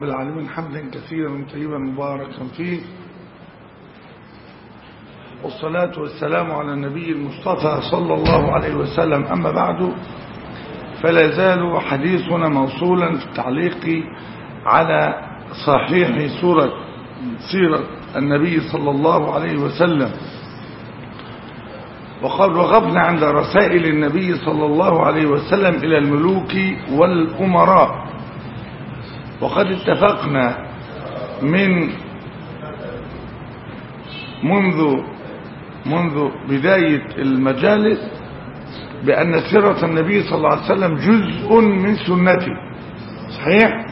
العالمين حمدا كثيرا طيبا مباركا فيه والصلاة والسلام على النبي المصطفى صلى الله عليه وسلم أما بعد فلا زال حديثنا موصولا في التعليق على صحيح سورة سيرة النبي صلى الله عليه وسلم وقد وقفنا عند رسائل النبي صلى الله عليه وسلم إلى الملوك والأمراء وقد اتفقنا من منذ منذ بداية المجالس بأن سيرة النبي صلى الله عليه وسلم جزء من سنته صحيح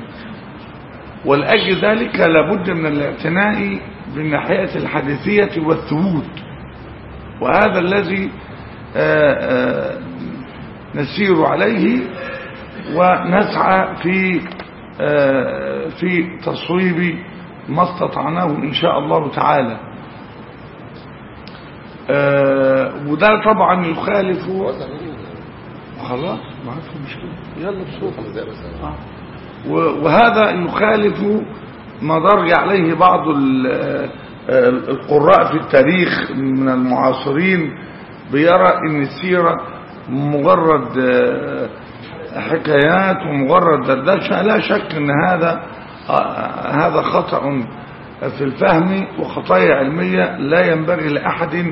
ولأجل ذلك لابد من الاعتناء بالناحية الحديثية والثبوت وهذا الذي آآ آآ نسير عليه ونسعى في في تصويب ما استطعناه إن شاء الله تعالى وده طبعا يخالف خلاص ما في مشكلة يلا بصوت وهذا يخالف ما درج عليه بعض القراء في التاريخ من المعاصرين بيرى ان السيرة مجرد حكايات ومجرد دردشة لا شك ان هذا هذا خطأ في الفهم وخطايا علمية لا ينبغي لأحد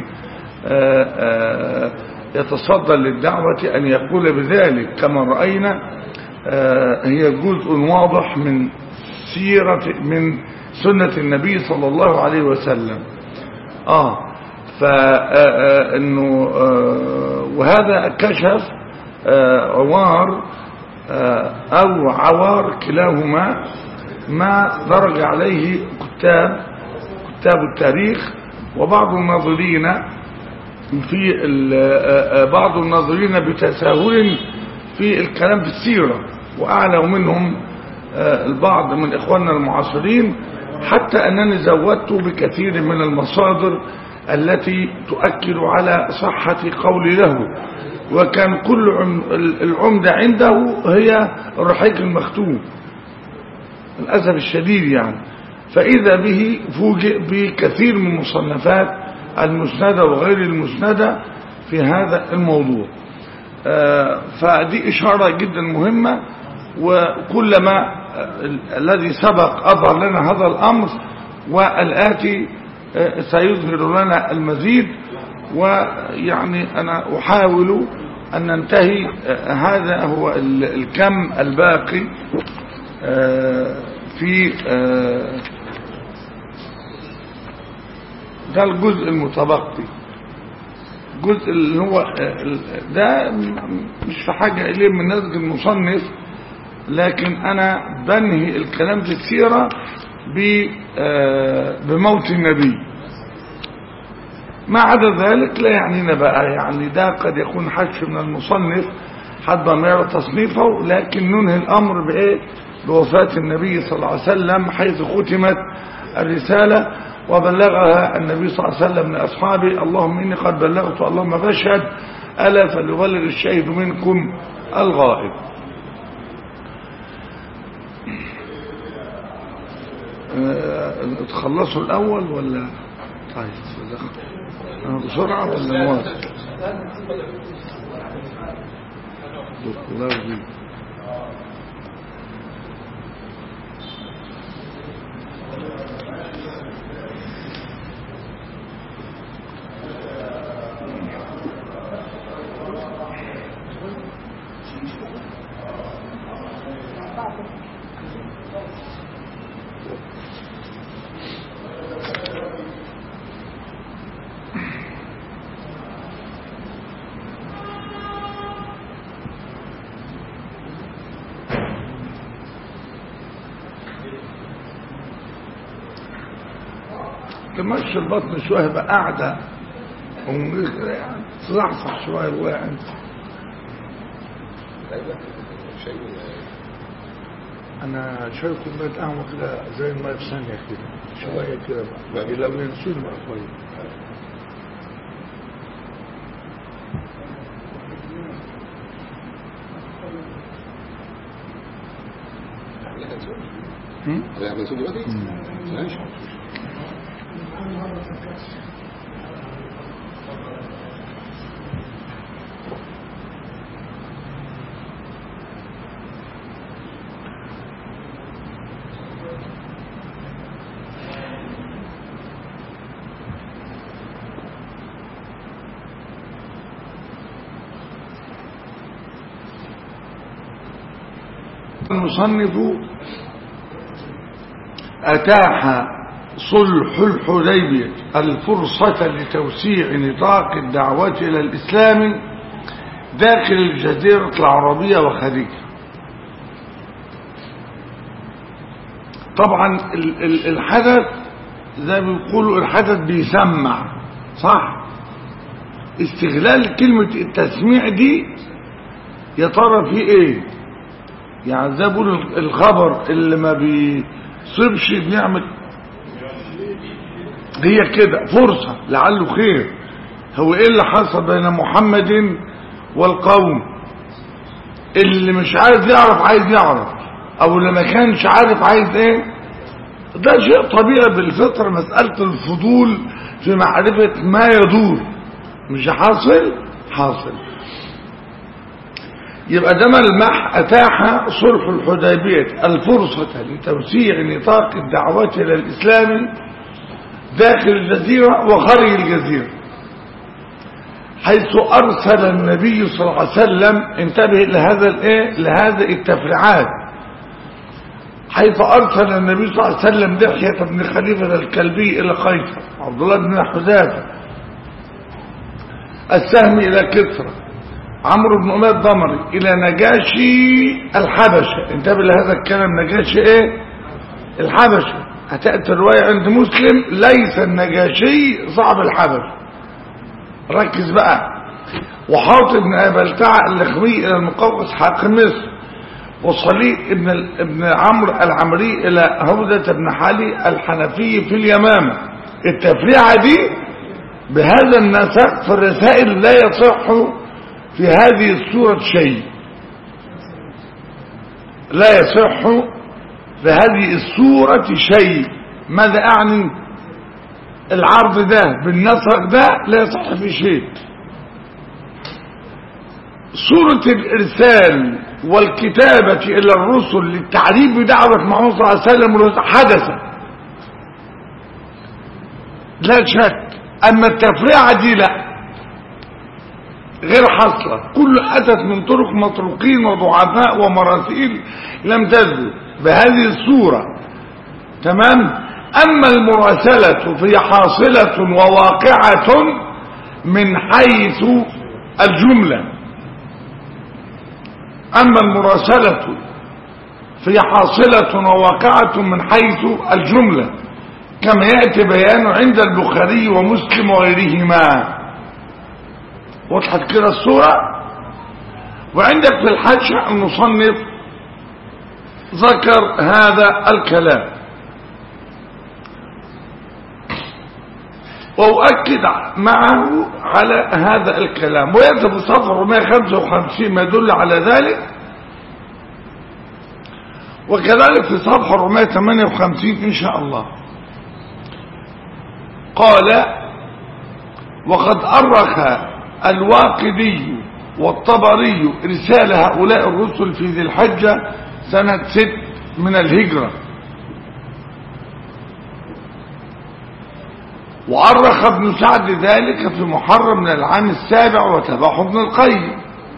يتصدى للدعوة أن يقول بذلك كما رأينا هي جزء واضح من سيرة من سنة النبي صلى الله عليه وسلم آه فإنه وهذا كشف عوار أو عوار كلاهما ما درج عليه كتاب كتاب التاريخ وبعض الناظرين في بعض الناظرين بتساهل في الكلام في السيرة وأعلى منهم البعض من إخواننا المعاصرين حتى أنني زودت بكثير من المصادر التي تؤكد على صحة قولي له وكان كل العمدة عنده هي الرحيق المختوم للأسف الشديد يعني فإذا به فوجئ بكثير من المصنفات المسندة وغير المسندة في هذا الموضوع فدي إشارة جدا مهمة وكلما الذي سبق أظهر لنا هذا الأمر والآتي سيظهر لنا المزيد ويعني أنا أحاول أن ننتهي هذا هو الكم الباقي في ده الجزء المتبقي الجزء اللي هو ده مش في حاجة إليه من نسج المصنف لكن أنا بنهي الكلام في السيرة بموت النبي ما عدا ذلك لا يعنينا بقى يعني ده قد يكون حش من المصنف حد ما يرى تصنيفه لكن ننهي الأمر بإيه بوفاة النبي صلى الله عليه وسلم حيث ختمت الرسالة وبلغها النبي صلى الله عليه وسلم لأصحابه اللهم إني قد بلغت اللهم فاشهد ألا فليبلغ الشهيد منكم الغائب تخلصوا الأول ولا طيب بسرعة ولا نواصل الله يرضيك تمشي البطن شوية بقى قاعدة يعني تصحصح شوية الواحد انا شايف كوبايه قهوه كده زي الماء في ثانيه كده شويه كده بقى لو ينسون بقى كويس هم؟ هذا يعمل سوق دلوقتي ماشي المصنف أتاح صلح الحديبية الفرصة لتوسيع نطاق الدعوة إلى الإسلام داخل الجزيرة العربية وخارجها طبعا ال- ال- الحدث زي ما بيقولوا الحدث بيسمع صح استغلال كلمة التسميع دي يا ترى في ايه يعني زي ما بيقولوا الخبر اللي ما بيصيبش بيعمل هي كده فرصة لعله خير هو ايه اللي حصل بين محمد والقوم اللي مش عايز يعرف عايز يعرف او اللي ما كانش عارف عايز ايه ده شيء طبيعي بالفطرة مسألة الفضول في معرفة ما يدور مش حاصل حاصل يبقى ده ملمح أتاح صلح الحديبية الفرصة لتوسيع نطاق الدعوة إلى الإسلام داخل الجزيرة وخارج الجزيرة حيث أرسل النبي صلى الله عليه وسلم انتبه لهذا الايه لهذا التفريعات حيث أرسل النبي صلى الله عليه وسلم دحية بن خليفة الكلبي إلى قيصر عبد الله بن حذافة السهم إلى كسرى عمرو بن أمية الضمري إلى نجاشي الحبشة انتبه لهذا الكلام نجاشي إيه الحبشة هتأتي الرواية عند مسلم ليس النجاشي صعب الحبشة ركز بقى وحاطب بن أبلتع اللخمي إلى المقوقس حاكم مصر وصليب ابن ابن عمرو العمري إلى هودة بن حالي الحنفي في اليمامة التفريعة دي بهذا النسق في الرسائل لا يصح في هذه السورة شيء لا يصح في هذه السورة شيء ماذا أعني العرض ده بالنسق ده لا يصح في شيء سورة الإرسال والكتابة إلى الرسل للتعريف بدعوة محمد صلى الله عليه وسلم حدث لا شك أما التفريعة دي لا غير حاصلة كل أتت من طرق مطروقين وضعفاء ومراسيل لم تثبت بهذه الصورة تمام أما المراسلة فهي حاصلة وواقعة من حيث الجملة أما المراسلة فهي حاصلة وواقعة من حيث الجملة كما يأتي بيانه عند البخاري ومسلم وغيرهما وضحت كده الصورة وعندك في الحاشية المصنف ذكر هذا الكلام وأؤكد معه على هذا الكلام ويأتي في صفحة 155 ما يدل على ذلك وكذلك في صفحة 458 إن شاء الله قال وقد أرخ الواقدي والطبري رسال هؤلاء الرسل في ذي الحجة سنة ست من الهجرة وأرخ ابن سعد ذلك في محرم من العام السابع وتبعه ابن القيم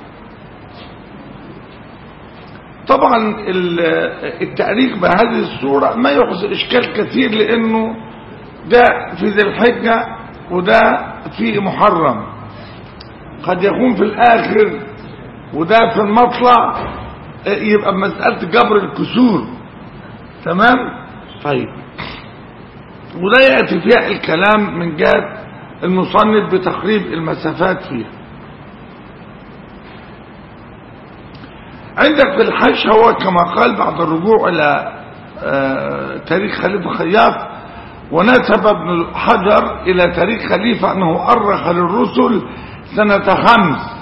طبعا التأريخ بهذه الصورة ما يحصل إشكال كثير لأنه ده في ذي الحجة وده في محرم قد يكون في الآخر وده في المطلع يبقى مسألة جبر الكسور تمام طيب وده يأتي فيها الكلام من جهة المصنف بتقريب المسافات فيها عندك في الحج هو كما قال بعد الرجوع إلى تاريخ خليفة خياط ونسب ابن حجر إلى تاريخ خليفة أنه أرخ للرسل سنة خمس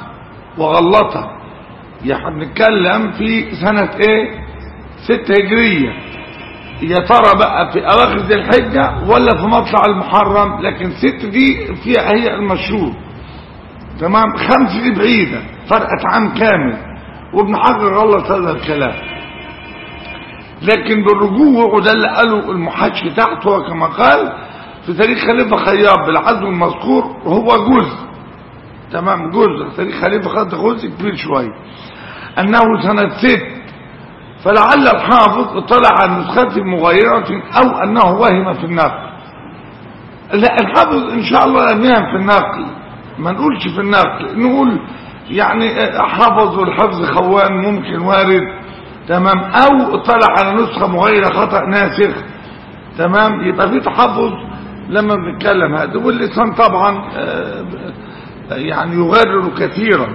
وغلطها يعني نتكلم في سنة ايه ست هجرية يا ترى بقى في اواخر ذي الحجه ولا في مطلع المحرم لكن ست دي فيها هي المشهور تمام خمس دي بعيده فرقت عام كامل وابن حجر غلط هذا الكلام لكن بالرجوع وده اللي قاله المحاكي تحته كما قال في تاريخ خليفه خياط بالعزم المذكور هو جزء تمام جزء تاريخ خليفه خياط جزء كبير شويه انه سنه ست فلعل الحافظ اطلع على نسخة مغيرة او انه وهم في النقل لا الحافظ ان شاء الله لم يهم في النقل ما نقولش في النقل نقول يعني حفظ والحفظ خوان ممكن وارد تمام او اطلع على نسخة مغيرة خطأ ناسخ تمام يبقى في تحفظ لما بنتكلم هذا واللسان طبعا آه، يعني يغرر كثيرا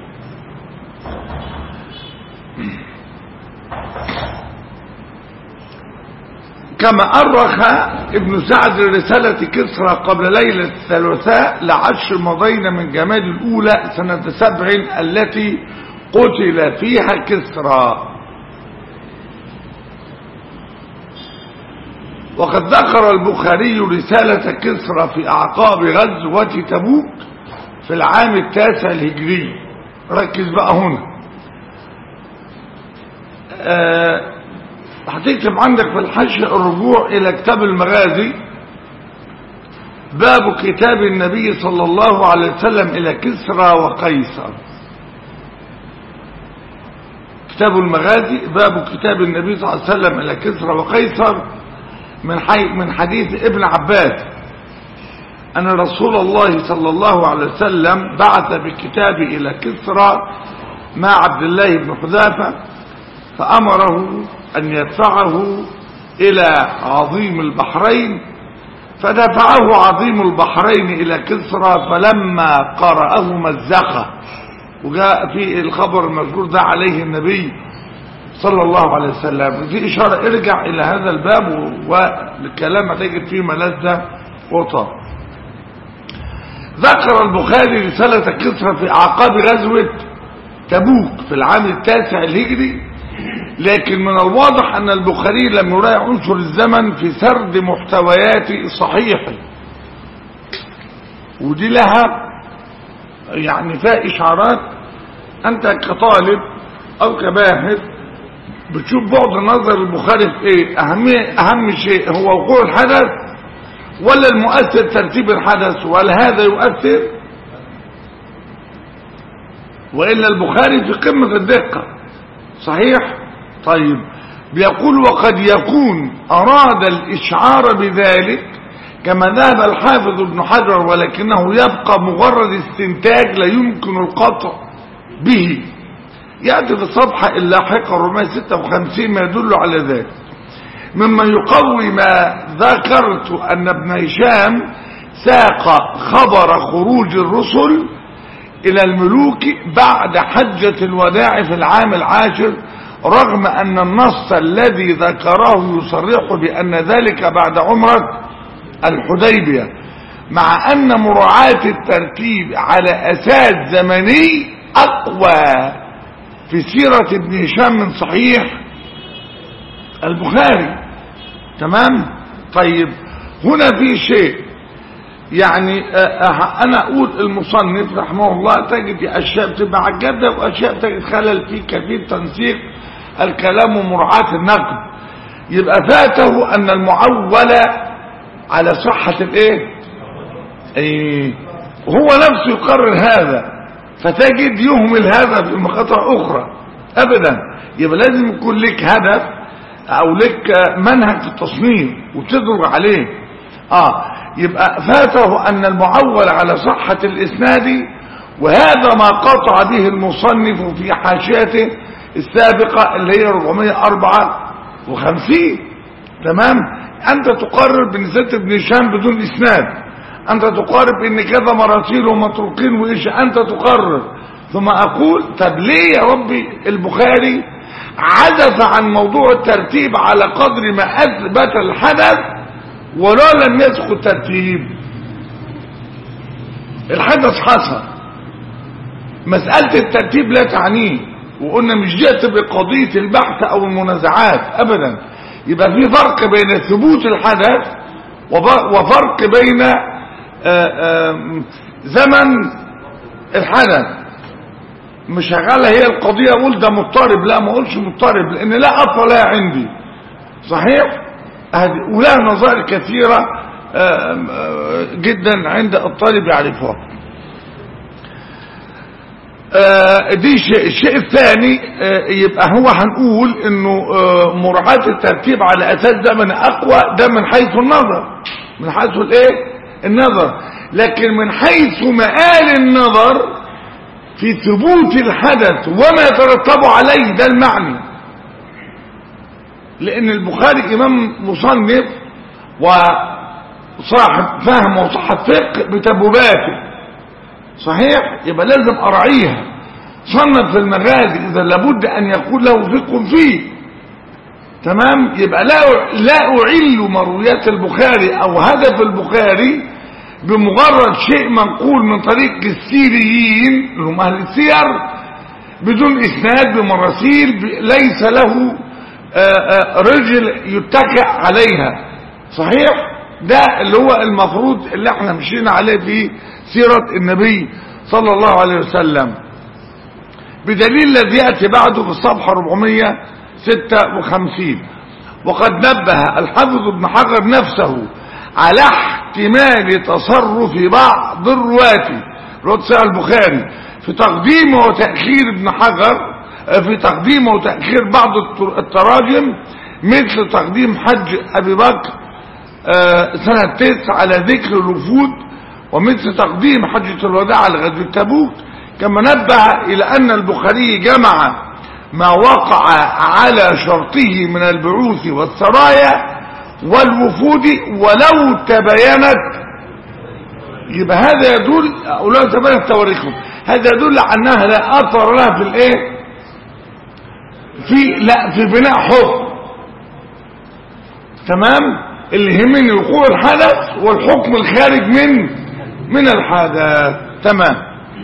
كما أرخ ابن سعد رسالة كسرى قبل ليلة الثلاثاء لعشر مضين من جماد الأولى سنة سبع التي قتل فيها كسرى وقد ذكر البخاري رسالة كسرى في أعقاب غزوة تبوك في العام التاسع الهجري ركز بقى هنا آه هتكتب عندك في الحشر الرجوع الى كتاب المغازي باب كتاب النبي صلى الله عليه وسلم الى كسرى وقيصر كتاب المغازي باب كتاب النبي صلى الله عليه وسلم الى كسرى وقيصر من حي من حديث ابن عباس ان رسول الله صلى الله عليه وسلم بعث بكتاب الى كسرى مع عبد الله بن حذافه فامره أن يدفعه إلى عظيم البحرين فدفعه عظيم البحرين إلى كسرى فلما قرأه مزقه وجاء في الخبر المذكور ده عليه النبي صلى الله عليه وسلم في إشارة ارجع إلى هذا الباب والكلام هتجد فيه ملذة وطا ذكر البخاري رسالة كسرى في أعقاب غزوة تبوك في العام التاسع الهجري لكن من الواضح أن البخاري لم يراعي عنصر الزمن في سرد محتويات صحيحه ودي لها يعني فيها إشعارات أنت كطالب أو كباحث بتشوف بعد نظر البخاري في إيه أهم, أهم شيء هو وقوع الحدث ولا المؤثر ترتيب الحدث وهل هذا يؤثر وإلا البخاري في قمة الدقة صحيح طيب بيقول وقد يكون أراد الإشعار بذلك كما ذهب الحافظ ابن حجر ولكنه يبقى مجرد استنتاج لا يمكن القطع به يأتي في الصفحة اللاحقة 456 ما يدل على ذلك مما يقوي ما ذكرت أن ابن هشام ساق خبر خروج الرسل إلى الملوك بعد حجة الوداع في العام العاشر رغم أن النص الذي ذكره يصرح بأن ذلك بعد عمرة الحديبية مع أن مراعاة الترتيب على أساس زمني أقوى في سيرة ابن هشام من صحيح البخاري تمام طيب هنا في شيء يعني انا اقول المصنف رحمه الله تجد اشياء بتبقى عجبة واشياء تجد خلل في كثير تنسيق الكلام ومراعاة النقد يبقى فاته ان المعول على صحة الايه ايه وهو نفسه يقرر هذا فتجد يهمل هذا في مقاطع اخرى ابدا يبقى لازم يكون لك هدف او لك منهج في التصنيف وتدرج عليه اه يبقى فاته ان المعول على صحة الاسناد وهذا ما قطع به المصنف في حاشيته السابقة اللي هي 454 تمام انت تقرر بنسبة ابن هشام بدون اسناد انت تقرر ان كذا مراسيل ومتروكين وايش انت تقرر ثم اقول طب ليه يا ربي البخاري عزف عن موضوع الترتيب على قدر ما اثبت الحدث ولا لم يسق الترتيب الحدث حصل مسألة الترتيب لا تعنيه وقلنا مش دي تبقى قضية البحث او المنازعات ابدا يبقى في فرق بين ثبوت الحدث وب- وفرق بين آه، آم، زمن الحدث مش شغاله هي القضيه اقول ده مضطرب لا ما اقولش مضطرب لان لا اصل لها عندي صحيح هذه- ولها نظائر كثيره آم، آه، جدا عند الطالب يعرفها آه، دي شيء الشيء الثاني آه، يبقى هو هنقول انه آه، مراعاة الترتيب على اساس ده من اقوى ده من حيث النظر من حيث الايه النظر لكن من حيث مآل النظر في ثبوت الحدث وما يترتب عليه ده المعني لان البخاري امام مصنف وصاحب فهم وصاحب فقه بتبوباته صحيح يبقى لازم اراعيها صنف في المغازي اذا لابد ان يكون له فقه فيه تمام يبقى لا لا اعل مرويات البخاري او هدف البخاري بمجرد شيء منقول من طريق السيريين اللي هم اهل السير بدون اسناد بمراسيل ب- ليس له آه، آه، رجل يتكئ عليها صحيح ده اللي هو المفروض اللي احنا مشينا عليه في سيرة النبي صلى الله عليه وسلم بدليل الذي يأتي بعده في الصفحة 456 وقد نبه الحافظ ابن حجر نفسه على احتمال تصرف بعض الرواة رواة صحيح البخاري في تقديم وتأخير ابن حجر آه، في تقديم وتأخير بعض التر- التراجم مثل تقديم حج أبي بكر آه، سنة تسع على ذكر الوفود ومثل تقديم حجة الوداع على غزوة تبوك كما نبه إلى أن البخاري جمع ما وقع على شرطه من البعوث والسرايا والوفود ولو تبينت يبقى هذا يدل ولو تبينت تواريخهم هذا يدل على أنها لا أثر لها في الإيه في لا في بناء حكم تمام اللي يهمني وقوع الحدث والحكم الخارج من من الحدث تمام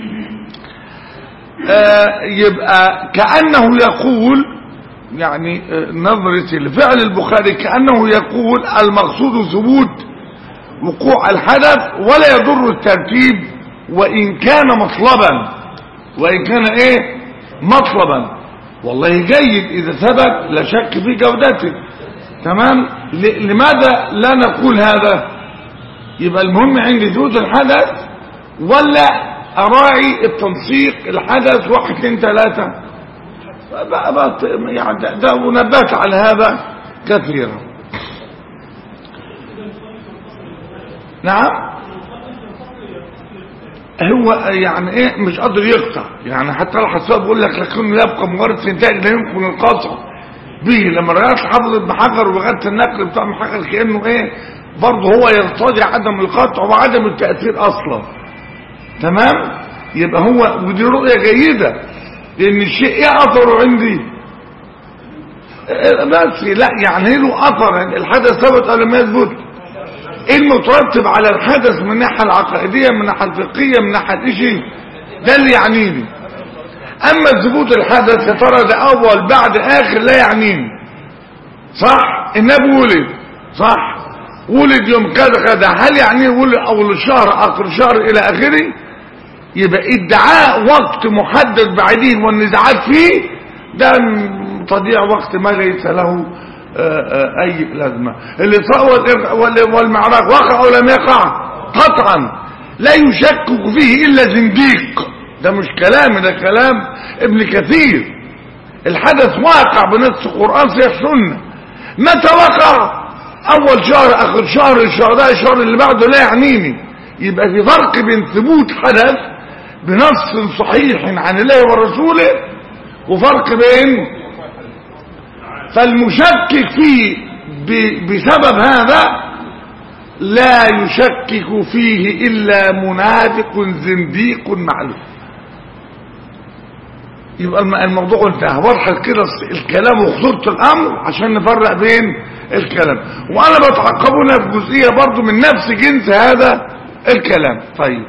آه يبقى كأنه يقول يعني آه، نظرتي لفعل البخاري كأنه يقول المقصود ثبوت وقوع الحدث ولا يضر الترتيب وإن كان مطلبا وإن كان إيه مطلبا والله جيد إذا ثبت لا شك في جودته تمام ل- لماذا لا نقول هذا يبقى المهم عندي ثبوت الحدث ولا أراعي التنسيق الحدث واحد اثنين ثلاثة بقى بقى يعني ده- ده ونبهت على هذا كثيرا نعم هو يعني ايه مش قادر يقطع يعني حتى الحساب بيقول لك لكنه يبقى مجرد سنتاج لا يمكن القطع به لما رجعت حافظ ابن حجر وغدت النقل بتاع ابن حجر كانه ايه برضه هو يرتضي عدم القطع وعدم التاثير اصلا تمام يبقى هو ودي رؤيه جيده لان الشيء ايه اثره عندي إيه بس لا يعني له اثر الحدث ثبت او لم يثبت ايه المترتب على الحدث من الناحيه العقائديه من الناحيه الفقهيه من الناحيه ايش ده اللي يعنيني اما ثبوت الحدث يا ترى ده اول بعد اخر لا يعنيني صح النبي ولد صح ولد يوم كذا كذا هل يعني ولد اول الشهر اخر الشهر الى اخره يبقى ادعاء وقت محدد بعدين والنزاعات فيه ده م- تضييع وقت ما ليس له آه، آه، اي لازمه اللي صار وال- والمعراج وقع او لم يقع قطعا لا يشكك فيه الا زنديق ده مش كلام ده كلام ابن كثير الحدث واقع بنص القران صحيح سنه متى وقع اول شهر اخر شهر الشهر ده الشهر اللي بعده لا يعنيني يبقى في فرق بين ثبوت حدث بنص صحيح عن الله ورسوله وفرق بين فالمشكك فيه ب- بسبب هذا لا يشكك فيه إلا منافق زنديق معلوم يبقى الم- الموضوع انتهى وضحت كده الس- الكلام وخطورة الأمر عشان نفرق بين الكلام وأنا بتعقبنا في جزئية برضو من نفس جنس هذا الكلام طيب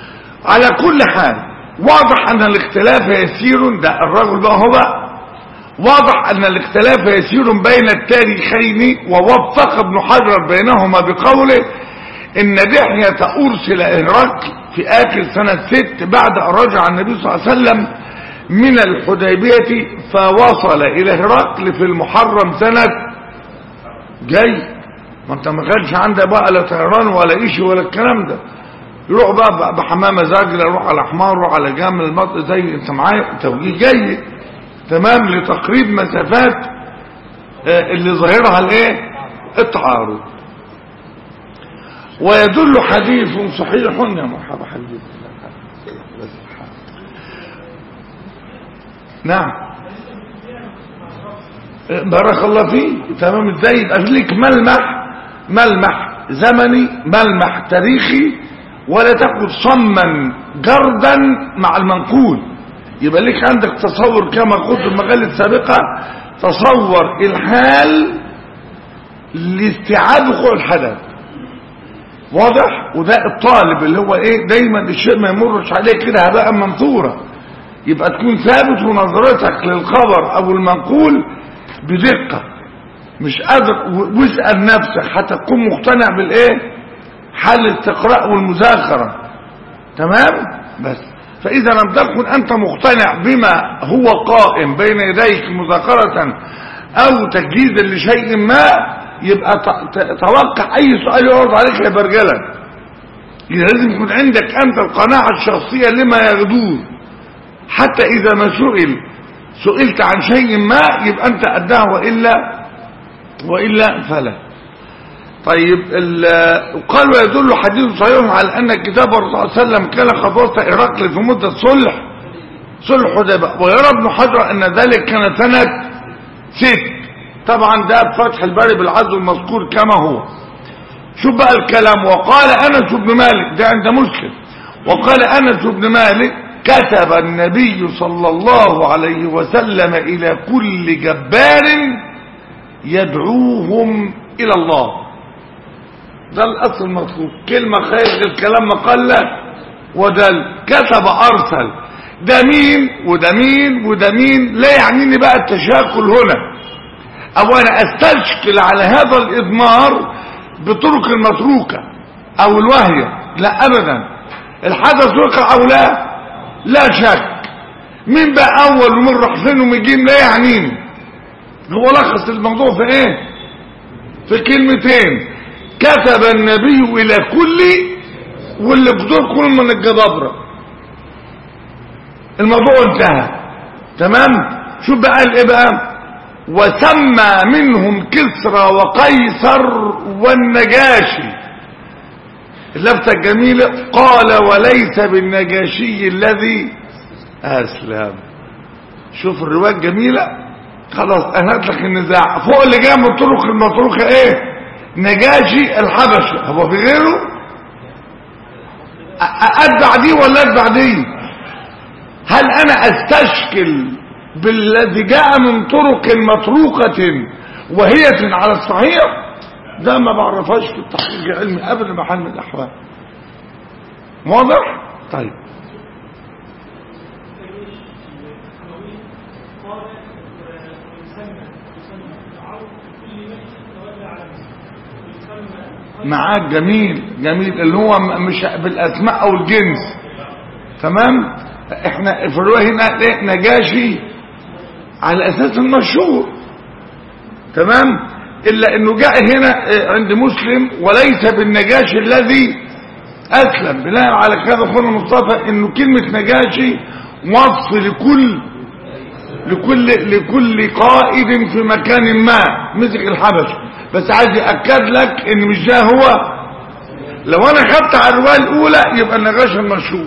على كل حال واضح أن الاختلاف يسير ده الرجل بقى هو بقى واضح أن الاختلاف يسير بين التاريخين ووفق ابن حجر بينهما بقوله إن دحية أرسل هرقل في آخر سنة ست بعد أن رجع النبي صلى الله عليه وسلم من الحديبية فوصل إلى هرقل في المحرم سنة جاي ما انت ما كانش عندك بقى لا طيران ولا إشي ولا الكلام ده يروح بقى بحمامة زاجلة يروح على حمار يروح على جامل المط زي انت معايا توجيه جيد تمام لتقريب مسافات آه، اللي ظاهرها الايه التعارض ويدل حديث صحيح يا مرحبا حبيبي نعم آه، بارك الله فيك تمام ازاي يبقى في لك ملمح ملمح زمني ملمح تاريخي ولا تاخد صما جردا مع المنقول يبقى لك عندك تصور كما قلت في المقالة السابقة تصور الحال لاستيعاب وقوع الحدث واضح وده الطالب اللي هو ايه دايما الشيء ما يمرش عليه كده هباء منثورا يبقى تكون ثابت في نظرتك للخبر او المنقول بدقة مش قادر و- واسأل نفسك حتى تكون مقتنع بالايه حل الاستقراء والمذاكرة تمام بس فإذا لم تكن أنت مقتنع بما هو قائم بين يديك مذاكرة أو تجهيزا لشيء ما يبقى ت- ت- توقع أي سؤال يعرض عليك يا برجلة يبقى لازم يكون عندك أنت القناعة الشخصية لما يغدور حتى إذا ما سئل سئلت عن شيء ما يبقى أنت أداه وإلا وإلا فلا طيب ال- قال ويدل حديث صحيح على أن كتاب الرسول صلى الله عليه وسلم كان قد وصل هرقل في مدة صلح صلح حديبية ويرى ابن حجر أن ذلك كان سنة ست طبعا ده بفتح الباري بالعزو المذكور كما هو شوف بقى الكلام وقال أنس بن مالك ده عند مسلم وقال أنس بن مالك كتب النبي صلى الله عليه وسلم إلى كل جبار يدعوهم إلى الله ده الأصل المطلوب كلمة خير غير كلام مقلة ودل كتب أرسل ده مين وده مين وده مين لا يعنيني بقى التشاكل هنا أو أنا أستشكل على هذا الإضمار بطرق المتروكة أو الوهية لا أبدا الحدث وقع أو لا لا شك مين بقى أول ومن راح فين ومجين لا يعنيني هو لخص الموضوع في ايه في كلمتين كتب النبي الى كل واللي في دول كل من الجبابرة الموضوع انتهى تمام شوف بقى قال ايه بقى وسمى منهم كسرى وقيصر والنجاشي اللفتة الجميلة قال وليس بالنجاشي الذي أسلم شوف الرواية الجميلة خلاص أنهت لك النزاع فوق اللي جاء من الطرق المطروقة ايه نجاشي الحبشة هو في غيره أ- أتبع دي ولا أتبع دي هل أنا أستشكل بالذي جاء من طرق مطروقة وهي على الصحيح ده ما بعرفهاش في التحقيق العلمي ابدا بحال من الاحوال واضح طيب معاك جميل جميل اللي هو م- مش بالاسماء او الجنس تمام احنا في الروايه هنا إيه؟ نجاشي على اساس المشهور تمام الا انه جاء هنا آه، عند مسلم وليس بالنجاشي الذي اسلم بناء على كذا اخونا مصطفى انه كلمه نجاشي وصف لكل لكل لكل قائد في مكان ما مسك الحبش بس عايز ياكد لك ان مش ده هو لو انا خدت على الروايه الاولى يبقى النجاشي المشهور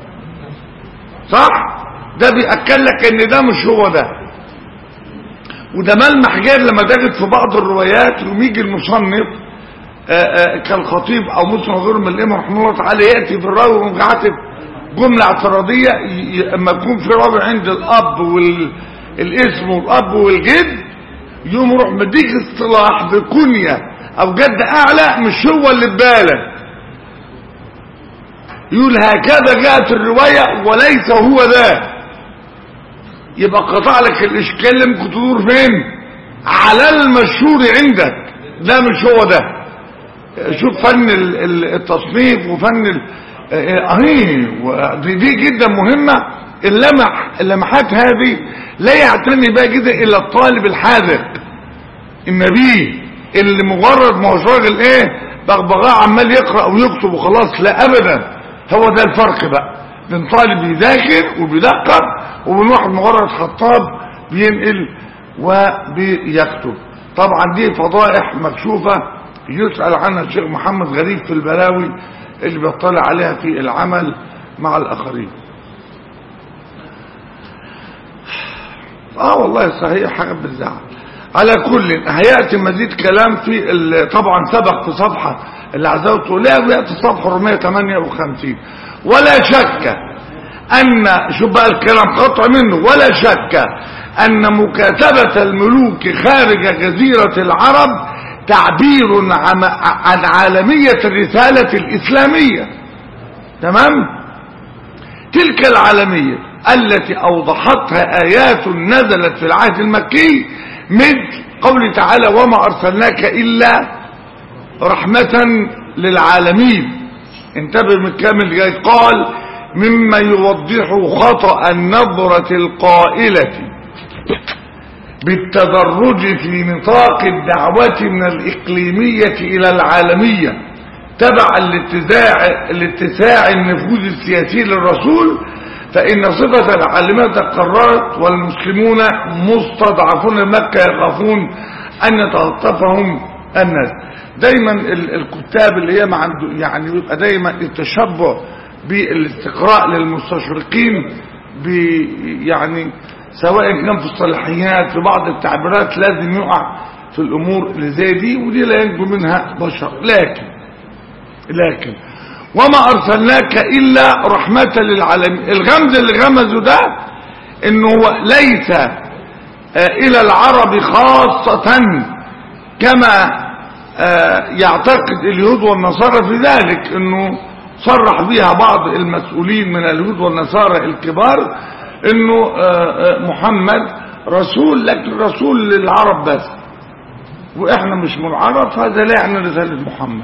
صح ده بيأكد لك ان ده مش هو ده وده ملمح غير لما تجد في بعض الروايات يوم يجي المصنف آآ آآ كالخطيب او مسلم غير من الامام رحمه الله تعالى ياتي في الراوي ويقوم كاتب جمله اعتراضيه ي- ي- اما يكون في راوي عند الاب والاسم والاب والجد يقوم يروح مديك اصطلاح بكنيه او جد اعلى مش هو اللي ببالك يقول هكذا جاءت الروايه وليس هو ذا يبقى قطع لك الاشكال اللي ممكن تدور فين على المشهور عندك ده مش هو ده شوف فن ال- ال- التصنيف وفن ال- اهي ودي دي جدا مهمة اللمح اللمحات هذه لا يعتني بها جدا الا الطالب الحاذق النبي اللي مجرد ما هوش راجل ايه بغبغاء عمال يقرا ويكتب وخلاص لا ابدا هو ده الفرق بقى بين طالب بيذاكر وبيدقق وبين واحد مجرد خطاب بينقل وبيكتب طبعا دي فضائح مكشوفه يسال عنها الشيخ محمد غريب في البلاوي اللي بيطلع عليها في العمل مع الاخرين اه والله صحيح حاجه بتزعل على كل هياتي مزيد كلام في ال- طبعا سبق في صفحه اللي عزوته لا وياتي صفحه 458 ولا شك ان شوف بقى الكلام قطع منه ولا شك ان مكاتبه الملوك خارج جزيره العرب تعبير عن عن عالميه الرساله الاسلاميه تمام تلك العالمية التي أوضحتها آيات نزلت في العهد المكي مثل قوله تعالى وما أرسلناك إلا رحمة للعالمين انتبه من كامل جاي قال مما يوضح خطأ النظرة القائلة بالتدرج في نطاق الدعوة من الإقليمية إلى العالمية تبعا لاتساع لاتساع النفوذ السياسي للرسول فإن صفة العالمية تقررت والمسلمون مستضعفون مكة يخافون أن يتلطفهم الناس دايما ال- الكتاب اللي هي ما عنده يعني بيبقى دايما التشبع بالاستقراء للمستشرقين بي يعني سواء كان في الصلاحيات في بعض التعبيرات لازم يقع في الامور اللي زي دي ودي لا ينجو منها بشر لكن لكن وما ارسلناك الا رحمة للعالمين الغمز اللي غمزه ده انه هو ليس آه، الى العرب خاصة كما آه، يعتقد اليهود والنصارى في ذلك انه صرح بها بعض المسؤولين من اليهود والنصارى الكبار انه آه، آه، محمد رسول لكن رسول للعرب بس واحنا مش من العرب فهذا لا يعني رسالة محمد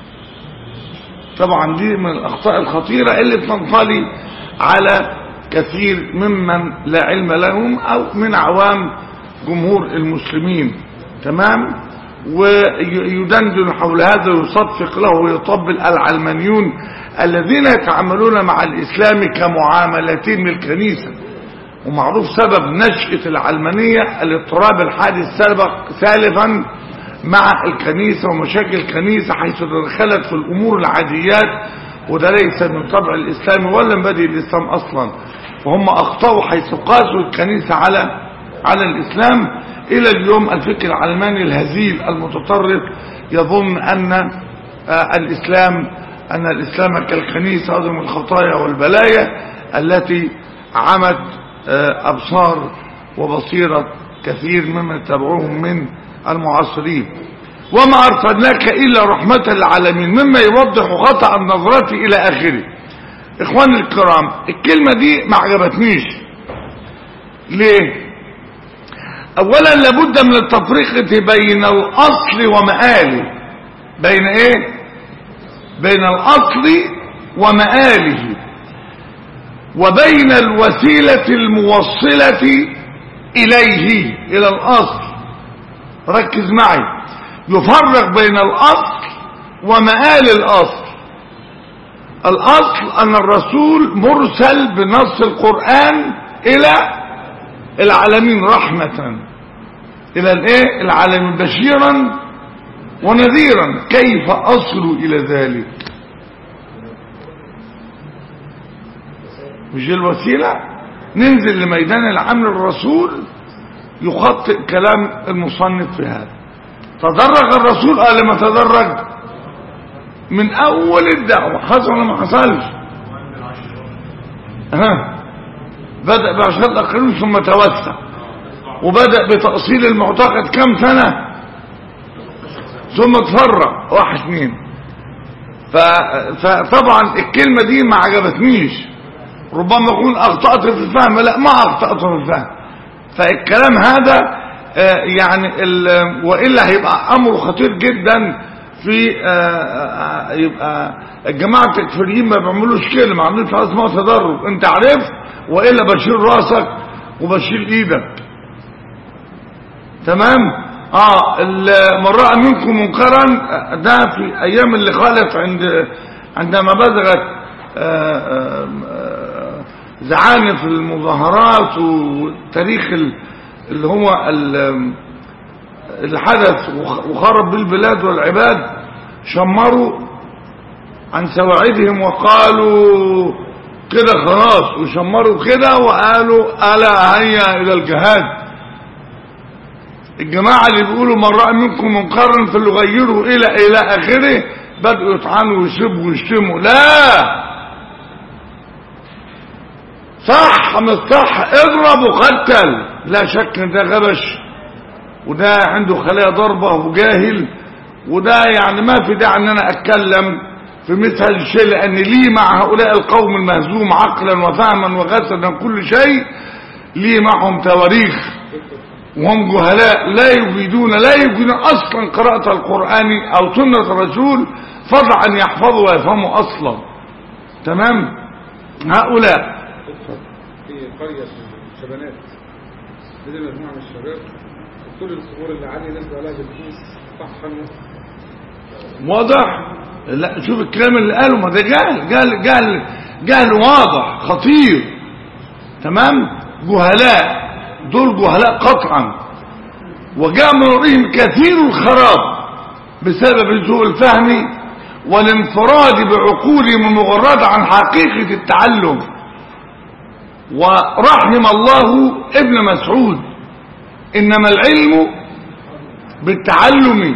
طبعا دي من الاخطاء الخطيرة اللي بتنطلي على كثير ممن لا علم لهم او من عوام جمهور المسلمين تمام ويدندن حول هذا ويصدق له ويطبل العلمانيون الذين يتعاملون مع الاسلام كمعاملتين للكنيسه ومعروف سبب نشأة العلمانية الاضطراب الحادث سابق سالفا مع الكنيسة ومشاكل الكنيسة حيث تدخلت في الأمور العاديات وده ليس من طبع الإسلام ولا من بدء الإسلام أصلا فهم أخطأوا حيث قاسوا الكنيسة على على الإسلام إلى اليوم الفكر العلماني الهزيل المتطرف يظن أن آه، الإسلام أن الإسلام كالكنيسة أعظم الخطايا والبلايا التي عمت آه، أبصار وبصيرة كثير ممن يتبعوهم من المعاصرين وما أرسلناك إلا رحمة للعالمين مما يوضح خطأ النظرة إلى آخره إخواني الكرام الكلمة دي ما عجبتنيش ليه أولا لابد من التفرقة بين الأصل ومآله بين إيه بين الأصل ومآله وبين الوسيلة الموصلة إليه إلى الأصل ركز معي يفرق بين الأصل ومآل الأصل الأصل أن الرسول مرسل بنص القرآن إلى العالمين رحمة إلى الإيه العالمين بشيرا ونذيرا كيف أصل إلى ذلك مش الوسيلة ننزل لميدان العمل الرسول يخطئ كلام المصنف في هذا تدرج الرسول قال لما تدرج من اول الدعوة حصل ولا ما حصلش ها بدأ بعشرة الأقرين ثم توسع وبدأ بتأصيل المعتقد كم سنة ثم تفرع واحد اثنين ف... فطبعا الكلمة دي ما عجبتنيش ربما اكون اخطأت في الفهم لا ما اخطأت في الفهم فالكلام هذا آه، يعني ال- والا هيبقى امره خطير جدا في آه، آه، يبقى الجماعه التكفيريين ما بيعملوش كده ما عندهمش حاجه اسمها تدرج انت عرفت والا بشيل راسك وبشيل ايدك تمام اه ال- من راى منكم منكرا آه، ده في ايام اللي خالف عند عندما بزغت آه، آه، آه، زعانف المظاهرات وتاريخ ال- اللي هو ال- اللي حدث وخ- وخرب بالبلاد والعباد شمروا عن سواعدهم وقالوا كده خلاص وشمروا كده وقالوا ألا هيا إلى الجهاد الجماعة اللي بيقولوا من رأى منكم منكرا فليغيروا إلى إلى آخره بدأوا يطعنوا ويسبوا ويشتموا لا صح مش صح اضرب وقتل لا شك ان ده غبش وده عنده خلايا ضربة وجاهل وده يعني ما في داعي ان انا اتكلم في مثل هذا الشيء لان لي مع هؤلاء القوم المهزوم عقلا وفهما وغسلا كل شيء لي معهم تواريخ وهم جهلاء لا يجيدون لا يجيدون اصلا قراءة القرآن او سنة الرسول فضع ان يحفظوا ويفهموا اصلا تمام هؤلاء في قرية في الشبانات نزل مجموعة من الشباب كل القبور اللي عليه نزلوا عليها بالكيس طحنوا واضح لا شوف الكلام اللي قاله ما ده جهل جهل جهل جهل واضح خطير تمام جهلاء دول جهلاء قطعا وجاء من رأيهم كثير الخراب بسبب سوء الفهم والانفراد بعقولهم المغردة عن حقيقة التعلم ورحم الله ابن مسعود إنما العلم بالتعلم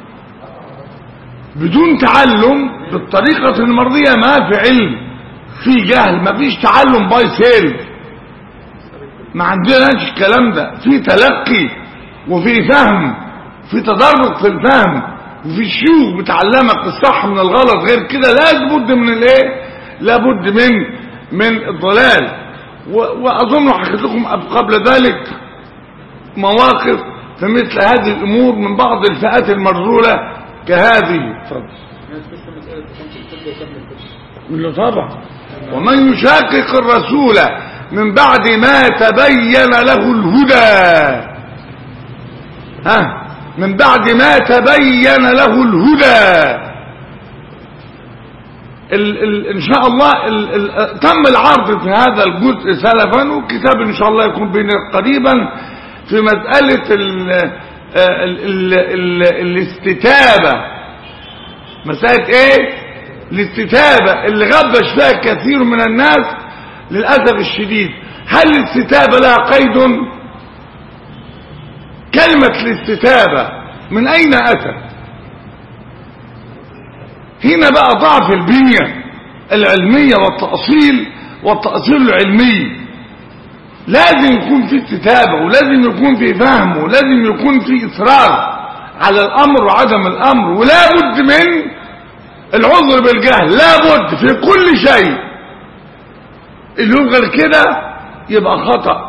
بدون تعلم بالطريقة المرضية ما في علم في جهل ما فيش تعلم باي سيلف ما عندناش الكلام ده في تلقي وفي فهم في تدرج في الفهم وفي شيوخ بتعلمك الصح من الغلط غير كده لابد من الايه لابد من من الضلال و- واظن حكيت لكم قبل ذلك مواقف في مثل هذه الامور من بعض الفئات المرذوله كهذه اتفضل ما يذكرش مسألة خمس الفضة وكم الفضة قل له طبعا ومن يشاقق الرسول من بعد ما تبين له الهدى ها من بعد ما تبين له الهدى ال ال ان شاء الله ال ال تم العرض في هذا الجزء سلفا وكتاب ان شاء الله يكون بين قريبا في مسألة ال ال ال ال الاستتابة مسألة ايه الاستتابة اللي غبش فيها كثير من الناس للأسف الشديد هل الاستتابة لها قيد كلمة الاستتابة من أين أتت هنا بقى ضعف البنية العلمية والتأصيل والتأصيل العلمي لازم يكون في استتابة ولازم يكون في فهم ولازم يكون في إصرار على الأمر وعدم الأمر ولا بد من العذر بالجهل لا بد في كل شيء اللي يبغى كده يبقى خطأ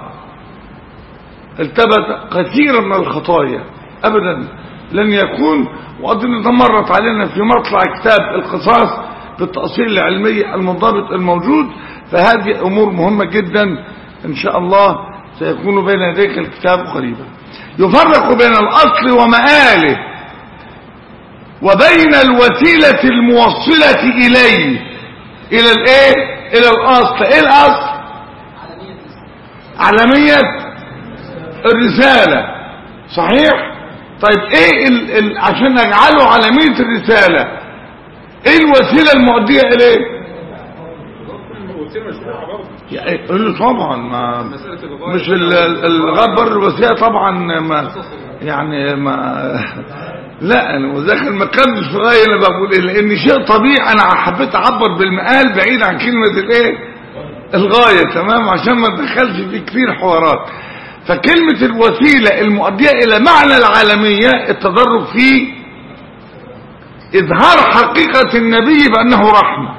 التبت كثيرا من الخطايا ابدا لن يكون واظن ده مرت علينا في مطلع كتاب القصاص بالتأصيل العلمي المنضبط الموجود فهذه امور مهمة جدا ان شاء الله سيكون بين يديك الكتاب قريبا يفرق بين الاصل ومآله وبين الوسيلة الموصلة اليه الى الايه الى الاصل ايه الاصل علمية الرسالة صحيح طيب ايه ال ال عشان نجعله علمية الرسالة ايه الوسيلة المؤدية اليه وسيلة مشروعة برضه يعني يقول له طبعا ما مسألة الغاية مش ال- ال- الغاب بر الوسيلة طبعا ما يعني ما لا انا وداخل ما كانش في غاية انا بقول ايه لان شيء طبيعي انا حبيت اعبر بالمقال بعيد عن كلمة الايه الغاية تمام عشان ما ندخلش في كتير حوارات فكلمة الوسيلة المؤدية الى معنى العالمية التدرج في اظهار حقيقة النبي بانه رحمة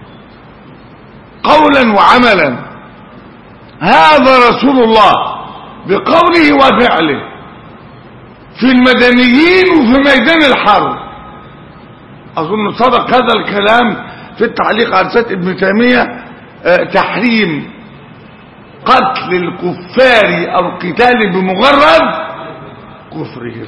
قولا وعملا هذا رسول الله بقوله وفعله في المدنيين وفي ميدان الحرب اظن صدق هذا الكلام في التعليق على سيد ابن تيمية آه، تحريم قتل الكفار او القتال بمجرد كفرهم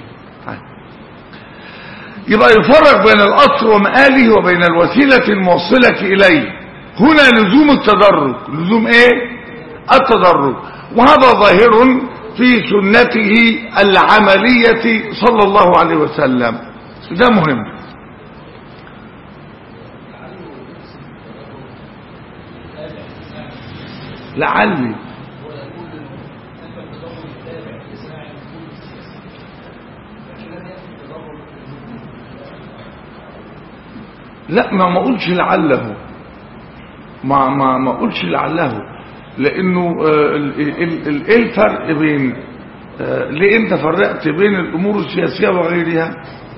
يبقى يفرق بين الأصل ومآله وبين الوسيلة الموصلة إليه هنا لزوم التدرج لزوم ايه التدرج وهذا ظاهر في سنته العملية صلى الله عليه وسلم ده مهم لعلي لا ما ما اقولش لعله ما ما ما اقولش لعله لانه آه، ال- ال- ال- ايه الفرق بين آه، ليه انت فرقت بين الامور السياسيه وغيرها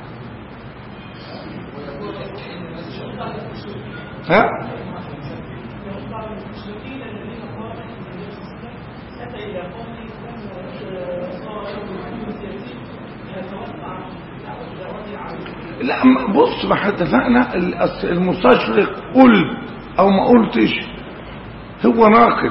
ها لا م- بص ما احنا اتفقنا ال- الس- المستشرق قلت او ما قلتش هو ناقد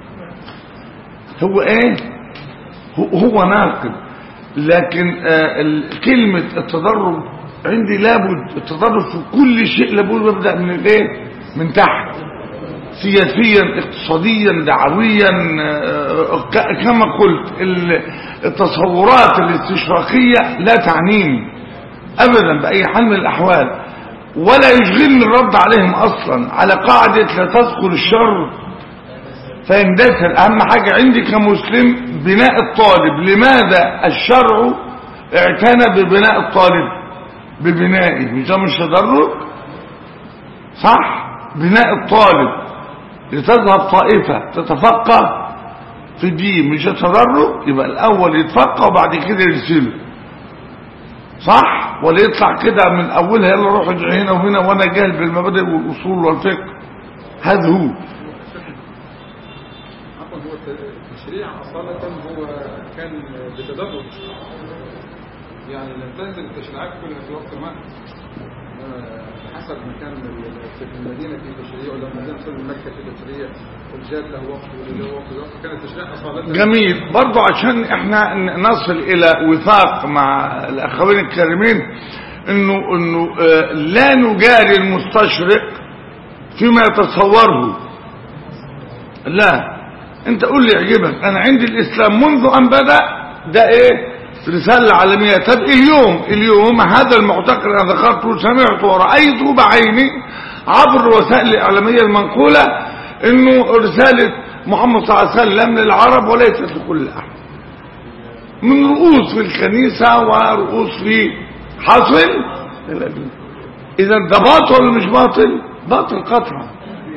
هو ايه هو, هو ناقد لكن آه ال- كلمة التدرج عندي لابد التدرج في كل شيء لابد يبدأ من الايه من تحت سياسيا اقتصاديا دعويا آه، ك- كما قلت ال- التصورات الاستشراقية لا تعنيني ابدا باي حال من الاحوال ولا يشغلني الرد عليهم اصلا على قاعدة لا تذكر الشر فيندثر اهم حاجة عندي كمسلم بناء الطالب لماذا الشرع اعتنى ببناء الطالب ببنائه مش ده مش تدرج صح بناء الطالب لتذهب طائفة تتفقه في الدين مش تدرج يبقى الاول يتفقه وبعد كده يرسله صح ولا يطلع كده من اولها يلا روح ادعي هنا وهنا وانا جاهل بالمبادئ والاصول والفقه هذا هو عفوا هو الت- التشريع أصالة هو كان بتدرج يعني لم تنزل التشريعات كلها في وقت واحد آه، حسب مكان ال- في المدينة في تشريع ولا المدينة في مكة في تشريع والجاد له وقت واللي له وقت وقت كان التشريع أصالة جميل برضو عشان احنا ن- نصل الى وفاق مع الاخوين الكريمين انه انه آه، لا نجاري المستشرق فيما يتصوره لا انت قول لي يعجبك انا عندي الاسلام منذ ان بدا ده ايه رسالة عالمية طب اليوم اليوم هذا المعتقد انا ذكرته سمعته ورأيته بعيني عبر الوسائل الإعلامية المنقولة انه رسالة محمد صلى الله عليه وسلم للعرب وليست لكل احد من رؤوس في الكنيسة ورؤوس في حصل اذا ده باطل ولا مش باطل باطل قطعا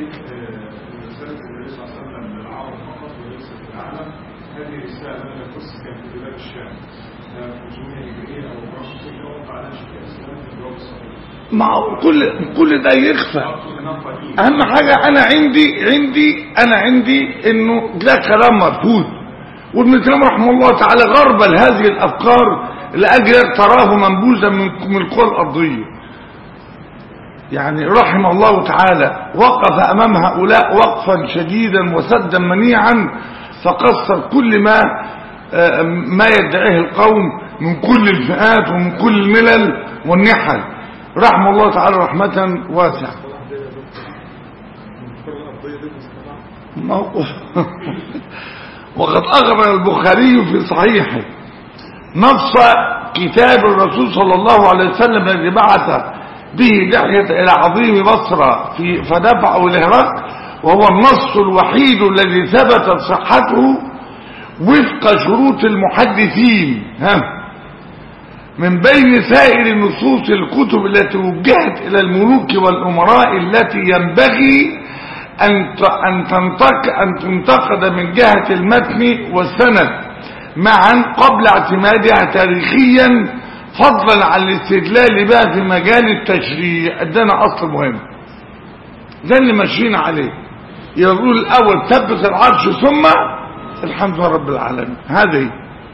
رسالة النبي صلى الله عليه وسلم للعرب فقط وليست للعالم هذه رسالة لم تكن كانت في بلاد الشام 500 هجرية أو 400 وقع على شيء الإسلام في الجواب الصحيح مع كل كل ده يخفى كلام قديم اهم حاجة انا عندي عندي انا عندي انه ده كلام مرفوض وابن تيميه رحمه الله تعالى غربل هذه الافكار لاجل تراه منبوذا من من القوى الارضيه يعني رحم الله تعالى وقف امام هؤلاء وقفا شديدا وسدا منيعا فقصر كل ما آه، ما يدعيه القوم من كل الفئات ومن كل الملل والنحل رحم الله تعالى رحمة واسعة الكرة الأرضية دي مصطلح موقف وقد أخرج البخاري في صحيحه نص كتاب الرسول صلى الله عليه وسلم الذي بعث به دحية إلى عظيم بصرة في فدفعه لهرقل وهو النص الوحيد الذي ثبتت صحته وفق شروط المحدثين ها من بين سائر نصوص الكتب التي وجهت إلى الملوك والأمراء التي ينبغي أن ت- أن تنتق أن تنتقد من جهة المتن والسند معا قبل اعتمادها تاريخيا فضلا عن الاستدلال بها في مجال التشريع ادانا اصل مهم ده اللي ماشيين عليه يقول الاول ثبت العرش ثم الحمد لله رب العالمين هذه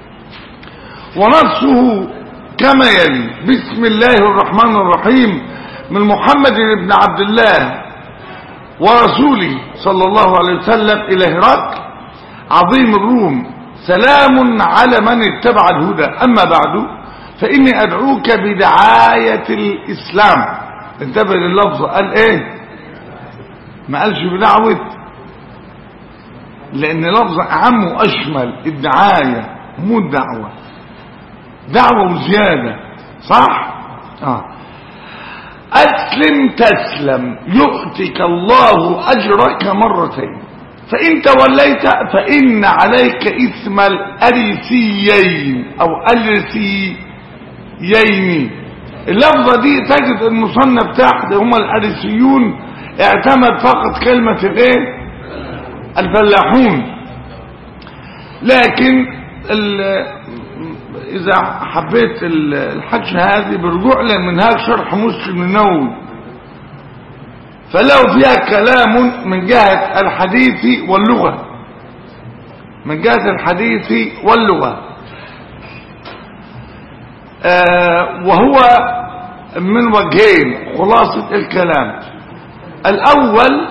ونصه كما يلي بسم الله الرحمن الرحيم من محمد بن عبد الله ورسوله صلى الله عليه وسلم إلى هرقل عظيم الروم سلام على من اتبع الهدى أما بعد فإني أدعوك بدعاية الإسلام انتبه لللفظ قال ايه ما قالش بدعوة لأن لفظ أعم وأشمل الدعاية مو الدعوة دعوة وزيادة صح؟ آه. أسلم تسلم يؤتك الله أجرك مرتين فإن توليت فإن عليك إثم الأريسيين أو الرسيين اللفظة دي تجد المصنف تحت هم الأريسيون اعتمد فقط كلمة الايه الفلاحون لكن اذا حبيت الحج هذه برجوع لمنهاج شرح مسلم النووي فله فيها كلام من جهة الحديث واللغة من جهة الحديث واللغة آه وهو من وجهين خلاصة الكلام الاول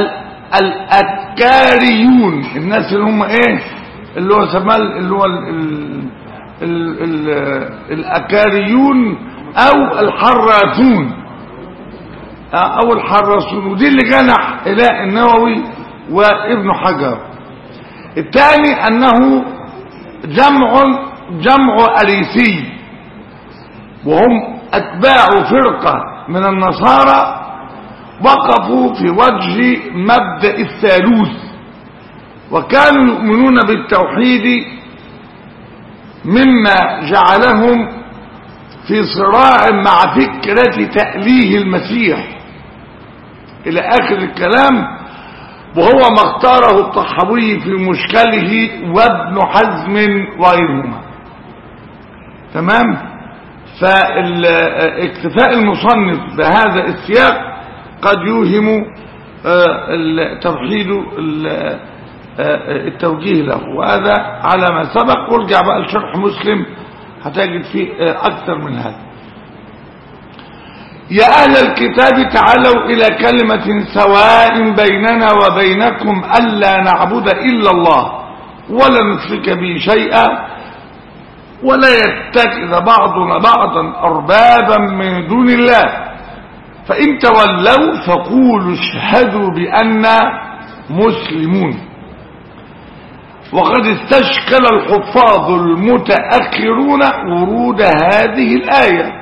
الأكاريون الناس اللي هم ايه اللي هو سمال اللي هو ال ال ال ال الأكاريون او الحراثون او الحراثون ودي اللي جنح الى النووي وابن حجر الثاني انه جمع جمع اريسي وهم اتباع فرقة من النصارى وقفوا في وجه مبدأ الثالوث وكانوا يؤمنون بالتوحيد مما جعلهم في صراع مع فكرة تأليه المسيح إلى آخر الكلام وهو ما اختاره الطحاوي في مشكله وابن حزم وغيرهما تمام فاكتفاء المصنف بهذا السياق قد يوهم توحيد التوجيه له وهذا على ما سبق وارجع بقى لشرح مسلم هتجد فيه اكثر من هذا يا اهل الكتاب تعالوا الى كلمة سواء بيننا وبينكم الا نعبد الا الله ولا نشرك به شيئا ولا يتخذ بعضنا بعضا اربابا من دون الله فإن تولوا فقولوا اشهدوا بأننا مسلمون وقد استشكل الحفاظ المتأخرون ورود هذه الآية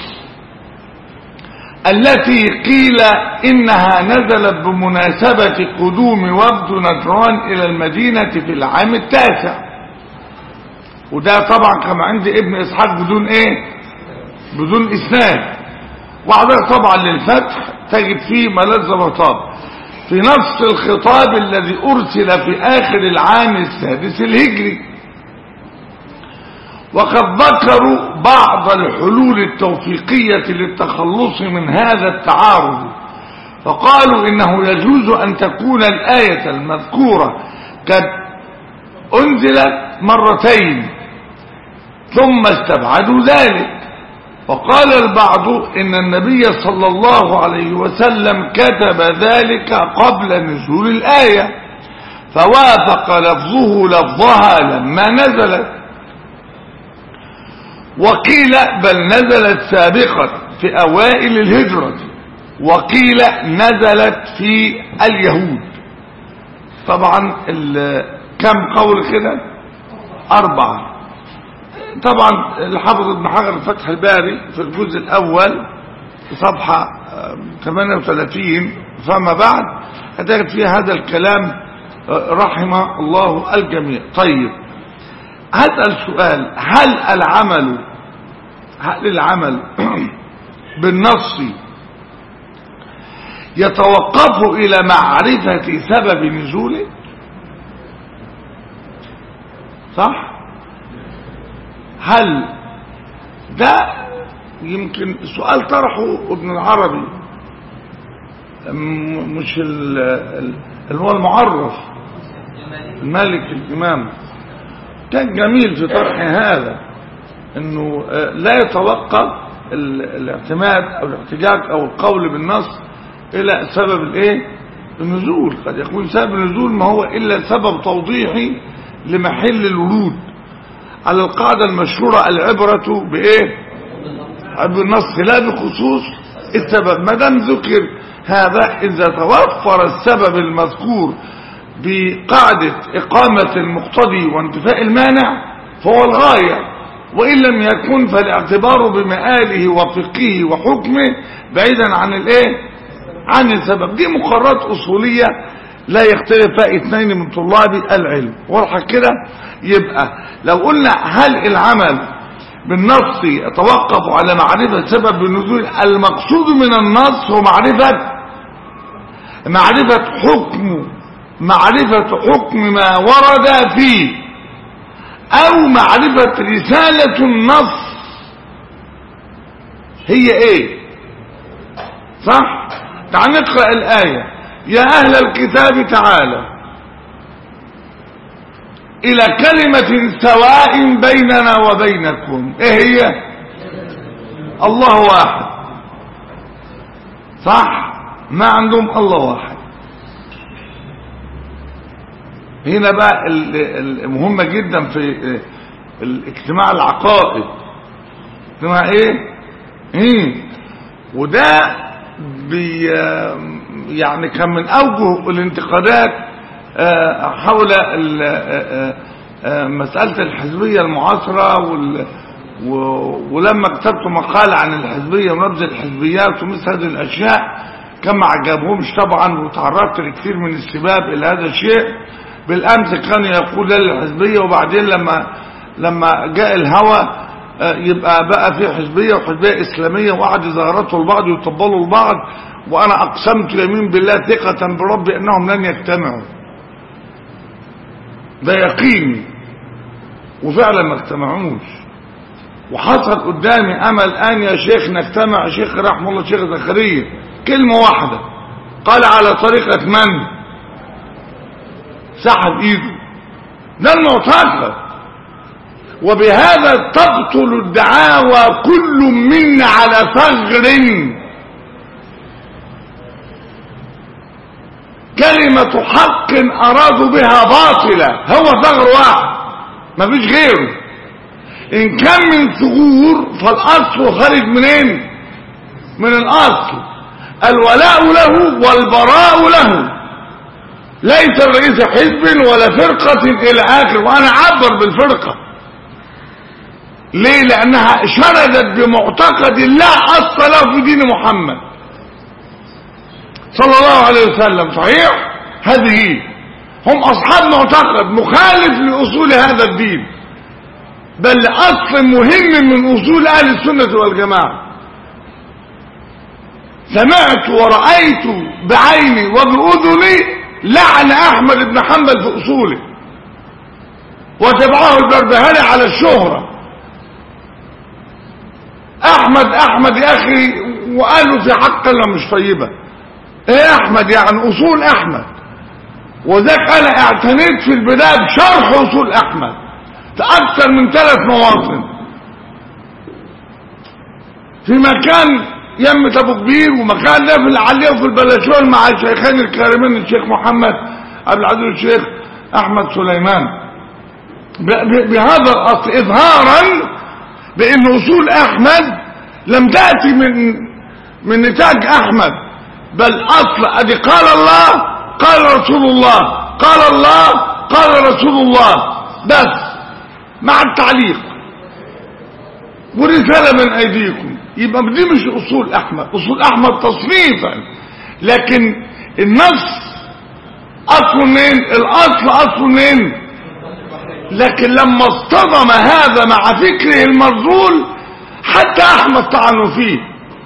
التي قيل إنها نزلت بمناسبة قدوم وفد نجران إلى المدينة في العام التاسع وده طبعا كما عندي ابن إسحاق بدون إيه بدون إسناد وعلى طبعا للفتح تجد فيه ملذ وطاب في نص الخطاب الذي أرسل في آخر العام السادس الهجري وقد ذكروا بعض الحلول التوفيقية للتخلص من هذا التعارض فقالوا إنه يجوز أن تكون الآية المذكورة قد أنزلت مرتين ثم استبعدوا ذلك وقال البعض إن النبي صلى الله عليه وسلم كتب ذلك قبل نزول الآية فوافق لفظه لفظها لما نزلت وقيل بل نزلت سابقا في أوائل الهجرة وقيل نزلت في اليهود طبعا كم قول كده أربعة طبعا الحافظ ابن حجر فتح الباري في الجزء الأول صفحة 38 فما بعد هتجد فيها هذا الكلام رحم الله الجميع طيب هسأل سؤال هل العمل هل العمل بالنص يتوقف إلى معرفة سبب نزوله صح هل ده يمكن سؤال طرحه ابن العربي مش اللي هو المعرف المالك الإمام كان جميل في طرح هذا انه آه، لا يتوقف ال- الاعتماد او الاحتجاج او القول بالنص الى سبب الايه النزول قد يكون سبب النزول ما هو الا سبب توضيحي لمحل الورود على القاعدة المشهورة العبرة بايه بالنص لا بخصوص السبب ما دام ذكر هذا اذا توفر السبب المذكور بقاعدة إقامة المقتضي وانتفاء المانع فهو الغاية وإن لم يكن فالاعتبار بمآله وفقه وحكمه بعيدا عن الايه عن السبب دي مقررات أصولية لا يختلف فيها اثنين من طلاب العلم واضحة كده يبقى لو قلنا هل العمل بالنص يتوقف على معرفة سبب النزول المقصود من النص هو معرفة معرفة حكم معرفة حكم ما ورد فيه او معرفة رسالة النص هي ايه صح تعال نقرأ الآية يا أهل الكتاب تعالى إلى كلمة سواء بيننا وبينكم ايه هي الله واحد صح ما عندهم الله واحد هنا بقى ال- ال- مهمة جدا في الاجتماع العقائد اجتماع ايه ايه وده بي يعني كان من اوجه الانتقادات آه، حول ال- آه، آه، مسألة الحزبية المعاصرة وال و- ولما كتبت مقال عن الحزبية ونبذ الحزبيات ومثل هذه الأشياء كان ما عجبهمش طبعا وتعرضت لكثير من الشباب إلى هذا الشيء بالأمس كان يقول لا للحزبية وبعدين لما لما جاء الهوى آه، يبقى بقى في حزبية وحزبية إسلامية وقعد يظاهرته البعض ويطبلوا البعض وأنا أقسمت يمين بالله ثقة بربي أنهم لن يجتمعوا ده يقيني وفعلا ما اجتمعوش وحصل قدامي امل ان يا شيخ نجتمع شيخ رحمه الله شيخ زكريا كلمة واحدة قال على طريقة من سحب ايده ده المعتقد وبهذا تبطل الدعاوى كل منا على ثغر كلمة حق أرادوا بها باطلة هو ثغر واحد مفيش غيره إن كان من ثغور فالأصل خارج منين من الأصل الولاء له والبراء له ليس رئيس حزب ولا فرقة إلى آخر وأنا عبر بالفرقة ليه لأنها شردت بمعتقد لا أصل له في دين محمد صلى الله عليه وسلم صحيح هذه هم أصحاب معتقد مخالف لأصول هذا الدين بل لأصل مهم من أصول أهل السنة والجماعة سمعت ورأيت بعيني وبأذني لعن أحمد بن حنبل في أصوله وتبعه البربهاري على الشهرة أحمد أحمد يا أخي وقالوا في حق الله مش طيبة ايه احمد يعني اصول احمد وذاك انا اعتنيت في البداية بشرح اصول احمد في اكثر من ثلاث مواطن في مكان يمة ابو كبير ومكان ده في العلية وفي البلاشون مع الشيخين الكريمين الشيخ محمد عبد العزيز الشيخ احمد سليمان ب- ب- بهذا الاصل اظهارا بان اصول احمد لم تأتي من من نتاج احمد بل اصل ادي قال الله قال رسول الله قال الله قال رسول الله بس مع التعليق ورسالة من ايديكم يبقى دي مش اصول احمد اصول احمد تصنيفا لكن النص اصل منين الاصل اصل منين لكن لما اصطدم هذا مع فكره المرذول حتى احمد طعنوا فيه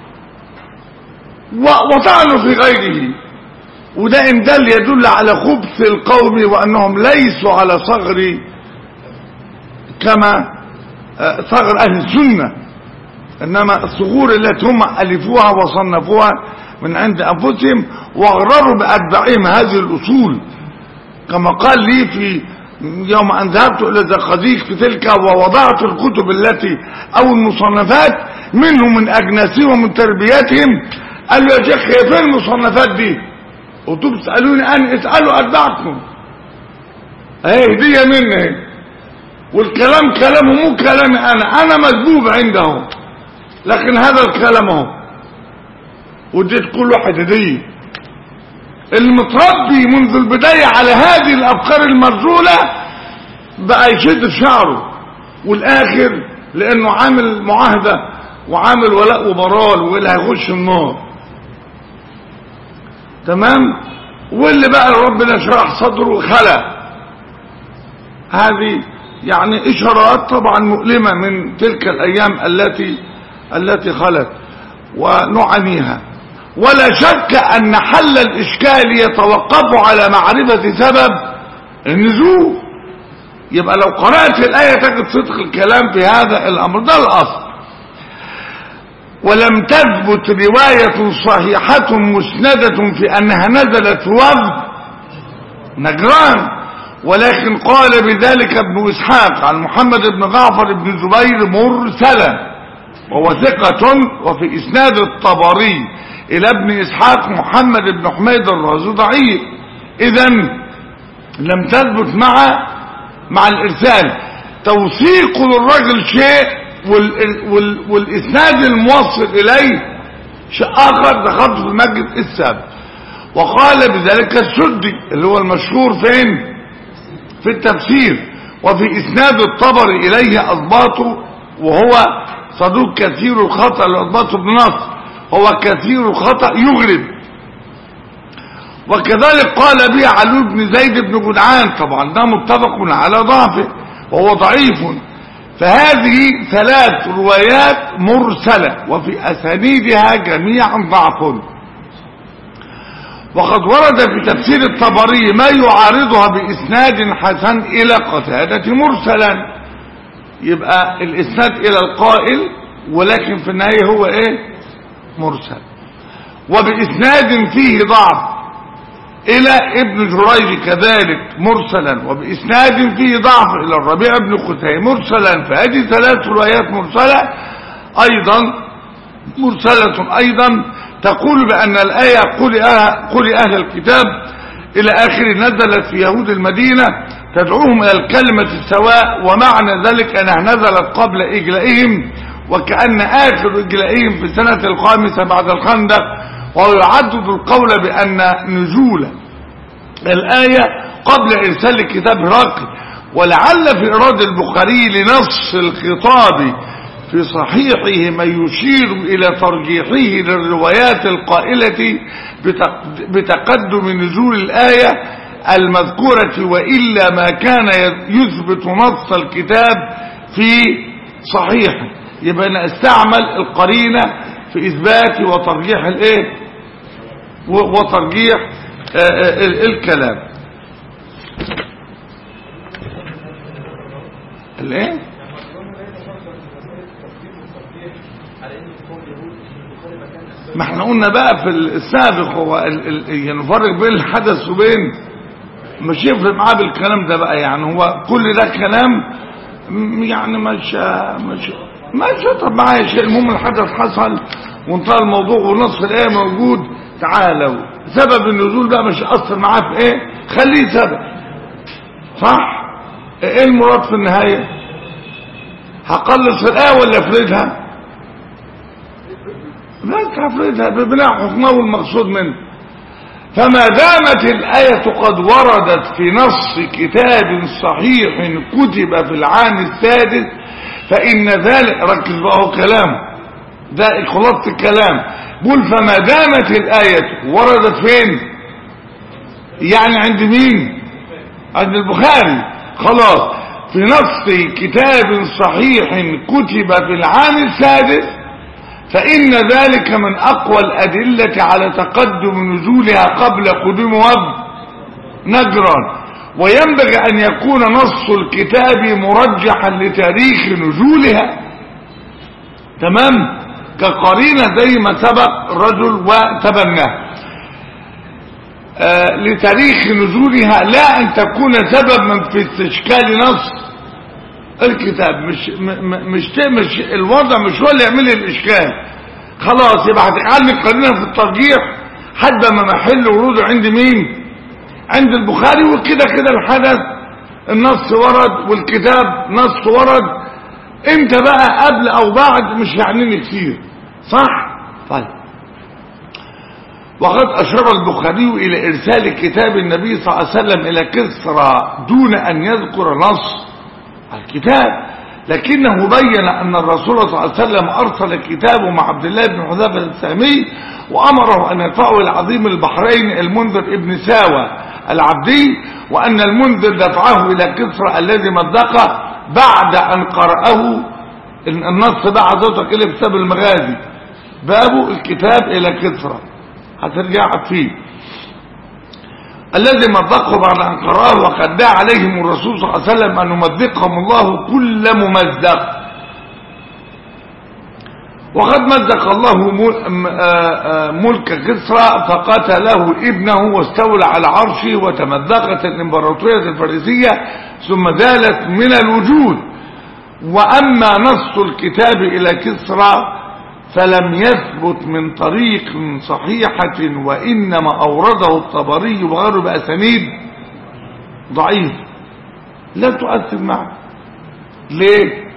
و- وطعنوا في غيره وده ان دل يدل على خبث القوم وانهم ليسوا على صغر كما آه، صغر اهل السنه انما الصغور التي هم الفوها وصنفوها من عند انفسهم واغرروا باتباعهم هذه الاصول كما قال لي في يوم أن ذهبت إلى زقازيق في تلك ووضعت الكتب التي أو المصنفات منهم من أجناسهم ومن تربيتهم قال له يا شيخ هي فين المصنفات دي قلتوا بتسألوني أن اسألوا أتباعكم اهي هدية مني اهي والكلام كلامه مو كلامي أنا أنا مذبوب عنده لكن هذا الكلام اهو وديت كل واحد هديه المتربي منذ البداية على هذه الأفكار المرزولة بقى يشد في شعره والآخر لأنه عامل معاهدة وعامل ولاء وبرال واللي هيخش النار تمام واللي بقى ربنا شرح صدره خلق هذه يعني إشارات طبعا مؤلمة من تلك الأيام التي التي خلت ونعانيها ولا شك أن حل الإشكال يتوقف على معرفة سبب النزول يبقى لو قرأت الآية تجد صدق الكلام في هذا الأمر ده الأصل ولم تثبت رواية صحيحة مسندة في أنها نزلت في وفد نجران ولكن قال بذلك ابن إسحاق عن محمد بن جعفر بن زبير مرسلا وهو ثقة وفي إسناد الطبري إلى ابن إسحاق محمد بن حميد الرازي ضعيف إذا لم تثبت مع مع الإرسال توثيق للرجل شيء وال وال والإسناد الموصل إليه شيء آخر دخلت في المسجد السابق وقال بذلك السدي اللي هو المشهور فين في التفسير وفي إسناد الطبري إليه أضباطه وهو صدوق كثير الخطأ لأضباطه بن نصر هو كثير الخطأ يغرب وكذلك قال به علي بن زيد بن جدعان طبعا ده متفق على ضعفه وهو ضعيف فهذه ثلاث روايات مرسلة وفي أسانيدها جميعا ضعف وقد ورد في تفسير الطبري ما يعارضها بإسناد حسن إلى قتادة مرسلا يبقى الإسناد إلى القائل ولكن في النهاية هو إيه مرسل وبإسناد فيه ضعف إلى ابن جريج كذلك مرسلا وبإسناد فيه ضعف إلى الربيع بن قتيبة مرسلا فهذه ثلاث روايات مرسلة أيضا مرسلة أيضا تقول بأن الآية قل أهل, قل أهل الكتاب إلى آخر نزلت في يهود المدينة تدعوهم إلى الكلمة السواء ومعنى ذلك أنها نزلت قبل إجلائهم وكأن آخر إجلائهم في السنة الخامسة بعد الخندق ويعدد القول بأن نزول الآية قبل إرسال كتاب هرقل ولعل في إرادة البخاري لنص الخطاب في صحيحه ما يشير إلى ترجيحه للروايات القائلة بتقدم نزول الآية المذكورة وإلا ما كان يثبت نص الكتاب في صحيحه يبقى نستعمل القرينة في إثبات وترجيح الإيه وترجيح الكلام الايه ما احنا قلنا بقى في السابق هو ال ال يعني نفرق بين الحدث وبين مش يفرق معاه بالكلام ده بقى يعني هو كل ده كلام يعني مش مش مش طب معايا شيء المهم الحدث حصل وانتهى الموضوع ونص الايه موجود تعالوا سبب النزول بقى مش اثر معاه في ايه خليه سبب صح ايه المراد في النهايه هقلص الايه ولا افردها لا تفردها ببناء حكمه المقصود منه فما دامت الآية قد وردت في نص كتاب صحيح كتب في العام السادس فإن ذلك ركز بقى كلام ده خلاصة الكلام بقول فما دامت الآية وردت فين يعني عند مين عند البخاري خلاص في نص كتاب صحيح كتب في العام السادس فإن ذلك من أقوى الأدلة على تقدم نزولها قبل قدوم وفد نجران وينبغي أن يكون نص الكتاب مرجحا لتاريخ نزولها تمام كقرينة زي ما سبق الرجل وتبناه آه لتاريخ نزولها لا ان تكون سببا في استشكال نص الكتاب مش م م مش مش الوضع مش هو اللي يعمل لي الاشكال خلاص يبقى هتجعلني قرينا في الترجيح حد ما محل وروده عند مين عند البخاري وكده كده الحدث النص ورد والكتاب نص ورد امتى بقى قبل او بعد مش يعنيني كتير صح طيب وقد أشار البخاري إلى إرسال كتاب النبي صلى الله عليه وسلم إلى كسرى دون أن يذكر نص الكتاب لكنه بين أن الرسول صلى الله عليه وسلم أرسل كتابه مع عبد الله بن حذافة السامي وأمره أن يدفعه إلى عظيم البحرين المنذر ابن ساوى العبدي وأن المنذر دفعه إلى كسرى الذي مزقه بعد أن قرأه النص بقى حضرتك إلى كتاب المغازي بابه الكتاب إلى كسرى هترجع فيه الذي مضقه بعد أن قرأه وقد دعا عليهم الرسول صلى الله عليه وسلم أن يمزقهم الله كل ممزق وقد مزق الله ملك كسرى فقتله ابنه واستولى على عرشه وتمزقت الامبراطورية الفارسية ثم زالت من الوجود وأما نص الكتاب إلى كسرى فلم يثبت من طريق صحيحة وإنما أورده الطبري وغيره بأسانيد ضعيف لا تؤثر معه ليه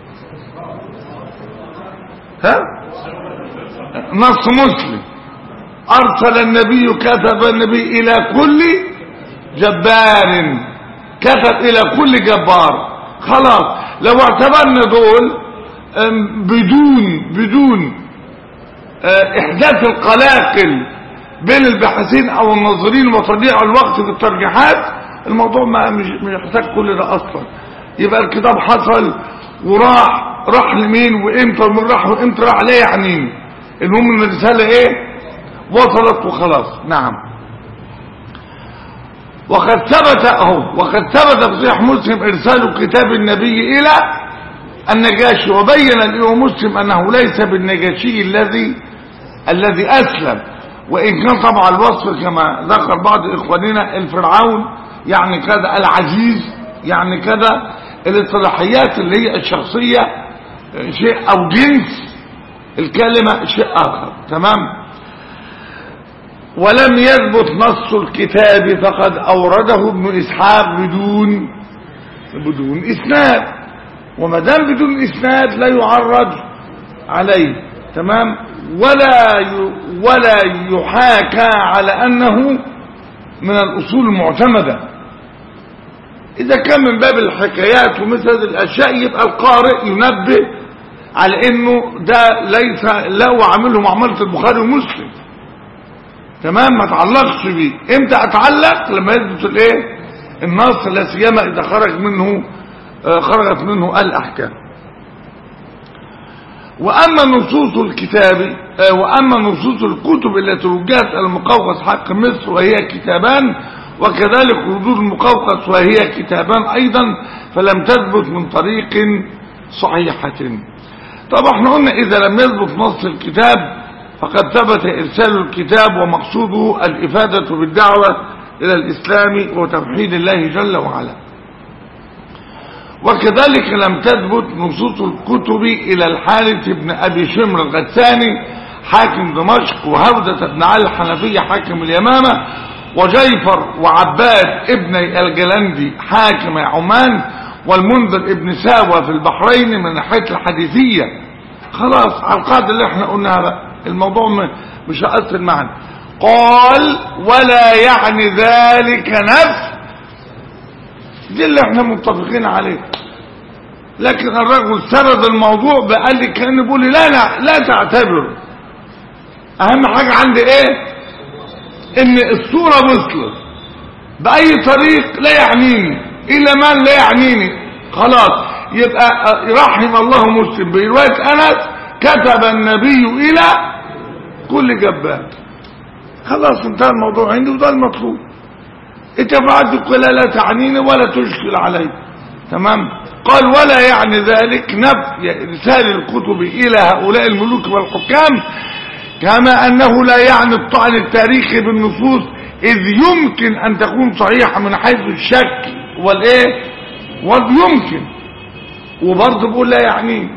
ها نص مسلم أرسل النبي كتب النبي إلى كل جبار كتب إلى كل جبار خلاص لو اعتبرنا دول بدون بدون احداث القلاقل بين الباحثين او الناظرين وتضييع الوقت في الترجيحات الموضوع ما مش يحتاج كل ده اصلا يبقى الكتاب حصل وراح راح لمين وامتى ومن راح وامتى راح ليه يعني المهم ان الرساله ايه وصلت وخلاص نعم وقد ثبت اهو وقد ثبت في صحيح مسلم ارسال كتاب النبي الى النجاشي وبين الإمام مسلم أنه ليس بالنجاشي الذي الذي أسلم وإن كان طبعا الوصف كما ذكر بعض إخواننا الفرعون يعني كذا العزيز يعني كذا الاصطلاحيات اللي هي الشخصية شيء أو جنس الكلمة شيء آخر تمام ولم يثبت نص الكتاب فقد أورده ابن إسحاق بدون بدون إسناد وما دام بدون اسناد لا يعرض عليه تمام ولا ي... ولا يحاكى على انه من الاصول المعتمده اذا كان من باب الحكايات ومثل هذه الاشياء يبقى القارئ ينبه على انه ده ليس لا عامله معامله البخاري ومسلم تمام ما تعلقش بيه امتى اتعلق لما يثبت الايه النص لا سيما اذا خرج منه خرجت منه الأحكام وأما نصوص الكتاب وأما نصوص الكتب التي وجهت المقوقس حق مصر وهي كتابان وكذلك ردود المقوقس وهي كتابان أيضا فلم تثبت من طريق صحيحة طب احنا قلنا إذا لم يثبت نص الكتاب فقد ثبت إرسال الكتاب ومقصوده الإفادة بالدعوة إلى الإسلام وتوحيد الله جل وعلا وكذلك لم تثبت نصوص الكتب إلى الحارث بن أبي شمر الغساني حاكم دمشق وهودة بن علي الحنفية حاكم اليمامة وجيفر وعباد ابن الجلندي حاكم عمان والمنذر ابن ساوى في البحرين من ناحية الحديثية خلاص على القاعدة اللي احنا قلناها بقى الموضوع مش هأثر معنا قال ولا يعني ذلك نفس دي اللي احنا متفقين عليه لكن الرجل سرد الموضوع بقال لي كان بيقول لي لا لا لا تعتبر اهم حاجة عندي ايه ان الصورة وصلت باي طريق لا يعنيني الى من لا يعنيني خلاص يبقى رحم الله مسلم برواية انس كتب النبي الى كل جبار خلاص انتهى الموضوع عندي وده المطلوب انت فعلت لا لا تعنيني ولا تشكل علي تمام قال ولا يعني ذلك نفي رسال الكتب الى هؤلاء الملوك والحكام كما انه لا يعني الطعن التاريخي بالنصوص إذ يمكن أن تكون صحيحة من حيث الشك والإيه واليمكن وبرضه بقول لا يعني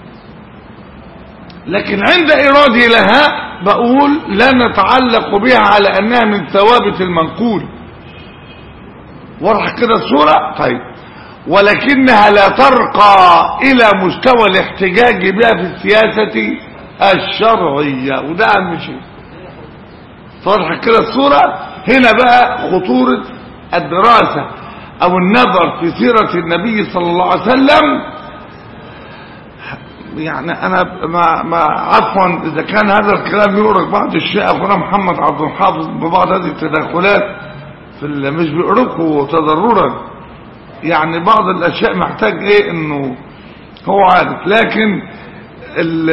لكن عند إرادي لها بقول لا نتعلق بها على أنها من ثوابت المنقول واضح كده الصورة طيب ولكنها لا ترقى إلى مستوى الاحتجاج بها في السياسة الشرعية وده أهم شيء واضح كده الصورة هنا بقى خطورة الدراسة أو النظر في سيرة النبي صلى الله عليه وسلم يعني انا ما ما عفوا اذا كان هذا الكلام يورك بعض الشيء اخونا محمد عبد الحافظ ببعض هذه التدخلات في ال- مش بيقرقوا تضررا يعني بعض الاشياء محتاج ايه انه هو عارف لكن ال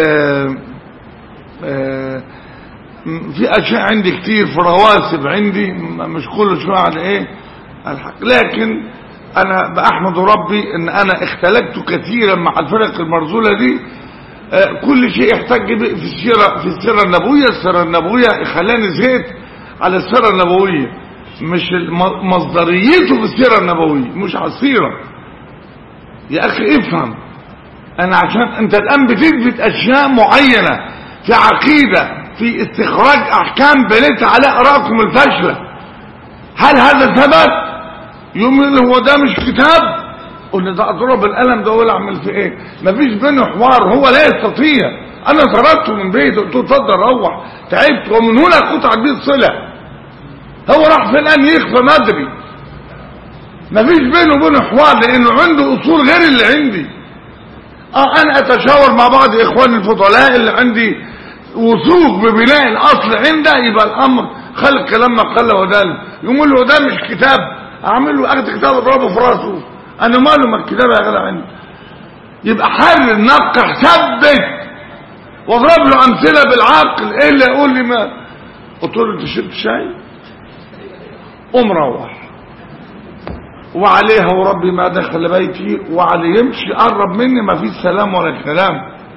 آه، م- في اشياء عندي كتير في رواسب عندي م- مش كل شويه على ايه الحق لكن انا باحمد ربي ان انا اختلفت كثيرا مع الفرق المرذوله دي آه، كل شيء يحتج به في السيره في السيره النبويه السيره النبويه خلاني زهقت على السيره النبويه مش الم- مصدريته في السيره النبويه مش على السيره يا اخي افهم انا عشان انت الان بتثبت اشياء معينه في عقيده في استخراج احكام بنيت على ارائكم الفاشله هل هذا ثبت يوم اللي هو ده مش كتاب قلنا ده اضرب القلم ده ولا اعمل فيه ايه مفيش بينه حوار هو لا يستطيع انا طردته من بيته قلت له اتفضل روح تعبت ومن هنا قطعت بيه الصله هو راح في الان يخفى ما ادري مفيش بينه وبينه حوار لانه عنده اصول غير اللي عندي اه انا اتشاور مع بعض اخواني الفضلاء اللي عندي وثوق ببناء الاصل عنده يبقى الامر خلق كلام ما قل ودل يقول له ده مش كتاب اعمل له اخد كتاب اضربه في راسه انا ماله ما الكتاب يا جدع عندي يبقى حرر نقح ثبت واضرب له امثله بالعقل ايه اللي يقول لي ما قلت له انت شربت شاي قوم روح وعليها وربي ما دخل بيتي وعليه يمشي قرب مني ما فيش سلام ولا كلام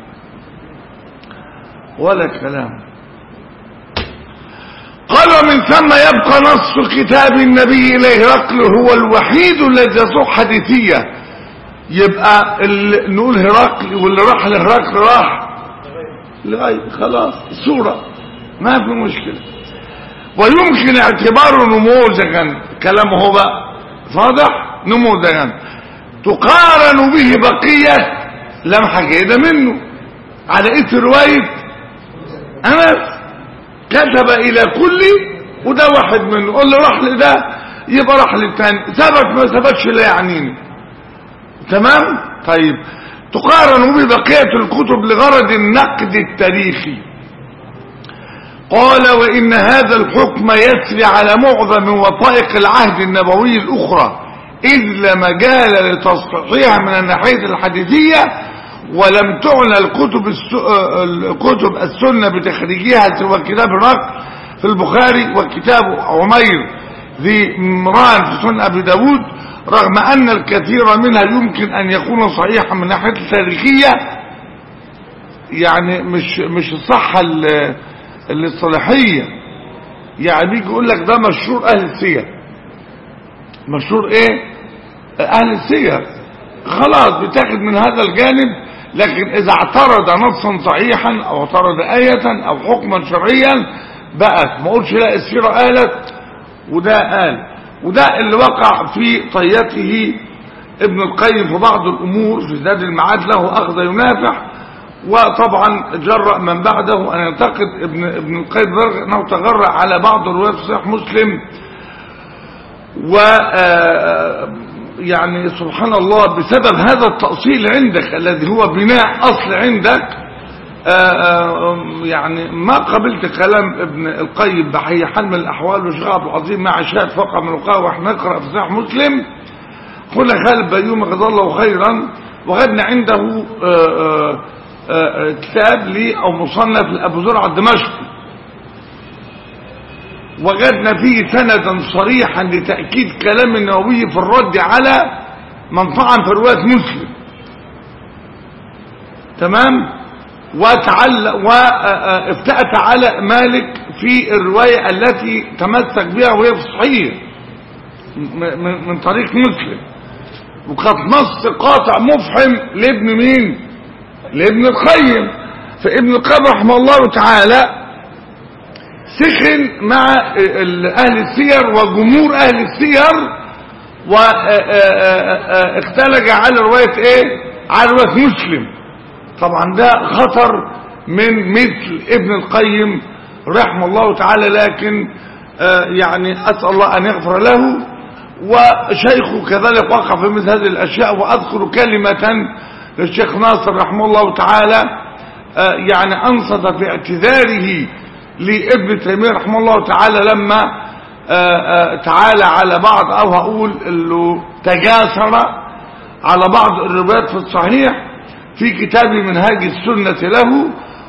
ولا كلام قال ومن ثم يبقى نص كتاب النبي إليه هرقل هو الوحيد الذي يصح حديثية يبقى ال- نقول هرقل واللي راح لهرقل راح لغاية خلاص صورة ما في مشكلة ويمكن اعتباره نموذجا كلامه هو بقى واضح نموذجا تقارن به بقية لمحة جيدة منه على اثر رواية انس كتب الى كل وده واحد منه اللي راح لده يبقى راح للتاني ثبت ما ثبتش لا يعنيني تمام طيب تقارن ببقية الكتب لغرض النقد التاريخي قال وإن هذا الحكم يسري على معظم وثائق العهد النبوي الأخرى إذ لا مجال لتصحيحها من الناحية الحديثية ولم تعنى الكتب الس... الكتب السنة بتخريجها سوى كتاب الرق في البخاري وكتاب عمير ذي مران في سنن أبي داود رغم أن الكثير منها يمكن أن يكون صحيحا من الناحية التاريخية يعني مش مش الصحة ال- الاصطلاحية يعني بيجي يقول لك ده مشهور أهل السير مشهور ايه أهل السير خلاص بتاخد من هذا الجانب لكن إذا اعترض نصا صحيحا أو اعترض آية أو حكما شرعيا بقت ما قلش لا السيرة قالت وده قال وده اللي وقع في طيته ابن القيم في بعض الأمور في زاد المعاد له أخذ ينافح وطبعا جرأ من بعده أن ينتقد ابن, ابن القيم درجة أنه تغرى على بعض الروايات في صحيح مسلم و آه، يعني سبحان الله بسبب هذا التأصيل عندك الذي هو بناء أصل عندك آه، آه، يعني ما قبلت كلام ابن القيم بحي حل من الأحوال وشيخ عبد العظيم مع شاهد فقع من الوقاء واحنا نقرأ في صحيح مسلم قلنا خالد بيوم جزاه الله خيرا وغدنا عنده آه، آه، آه، كتاب لي أو مصنف لأبو زرع الدمشقي وجدنا فيه سندا صريحا لتأكيد كلام النووي في الرد على من طعن في رواية مسلم تمام وتعلق وافتأت على مالك في الرواية التي تمسك بها وهي في الصحيح م- من من طريق مسلم وكانت نص قاطع مفحم لابن مين لابن القيم فابن القيم رحمه الله تعالى سخن مع ال- اهل السير وجمهور اهل السير واختلج على رواية ايه على رواية مسلم طبعا ده خطر من مثل ابن القيم رحمه الله تعالى لكن آه، يعني اسال الله ان يغفر له وشيخه كذلك وقع في مثل هذه الاشياء واذكر كلمه للشيخ ناصر رحمه الله تعالى آه، يعني انصت في اعتذاره لابن تيميه رحمه الله تعالى لما آه، آه، تعالى على بعض او هقول انه تجاسر على بعض الروايات في الصحيح في كتاب منهاج السنة له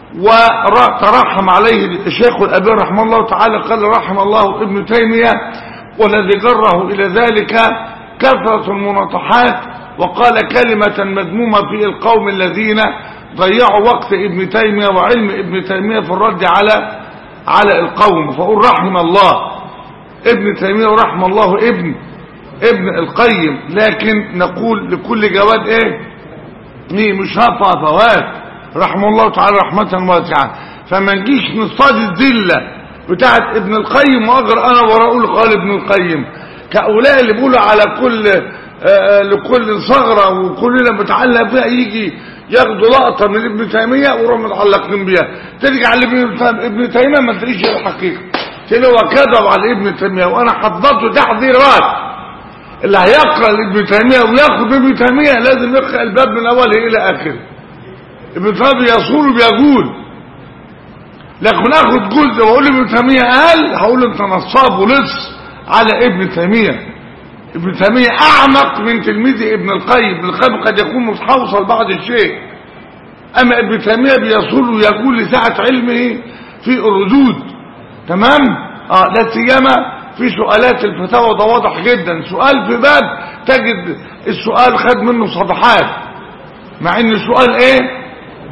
وترحم عليه الشيخ الأبي رحمه الله تعالى قال رحم الله ابن تيمية والذي جره إلى ذلك كثرة المناطحات وقال كلمة مذمومة في القوم الذين ضيعوا وقت ابن تيمية وعلم ابن تيمية في الرد على على القوم فقل رحم الله ابن تيمية ورحم الله ابن ابن القيم لكن نقول لكل جواد ايه ايه مش هفع فوات رحمه الله تعالى رحمة واسعة فما نجيش نصطاد الذلة بتاعت ابن القيم واجر انا وراء قال ابن القيم كأولاء اللي بيقولوا على كل آه لكل ثغرة وكلنا متعلق فيها يجي ياخدوا لقطة من ابن تيمية ويروحوا متعلقين بيها ترجع لابن ابن تيمية ما تلاقيش الحقيقة تلاقي هو كذب على ابن تيمية وانا حضرته تحذيرات اللي هيقرأ لابن تيمية وياخد ابن تيمية لازم يقرأ الباب من أوله إلى آخره ابن تيمية بيصول وبيقول لكن اخد جزء واقول ابن تيمية قال هقول انت نصاب ولص على ابن تيمية ابن تيمية اعمق من تلميذ ابن القيم ابن القيم قد يكون متحوصل بعض الشيء اما ابن تيمية بيصول ويقول لسعة علمه في الردود تمام اه لا سيما في سؤالات الفتاوى ده واضح جدا سؤال في باب تجد السؤال خد منه صفحات مع ان السؤال ايه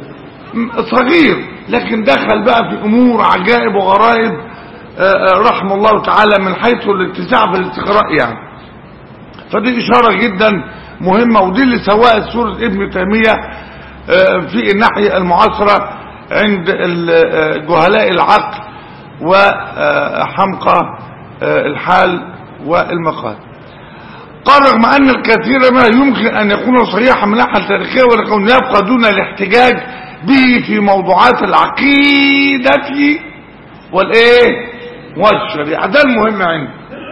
صغير لكن دخل بقى في امور عجائب وغرائب رحم الله تعالى من حيث الاتساع في الاستقراء يعني فدي اشارة جدا مهمة ودي اللي سواء سورة ابن تيمية في الناحية المعاصرة عند جهلاء العقل وحمقى الحال والمقال قال رغم أن الكثير ما يمكن أن يكون صحيحا من الناحية التاريخية ولكن يبقى دون الاحتجاج به في موضوعات العقيدة والإيه والشريعة ده المهم عندي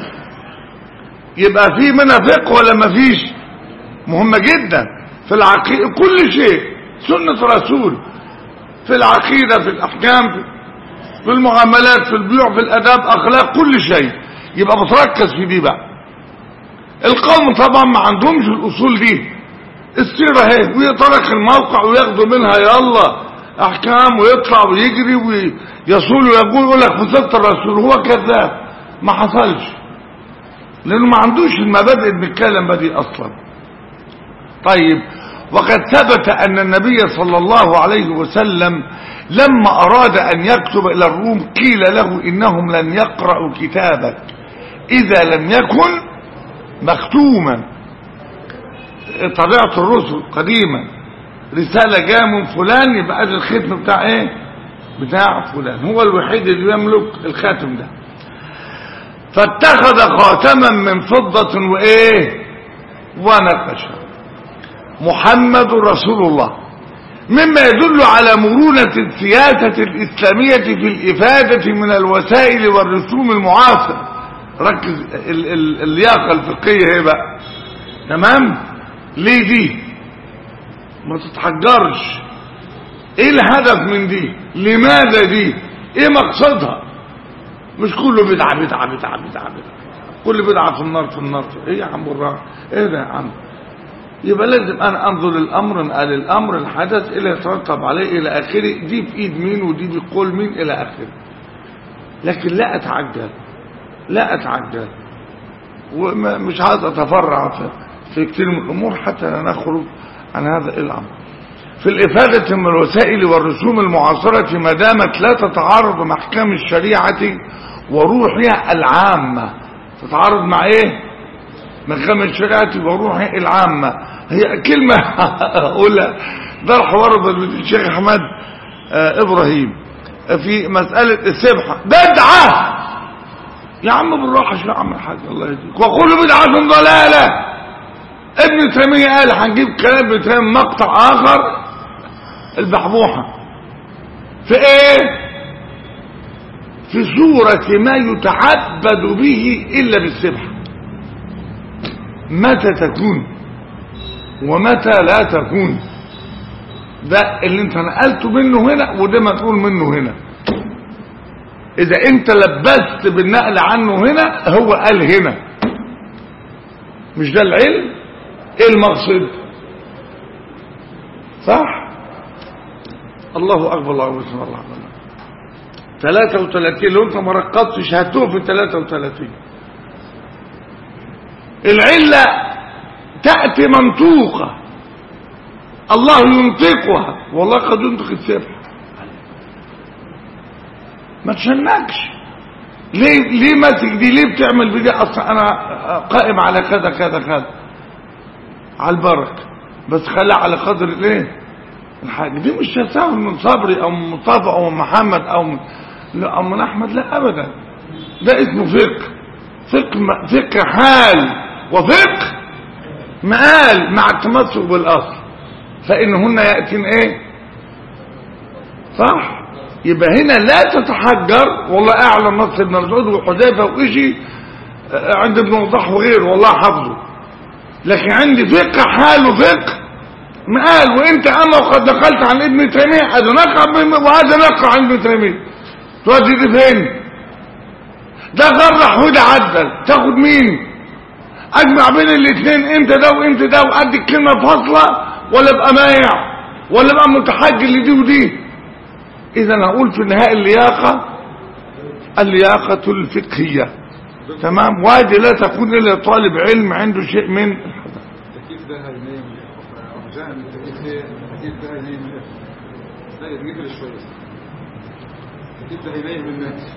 يبقى في منها فقه ولا ما فيش مهمة جدا في العقيدة كل شيء سنة رسول في العقيدة في الأحكام في في المعاملات في البيوع في الاداب اخلاق كل شيء يبقى بتركز في دي بقى القوم طبعا ما عندهمش الاصول دي السيرة اهي ويترك الموقع وياخدوا منها يلا احكام ويطلع ويجري ويصول ويقول يقول لك فصلت الرسول هو كذاب ما حصلش لانه ما عندوش المبادئ اللي بنتكلم بدي اصلا طيب وقد ثبت ان النبي صلى الله عليه وسلم لما أراد أن يكتب إلى الروم قيل له إنهم لن يقرأوا كتابك إذا لم يكن مختوما طبيعة الرسل قديما رسالة جاء من فلان يبقى ادي الختم بتاع ايه بتاع فلان هو الوحيد اللي يملك الخاتم ده فاتخذ خاتما من فضة وايه ونقش محمد رسول الله مما يدل على مرونة السياسة الإسلامية في الإفادة من الوسائل والرسوم المعاصرة ركز ال ال اللياقة الفقهية هي بقى تمام ليه دي ما تتحجرش ايه الهدف من دي لماذا دي ايه مقصدها مش كله بدعة بدعة بدعة بدعة بدعة كل بدعة في النار في النار ايه يا عم الراجل ايه ده يا عم يبقى لازم انا انظر للامر نقل الامر الحدث الى يترتب عليه الى اخره دي بايد مين ودي بقول مين الى اخره لكن لا اتعجل لا اتعجل ومش عايز اتفرع في, في كتير من الامور حتى لا نخرج عن هذا الامر في الإفادة من الوسائل والرسوم المعاصرة ما دامت لا تتعارض مع أحكام الشريعة وروحها العامة تتعارض مع إيه؟ محكمة الشريعة وروحها العامة هي كلمة أقولها ده الحوار بين الشيخ أحمد آه إبراهيم في مسألة السبحة بدعة يا عم بالراحة يا عم الحاج الله يهديك وكل بدعة ضلالة ابن تيمية قال هنجيب كلام ابن تيمية مقطع آخر البحبوحة في ايه في صورة ما يتعبد به إلا بالسبحة متى تكون ومتى لا تكون ده اللي انت نقلته منه هنا وده مقول منه هنا اذا انت لبست بالنقل عنه هنا هو قال هنا مش ده العلم ايه المقصد صح الله اكبر الله اكبر الله اكبر 33 لو انت ما رقبتش هتوه في 33 العله تاتي منطوقه الله ينطقها والله قد ينطق السبح ما تشنكش ليه ليه ماسك دي ليه بتعمل بدي اصلا انا قائم على كذا كذا كذا على البركه بس خليها على قدر الايه الحاجه دي مش تساهل من صبري او من مصطفى او من محمد او من لا او من احمد لا ابدا ده اسمه فقه فقه فقه حال وفقه مقال مع التمسك بالاصل فإنهن يأتين ايه صح يبقى هنا لا تتحجر والله اعلم نص ابن مسعود وحذيفه وإشي عند ابن وضح وغيره والله حافظه لكن عندي فقه حال وفقه مقال وانت اما وقد نقلت عن ابن تيميه هذا نقل وهذا نقل عن ابن تيميه تودي دي فين ده غرح وده عدل تاخد مين اجمع بين الاثنين انت ده وانت ده وادي الكلمه فاصله ولا ابقى مايع ولا ابقى متحجر لدي ودي اذا اقول في النهايه اللياقه اللياقه الفقهيه تمام وهذه لا تكون الا طالب علم عنده شيء من التكييف ده هينام جاء من التكييف ايه التكييف ده هينام ايه لا يتجبر شويه التكييف ده هينام الناس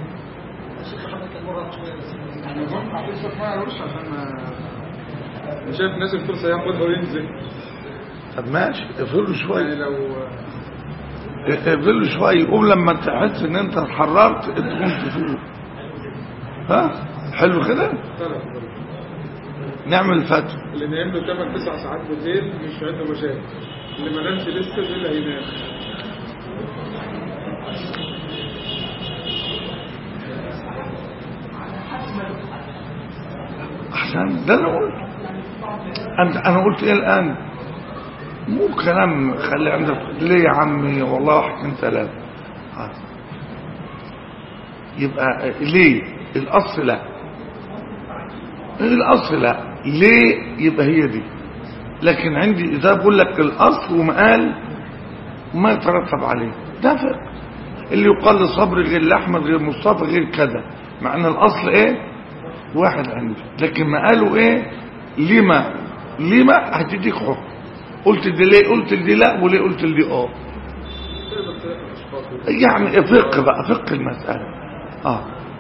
انا بقول معلش ما اقولش عشان ما أنا شايف الناس الفرصه ياخدها وينزل طب ماشي اقفله يعني شويه لو اقفله شويه يقوم لما تحس ان انت اتحررت تقوم تفوق ها حلو كده طلب نعمل فتوى اللي نايم له 8 9 ساعات بالليل مش عنده مشاكل اللي ما نامش لسه ده اللي هينام احسن ده انا قلت انت انا قلت ايه الان مو كلام خلي عندك ليه يا عمي والله واحد اتنين ثلاثة ها. يبقى ليه الاصل لا الاصل لا ليه يبقى هي دي لكن عندي اذا بقول لك الاصل ومقال وما يترتب عليه ده فرق اللي يقال لصبري غير لاحمد غير مصطفى غير كذا مع ان الاصل ايه واحد عندي لكن ما قالوا ايه لما لما هتديك حكم قلت دي ليه قلت دي لا وليه قلت دي اه تقدر تلاقي الاشخاص يعني فقه بقى فقه المسألة اه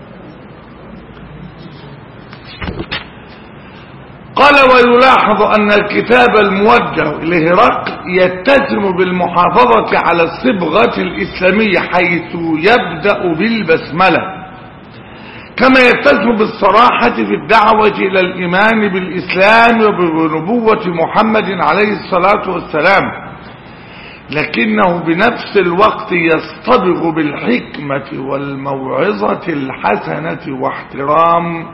قال ويلاحظ أن الكتاب الموجه لهرقل يتسم بالمحافظة على الصبغة الإسلامية حيث يبدأ بالبسملة كما يتسم بالصراحة في الدعوة إلى الإيمان بالإسلام وبنبوة محمد عليه الصلاة والسلام لكنه بنفس الوقت يصطبغ بالحكمة والموعظة الحسنة واحترام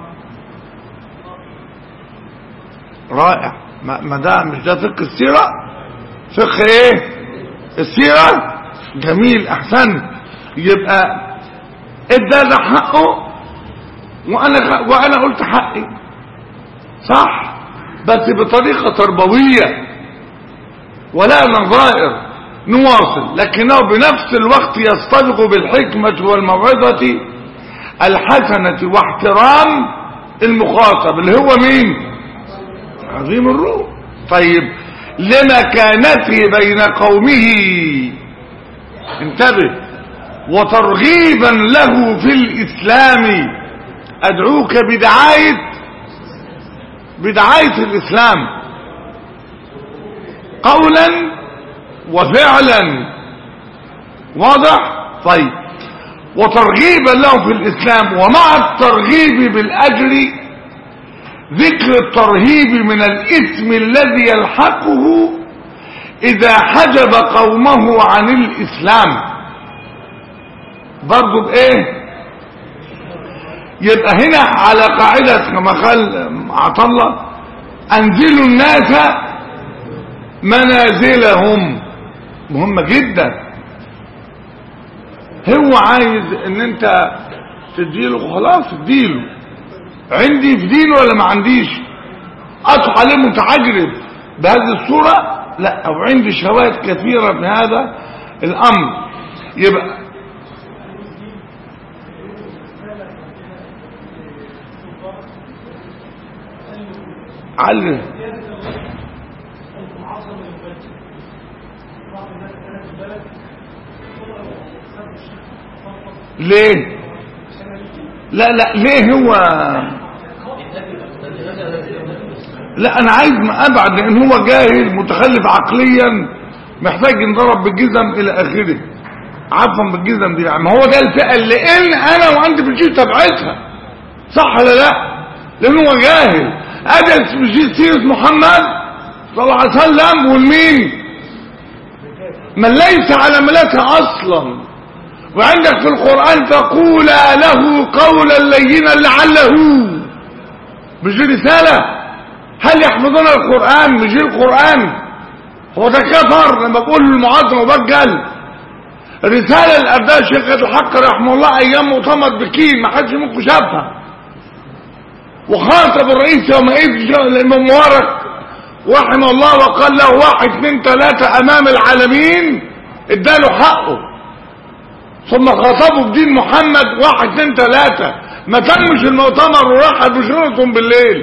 رائع ما ما ده مش ده فقه السيرة فقه ايه السيرة جميل احسن يبقى ادى ده حقه وانا وانا قلت حقي صح بس بطريقة تربوية ولا نظائر نواصل لكنه بنفس الوقت يصطدق بالحكمة والموعظة الحسنة واحترام المخاطب اللي هو مين عظيم الروح طيب لمكانته بين قومه انتبه وترغيبا له في الإسلام أدعوك بدعاية بدعاية الإسلام قولا وفعلا واضح طيب وترغيبا له في الإسلام ومع الترغيب بالأجر ذكر الترهيب من الإثم الذي يلحقه إذا حجب قومه عن الإسلام برضو بإيه يبقى هنا على قاعدة كما قال عطلة أنزلوا الناس منازلهم مهمة جدا هو عايز ان انت تديله خلاص اديله عندي في دينه ولا ما عنديش اطلع عليه متعجرب بهذه الصورة لا او عندي شواهد كثيرة من هذا الامر يبقى علم ليه لا لا ليه هو لا انا عايز ما ابعد لان هو جاهل متخلف عقليا محتاج ينضرب بالجزم الى اخره عفوا بالجزم دي ما هو ده الفئه اللي ان انا وعندي بنجيب تبعتها صح ولا لا لان هو جاهل ادرس بجيب سيره محمد صلى الله عليه وسلم والمين من ليس على ملته اصلا وعندك في القرآن فقولا له قولا لينا لعله مش دي رسالة هل يحفظون القرآن مش دي القرآن هو ده كفر لما بقول المعظم وبجل رسالة الأبداء شيخ الحق رحمه الله أيام مؤتمر بكين ما حدش منكم شافها وخاطب الرئيس يومئذ الإمام مبارك رحمه الله وقال له واحد اثنين ثلاثة أمام العالمين اداله حقه ثم خاطبوا بدين محمد واحد اثنين ثلاثة ما تمش المؤتمر وراح بشرتهم بالليل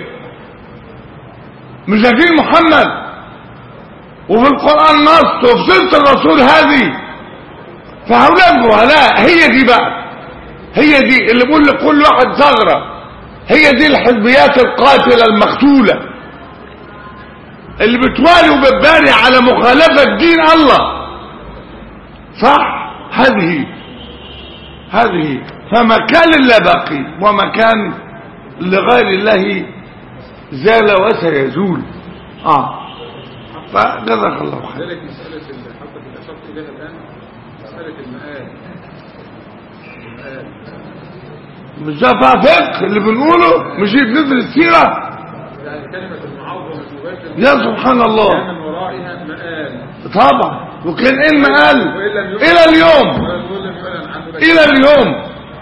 مش ده دين محمد وفي القرآن نص وفي سيرة الرسول هذه فهؤلاء الجهلاء هي دي بقى هي دي اللي بقول لكل واحد ثغرة هي دي الحزبيات القاتلة المقتولة اللي بتوالي وبتباري على مخالفة دين الله صح هذه هذه فمكان لا باقي ومكان لغير الله زال وسيزول اه فجزاك الله خير ذلك مسألة اللي حضرتك أشرت إليها الآن مسألة المآل المآل مش ده بقى فقه اللي بنقوله مش بندرس السيره يعني كلمة المعظم المباشر يا سبحان الله كان من ورائها مآل طبعا وكان ايه المقال وإن لم يعلن- الى اليوم ويقول لم يعلن عنه بشيء. الى اليوم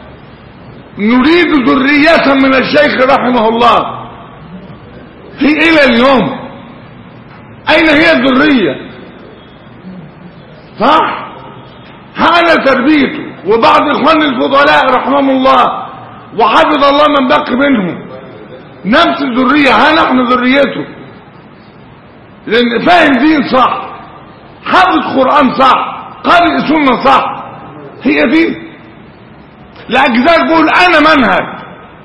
نريد ذرية من الشيخ رحمه الله في الى اليوم اين هي الذرية صح هذا تربيته وبعض اخواننا الفضلاء رحمهم الله وحفظ الله من بقي منهم نفس الذرية ها نحن ذريته لان فاهم دين صح حافظ قرآن صح قارئ سنة صح هي دي الأجزاء بقول أنا منهج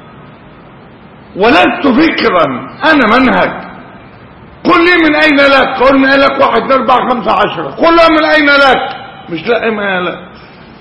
ولست فكرا أنا منهج قل لي من أين لك قل من أين لك واحد اثنين أربعة خمسة عشرة قل لها من أين لك مش لا من أين لك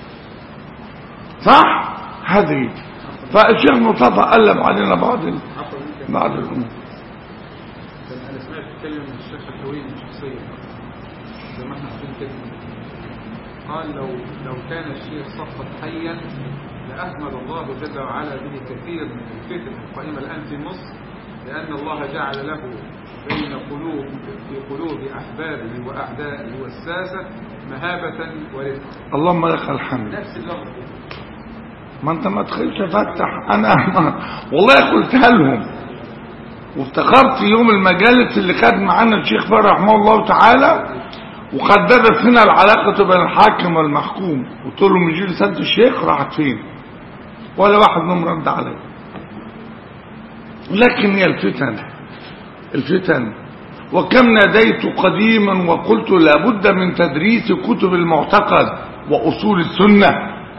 صح هذه فالشيخ مصطفى قلب علينا بعض ال- عفوا منك. بعض الأمور كان أنا سمعت كلمة من الشيخ الحويني شخصيا زي ما احنا عارفين كده قال لو لو كان الشيخ صفت حيا لأحمد الله جل وعلا به كثير من الفتن القائمة الآن في مصر لأن الله جعل له بين قلوب في قلوب أحبابه وأعدائه والساسة مهابة ورفقة اللهم لك الحمد نفس اللفظ ما انت ما تخلش افتح انا ما والله قلتها لهم وافتكرت يوم المجالس اللي كانت معانا الشيخ فرح رحمه الله تعالى وقددت هنا العلاقة بين الحاكم والمحكوم قلت له مجي رسالة الشيخ راحت فين ولا واحد منهم رد عليا لكن هي الفتن الفتن وكم ناديت قديما وقلت لابد من تدريس كتب المعتقد وأصول السنة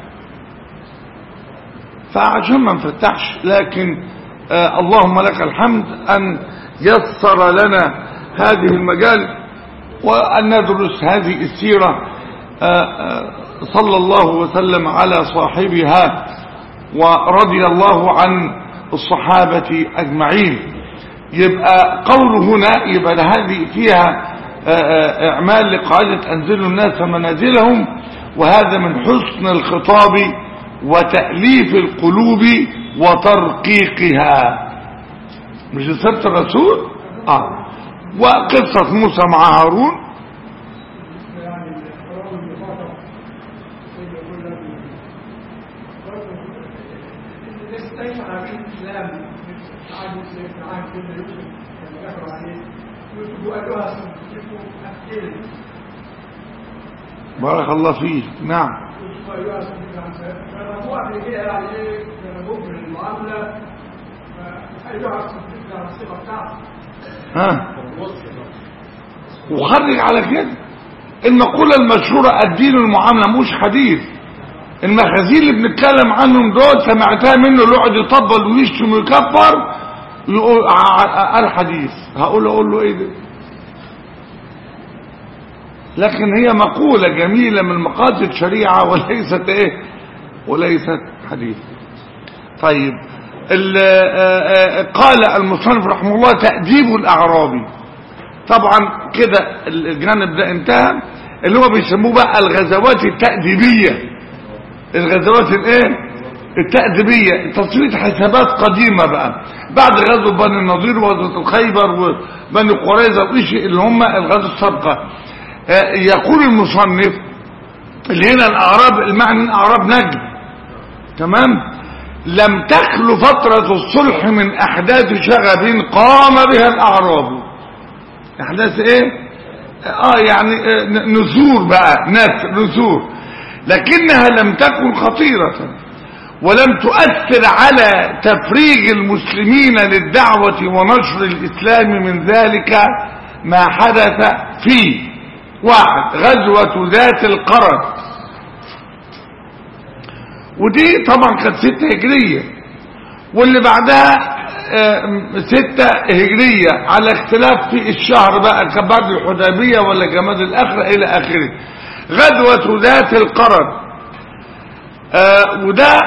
فعشان ما نفتحش لكن آه اللهم لك الحمد أن يسر لنا هذه المجال وأن ندرس هذه السيرة آه آه صلى الله وسلم على صاحبها ورضي الله عن الصحابة أجمعين يبقى قوله هنا يبقى هذه فيها اعمال لقاعدة انزلوا الناس منازلهم وهذا من حسن الخطاب وتأليف القلوب وترقيقها مش سبت الرسول اه وقصة موسى مع هارون بارك الله فيك نعم ها وخرج على كده المقولة المشهورة الدين المعاملة مش حديث المخازين اللي بنتكلم عنهم دول سمعتها منه اللي يقعد يطبل ويشتم ويكفر يقول الحديث هقول له اقول له ايه ده لكن هي مقولة جميلة من مقاصد شريعة وليست ايه وليست حديث طيب قال المصنف رحمه الله تأديب الأعرابي طبعا كده الجانب ده انتهى اللي هو بيسموه بقى الغزوات التأديبية الغزوات الايه التأديبية تصويت حسابات قديمة بقى بعد غزو بني النضير وغزوة الخيبر وبني قريظة وإيش اللي هم الغزو السابقة يقول المصنف اللي هنا الأعراب المعنى الأعراب نجد تمام لم تخلو فترة الصلح من أحداث شغب قام بها الأعراب أحداث إيه آه يعني نزور بقى نسر نزور لكنها لم تكن خطيرة ولم تؤثر على تفريغ المسلمين للدعوة ونشر الإسلام من ذلك ما حدث فيه واحد غزوة ذات القرن ودي طبعا كانت ستة هجرية واللي بعدها ستة هجرية على اختلاف في الشهر بقى كبعد الحديبية ولا جماد الآخرة إلى آخره غزوة ذات القرن وده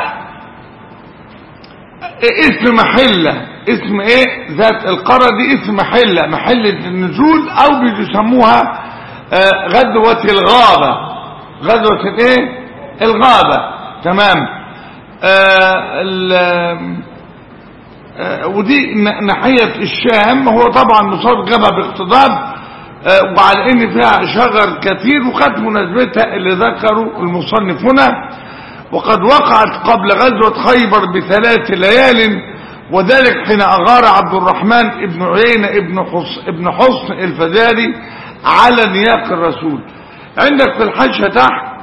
اسم محلة اسم ايه ذات القرى دي اسم محلة محلة النزول او بيسموها آه غزوة الغابة غزوة الايه الغابة تمام آه آه ودي ناحية الشام هو طبعا مصاب جبهة باقتضاب وعلى ان فيها شجر كثير وخد مناسبتها اللي ذكروا المصنف هنا وقد وقعت قبل غزوة خيبر بثلاث ليال وذلك حين أغار عبد الرحمن ابن عيينة ابن حصن, ابن حصن الفزاري على نياق الرسول عندك في الحاشة تحت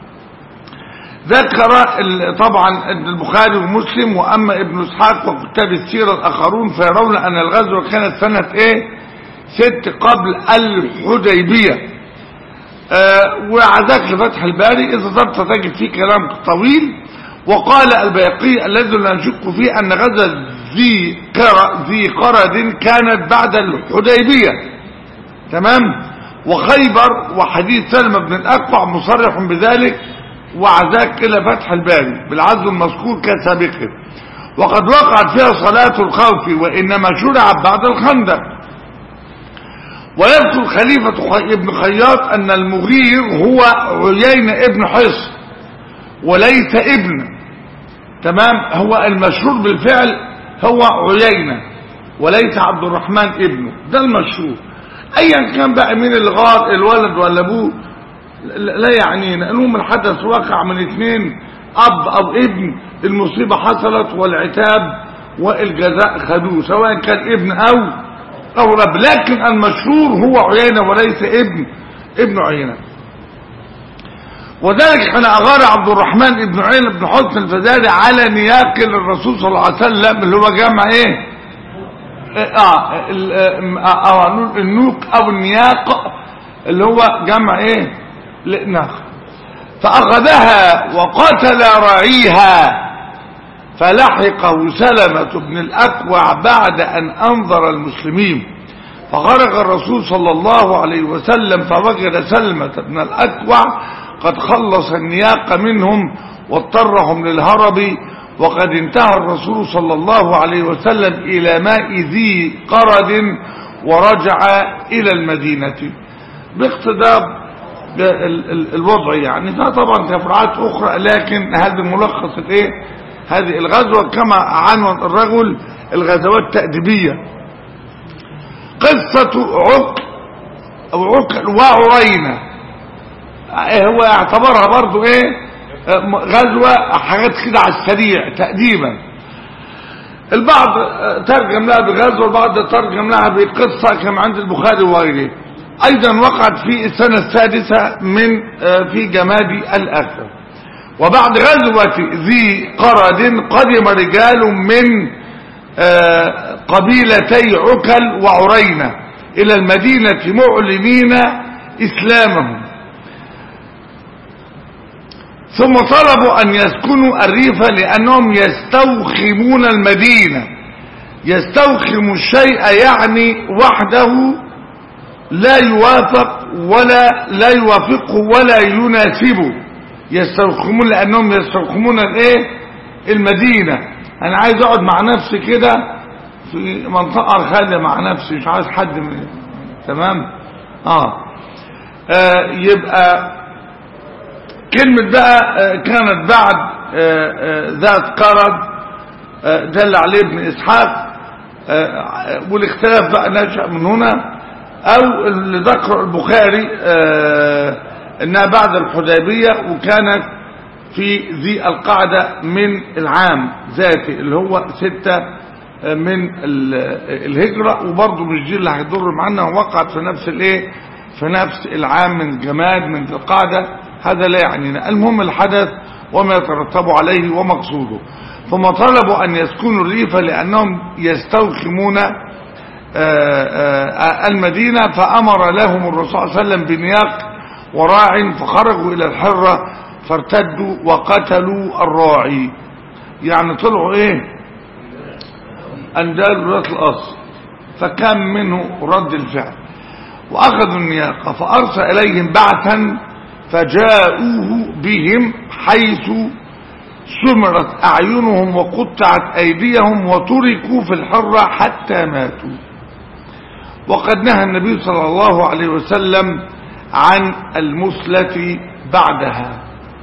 ذكر طبعا البخاري ومسلم وأما ابن اسحاق وكتاب السيرة الآخرون فيرون أن الغزوة كانت سنة ايه ست قبل الحديبية آه وعزاك لفتح الباري إذا ضبط تجد فيه كلام طويل وقال البيقي الذي لا نشك فيه أن غزة ذي, ذي قرد كانت بعد الحديبية تمام وخيبر وحديث سلمة بن الأقوع مصرح بذلك وعزاك إلى فتح الباري بالعزل المذكور كسابقه وقد وقعت فيها صلاة الخوف وإنما شرعت بعد الخندق ويذكر خليفة ابن خياط أن المغير هو عيين ابن حصن وليس ابن تمام هو المشهور بالفعل هو عيينة وليس عبد الرحمن ابنه ده المشهور ايا كان بقى مين الغار الولد ولا ابوه لا يعنينا المهم الحدث وقع من اثنين اب او ابن المصيبة حصلت والعتاب والجزاء خدوه سواء كان ابن او او رب لكن المشهور هو عيينة وليس ابن ابن عيينة وذلك حين أغار عبد الرحمن ابن عين بن حسن الفزاري على نياق الرسول صلى الله عليه وسلم اللي هو جمع ايه اه ال- آه، آه، نقول النوق او النياق اللي هو جمع ايه ل- ناقة فاخذها وقتل راعيها فلحقه سلمة بن الأكوع بعد أن أنظر المسلمين فخرج الرسول صلى الله عليه وسلم فوجد سلمة بن الأكوع قد خلص النياق منهم واضطرهم للهرب وقد انتهى الرسول صلى الله عليه وسلم إلى ماء ذي قرد ورجع إلى المدينة باقتضاب ال- ال- الوضع يعني فطبعا تفرعات أخرى لكن هذا ملخص الايه هذه الغزوة كما عنوان الرجل الغزوات التأديبية قصة عك أو عكل وعرينة إيه هو اعتبرها برضو ايه آه، غزوة حاجات كده على السريع تأديبا البعض آه، ترجم لها بغزوة البعض ترجم لها بقصة كما عند البخاري وغيره ايضا وقعت في السنة السادسة من آه، في جماد الاخر وبعد غزوة ذي قرد قدم رجال من آه، قبيلتي عكل وعرينة الى المدينة معلنين اسلامهم ثم طلبوا ان يسكنوا الريف لانهم يستوخمون المدينة يستوخم الشيء يعني وحده لا يوافق ولا لا يوافقه ولا يناسبه يستوخمون لانهم يستوخمون الايه المدينة انا عايز اقعد مع نفسي كده في منطقة خالية مع نفسي مش عايز حد من تمام اه, آه يبقى كلمة بقى آه، كانت بعد آه، آه، ذات قرد آه، دل عليه ابن إسحاق آه، والاختلاف بقى نشأ من هنا أو اللي ذكر البخاري آه، إنها بعد الحديبية وكانت في ذي القعدة من العام ذاته اللي هو ستة آه، من ال- الهجرة وبرضه مش دي اللي هيضر معانا وقعت في نفس الايه في نفس العام من جماد من ذي القعدة هذا لا يعنينا المهم الحدث وما يترتب عليه ومقصوده ثم طلبوا أن يسكنوا الريف لأنهم يستوخمون آه، آه، المدينة فأمر لهم الرسول صلى الله عليه وسلم بنياق وراع فخرجوا إلى الحرة فارتدوا وقتلوا الراعي يعني طلعوا ايه أندال ولاة الأصل فكان منه رد الفعل وأخذوا النياقة فأرسل إليهم بعثا فجاءوه بهم حيث سمرت أعينهم وقطعت أيديهم وتركوا في الحرة حتى ماتوا وقد نهى النبي صلى الله عليه وسلم عن المثلة بعدها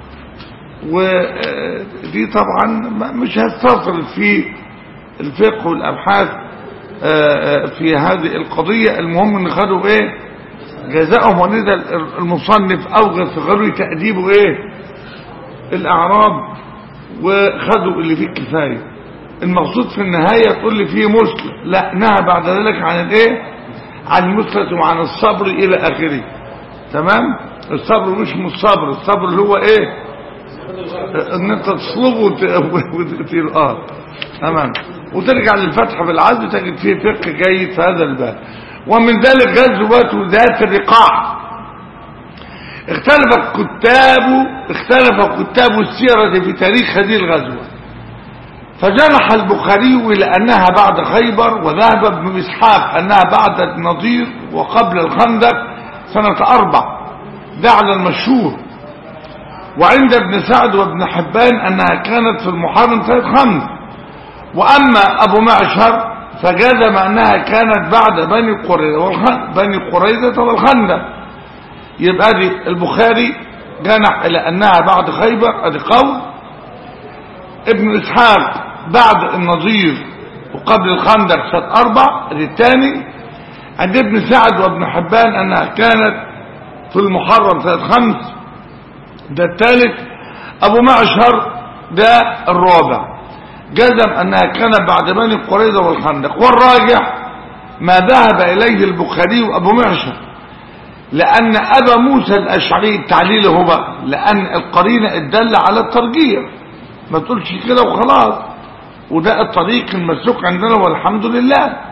ودي طبعا مش هستطرد في الفقه والأبحاث في هذه القضية المهم ان خدوا ايه جزاءهم ولذا المصنف اوجد في غيره تأديبه ايه الاعراب وخدوا اللي فيه الكفاية المقصود في النهاية تقول لي فيه مسلم لا نهى بعد ذلك عن الايه عن المثلة وعن الصبر الى اخره تمام الصبر مش من الصبر الصبر اللي هو ايه ان انت تصلبه وتطير اه تمام وترجع للفتح بالعزم تجد فيه فقه جيد في هذا الباب ومن ذلك غزوة ذات الرقاع اختلف الكتاب اختلف كتاب السيرة في تاريخ هذه الغزوة فجرح البخاري إلى أنها بعد خيبر وذهب ابن إسحاق أنها بعد النضير وقبل الخندق سنة أربع ده على المشهور وعند ابن سعد وابن حبان أنها كانت في المحرم سنة خمس وأما أبو معشر فجزم أنها كانت بعد بني قريظة والخ- بني قريظة والخندق يبقى دي البخاري جنح إلى أنها بعد خيبر أدي قول ابن إسحاق بعد النظير وقبل الخندق سنة أربع أدي الثاني عند ابن سعد وابن حبان أنها كانت في المحرم سنة خمس ده الثالث أبو معشر ده الرابع جزم أنها كانت بعد بني قريظة والخندق والراجح ما ذهب إليه البخاري وأبو معشر لأن أبا موسى الأشعري التعليل هو بقى لأن القرينة الدالة على الترجيح ما تقولش كده وخلاص وده الطريق المسلوك عندنا والحمد لله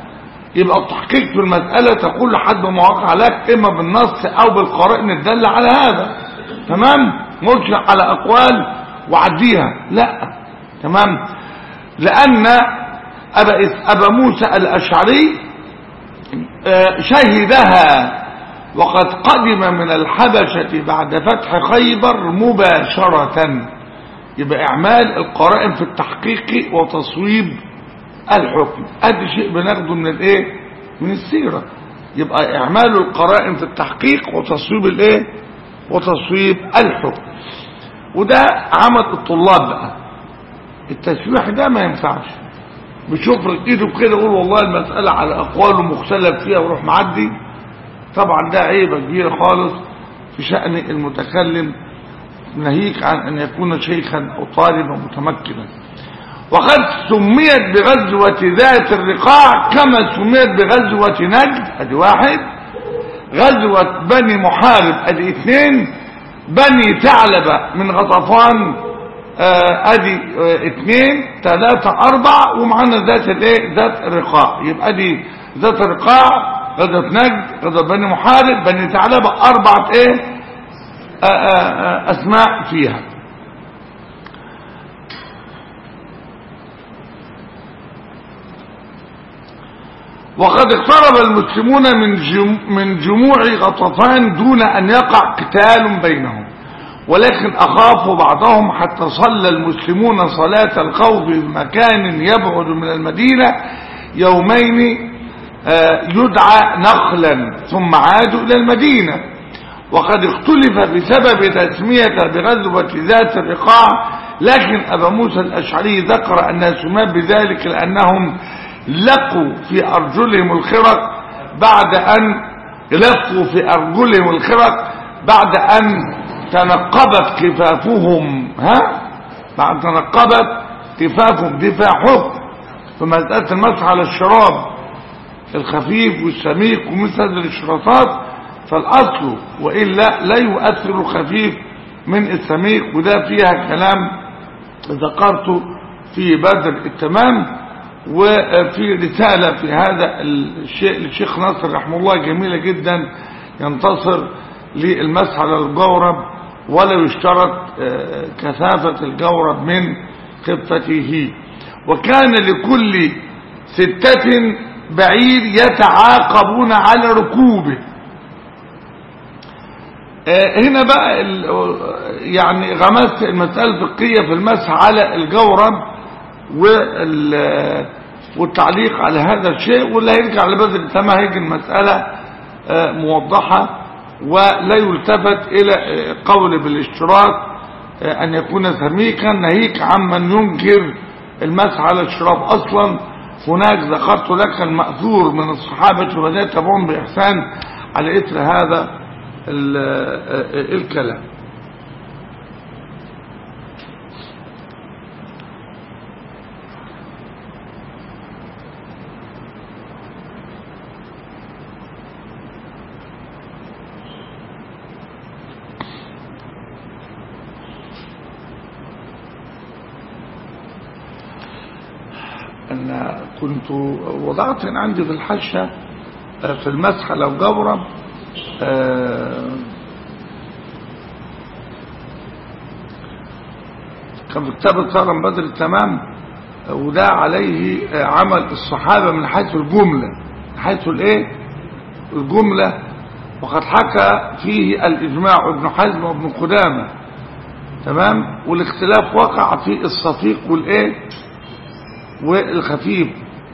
يبقى التحقيق في المسألة تقول لحد ما وقع لك إما بالنص أو بالقرائن الدالة على هذا تمام مرجع على أقوال وعديها لا تمام لأن أبا, أبا موسى الأشعري آه، شهدها وقد قدم من الحبشة بعد فتح خيبر مباشرة يبقى إعمال القرائن في التحقيق وتصويب الحكم ادي شيء بناخده من الايه من السيرة يبقى اعمال القرائن في التحقيق وتصويب الايه وتصويب الحكم وده عمل الطلاب بقى التشويح ده ما ينفعش بشوف ايده كده يقول والله المسألة على اقواله مختلف فيها وروح معدي طبعا ده عيبة كبيرة خالص في شأن المتكلم ناهيك عن ان يكون شيخا او طالبا متمكنا وقد سميت بغزوة ذات الرقاع كما سميت بغزوة نجد ادي واحد غزوة بني محارب ادي اثنين بني ثعلبة من غطفان آه، ادي آه، اثنين ثلاثة اربعة ومعانا ذات الايه ذات الرقاع يبقى دي ذات الرقاع غزوة نجد غزوة بني محارب بني ثعلبة اربعة ايه آه، آه، آه، اسماء فيها وقد اقترب المسلمون من جم من جموع غطفان دون أن يقع قتال بينهم ولكن أخافوا بعضهم حتى صلى المسلمون صلاة الخوف في مكان يبعد من المدينة يومين آه، يدعى نخلا ثم عادوا إلى المدينة وقد اختلف بسبب تسمية بغزوة ذات الرقاع لكن أبا موسى الأشعري ذكر أنها سمات بذلك لأنهم لقوا في أرجلهم الخرق بعد أن لقوا في أرجلهم الخرق بعد أن تنقبت كفافهم ها بعد تنقبت كفافهم دفاع حكم في مسألة المسح على الشراب الخفيف والسميك ومثل هذه الاشتراطات فالأصل وإلا لا يؤثر الخفيف من السميك وده فيها كلام ذكرته في بدر التمام وفي رسالة في هذا الشيء للشيخ ناصر رحمه الله جميلة جدا ينتصر للمسح على الجورب ولا يشترط آه، كثافة الجورب من خفته وكان لكل ستة بعير يتعاقبون على ركوبه آه، هنا بقى ال- يعني غمست المسألة الفقهية في المسح على الجورب وال- والتعليق على هذا الشيء واللي هيرجع لبدر التمام هيجي المسألة آه، موضحة ولا يلتفت إلى آه، قول بالاشتراط آه، أن يكون سميكا ناهيك عمن ينكر المسح على الشراب أصلا هناك ذكرت لك المأثور من الصحابة وبدأت يتبعون بإحسان على إثر هذا ال- آه، الكلام أن كنت وضعت عندي في الحشة آه، في المسح لو جورب آه، كان في كتاب الثغرم بدر التمام آه، وده عليه آه، عمل الصحابة من حيث الجملة من حيث الايه الجملة وقد حكى فيه الإجماع ابن حزم وابن قدامة تمام والاختلاف وقع في الصفيق والايه والخفيف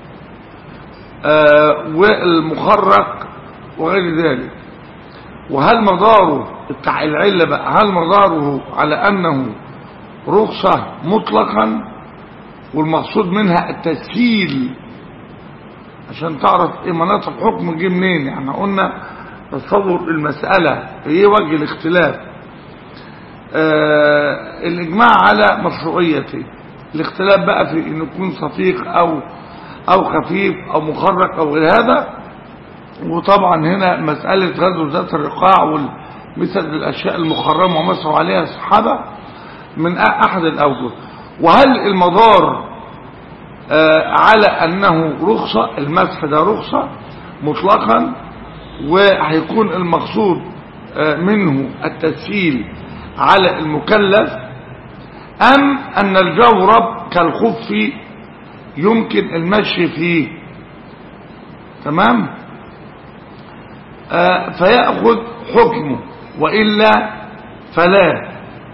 آه والمخرق وغير ذلك وهل مداره بتاع العلة بقى هل مداره على أنه رخصة مطلقا والمقصود منها التسهيل عشان تعرف ايه مناطق الحكم جه منين يعني قلنا تصور المسألة ايه وجه الاختلاف آه الإجماع على مشروعيته الاختلاف بقى في ان يكون صفيق او او خفيف او مخرق او غير هذا وطبعا هنا مسألة غزو ذات الرقاع ومثل الاشياء المخرمة ومسعوا عليها الصحابة من احد الاوجه وهل المدار آه، على أنه رخصة المسح ده رخصة مطلقا وهيكون المقصود آه، منه التسهيل على المكلف أم أن الجورب كالخف يمكن المشي فيه تمام آه، فيأخذ حكمه وإلا فلا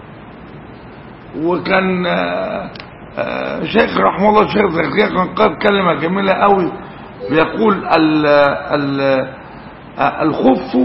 وكان آه، آه، شيخ رحمه الله الشيخ زكريا كان قال كلمة جميلة قوي بيقول ال ال آه، الخف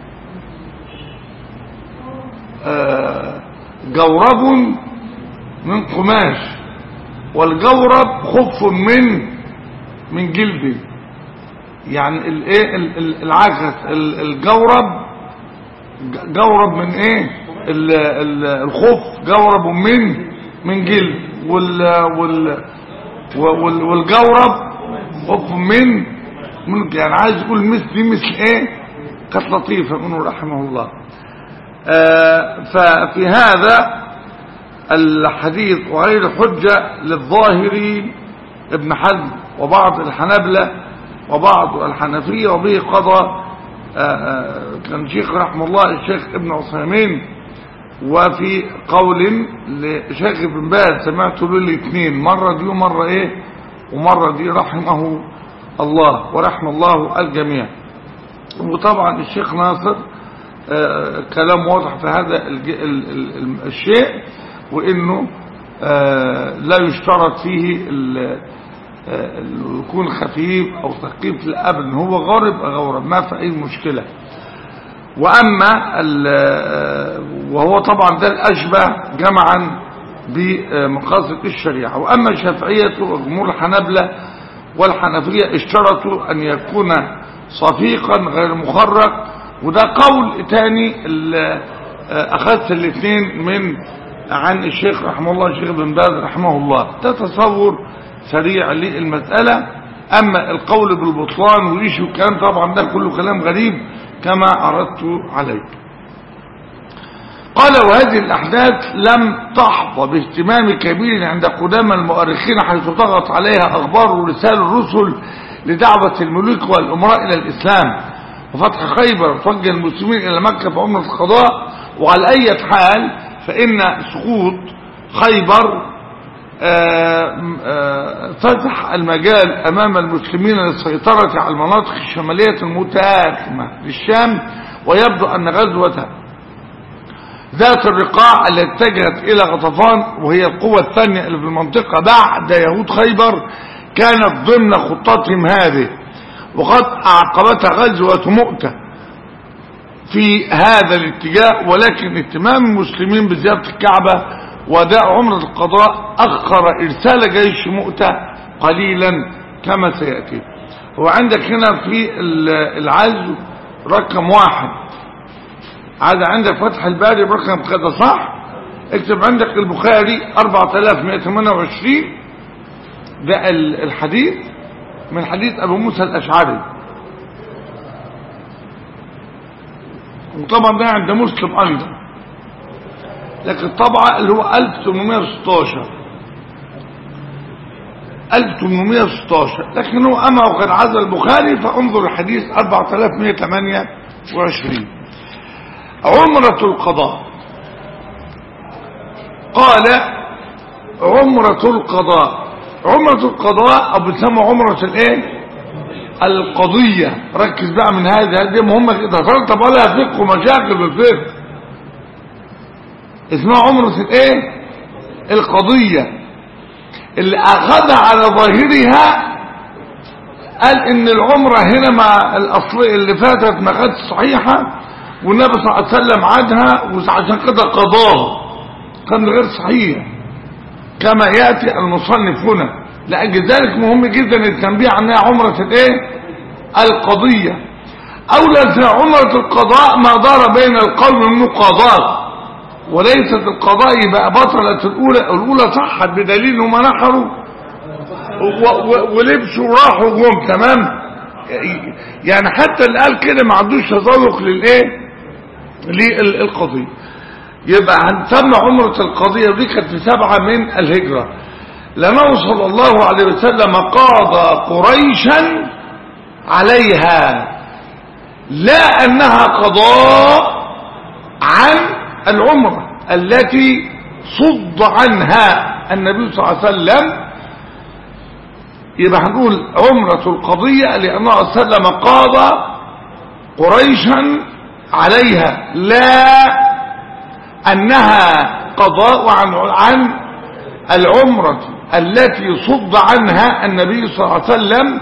آه، جورب من قماش والجورب خف من من جلد يعني الايه ال- ال- العكس ال- الجورب ج- جورب من ايه ال- ال- الخف جورب من من جلد وال وال وال- والجورب خف من من يعني عايز يقول مثل دي مثل ايه كانت لطيفه منه رحمه الله آه، ففي هذا الحديث وغير حجة للظاهري ابن حزم وبعض الحنابلة وبعض الحنفية وبه قضى آه، آه، كان شيخ رحمه الله الشيخ ابن عثيمين وفي قول لشيخ ابن باز سمعت له الاثنين مرة دي ومرة ايه ومرة دي رحمه الله ورحم الله الجميع وطبعا الشيخ ناصر آه، كلام واضح في هذا الج- ال- ال- ال- الشيء وانه آه، لا يشترط فيه ال- آه، ال- يكون خفيف او ثقيل الابد هو غارب غورب ما في اي مشكله واما ال- آه، وهو طبعا ده الاشبه جمعا بمقاصد الشريعه واما الشافعيه وجمهور الحنابله والحنفيه اشترطوا ان يكون صفيقا غير مخرق وده قول تاني ال- آه، اخذت الاثنين من عن الشيخ رحمه الله الشيخ ابن باز رحمه الله ده تصور سريع للمسألة أما القول بالبطلان وإيش والكلام طبعا ده كله كلام غريب كما أردت عليك قال وهذه الأحداث لم تحظى باهتمام كبير عند قدامى المؤرخين حيث ضغط عليها أخبار ورسال الرسل لدعوة الملوك والأمراء إلى الإسلام وفتح خيبر وتوجه المسلمين إلى مكة في عمرة القضاء وعلى أي حال فإن سقوط خيبر آه، آه، فتح المجال أمام المسلمين للسيطرة على المناطق الشمالية المتاخمة للشام ويبدو أن غزوة ذات الرقاع التي اتجهت إلى غطفان وهي القوة الثانية اللي في المنطقة بعد يهود خيبر كانت ضمن خطتهم هذه وقد أعقبتها غزوة مؤتة في هذا الاتجاه ولكن اهتمام المسلمين بزيارة الكعبة وداء عمرة القضاء أخر إرسال جيش مؤتة قليلا كما سيأتي هو عندك هنا في ال- العزو رقم واحد عاد عندك فتح الباري برقم كذا صح اكتب عندك البخاري 4128 ده ال- الحديث من حديث أبو موسى الأشعري وطبعا ده عند مسلم أيضا لكن الطبعة اللي هو 1816 1816 لكن هو أما وقد عزل البخاري فانظر الحديث 4128 عمرة القضاء قال عمرة القضاء عمرة القضاء أو بتسمى عمرة الايه القضية ركز بقى من هذه هذه مهمة كده طب ولا فقه ومشاكل بالفقه اسمها عمرة الايه القضية اللي اخذها على ظاهرها قال ان العمرة هنا مع الاصل اللي فاتت ما كانتش صحيحة والنبي صلى الله عليه وسلم عادها وعشان كده قضاه كان غير صحيح كما يأتي المصنف هنا لأجل ذلك مهم جدا التنبيه عنها عمرة الايه القضية أولى في عمرة القضاء ما دار بين القوم من قضاء وليست القضاء يبقى بطلت الأولى الأولى صحت بدليل هم نحروا و- و- ولبسوا وراحوا وجم تمام يعني حتى اللي قال كده ما عندوش تذوق للايه للقضية يبقى هنسمى عمرة القضية ودي كانت في سبعة من الهجرة لأنه صلى الله عليه وسلم قاضى قريشا عليها لا أنها قضاء عن العمرة التي صد عنها النبي صلى الله عليه وسلم يبقى هنقول عمرة القضية لأنه صلى الله عليه وسلم قاضى قريشا عليها لا أنها قضاء عن عن العمرة التي صد عنها النبي صلى الله عليه وسلم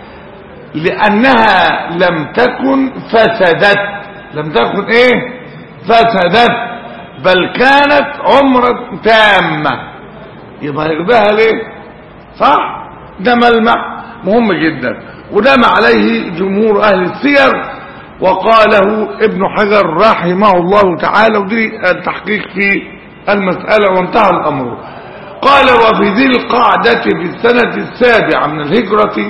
لأنها لم تكن فسدت لم تكن ايه فسدت بل كانت عمرة تامة يبقى يقضيها ليه صح ده ملمح مهم جدا وده ما عليه جمهور اهل السير وقاله ابن حجر رحمه الله تعالى ودي التحقيق في المسألة وانتهى الامر قال وفي ذي القعدة في السنة السابعة من الهجرة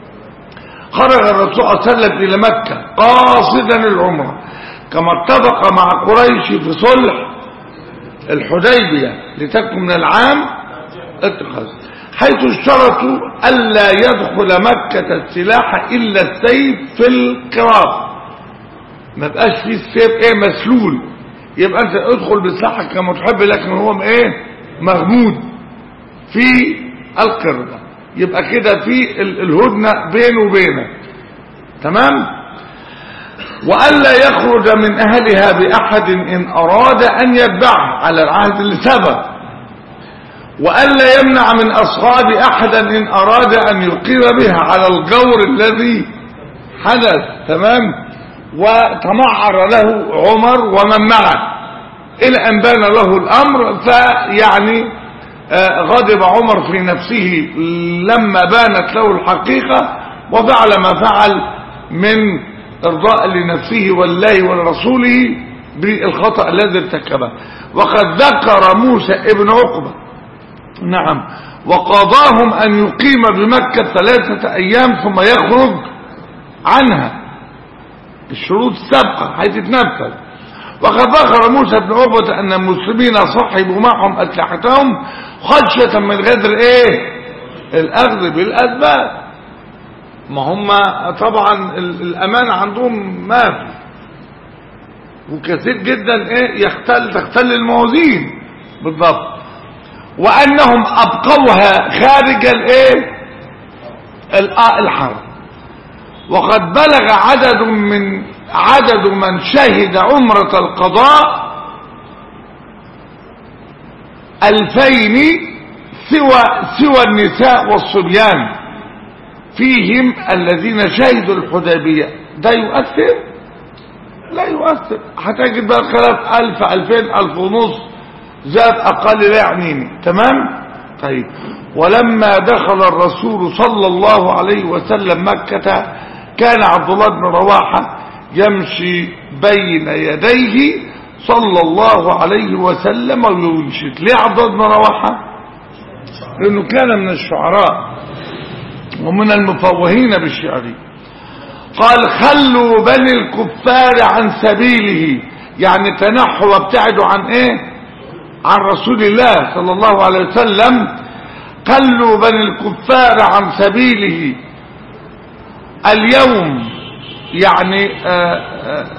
خرج الرسول صلى الله عليه وسلم إلى مكة قاصدا العمرة كما اتفق مع قريش في صلح الحديبية لتكن من العام اتخذ حيث اشترطوا ألا يدخل مكة السلاح إلا السيف في القراط ما بقاش فيه السيف ايه مسلول يبقى انت ادخل بسلاحك كما تحب لكن هو ايه مغمود في القردة يبقى كده في الهدنة بينه وبينك تمام وألا يخرج من أهلها بأحد إن أراد أن يتبعه على العهد اللي سبق وألا يمنع من أصحاب أحدا إن أراد أن يقيم بها على الجور الذي حدث تمام وتمعر له عمر ومن معه إلى أن بان له الأمر فيعني آه غضب عمر في نفسه لما بانت له الحقيقة وفعل ما فعل من ارضاء لنفسه والله ولرسوله بالخطأ الذي ارتكبه وقد ذكر موسى ابن عقبة نعم وقضاهم ان يقيم بمكة ثلاثة ايام ثم يخرج عنها الشروط السابقة هتتنفذ وقد ذكر موسى بن عقبة ان المسلمين صحبوا معهم اسلحتهم خشية من غدر ايه الاخذ بالاسباب ما هم طبعا الامان عندهم ما في وكثير جدا ايه يختل تختل الموازين بالضبط وانهم ابقوها خارج الايه الحرب وقد بلغ عدد من عدد من شهد عمرة القضاء الفين سوى سوى النساء والصبيان فيهم الذين شهدوا الحديبية ده يؤثر لا يؤثر هتجد بقى خلاف الف الفين الف ونص زاد اقل لا يعنيني تمام طيب ولما دخل الرسول صلى الله عليه وسلم مكة كان عبد الله بن رواحة يمشي بين يديه صلى الله عليه وسلم وينشد ليه عبد الله بن رواحة لانه كان من الشعراء ومن المفوهين بالشعر قال خلوا بني الكفار عن سبيله يعني تنحوا وابتعدوا عن ايه عن رسول الله صلى الله عليه وسلم خلوا بني الكفار عن سبيله اليوم يعني آآ آآ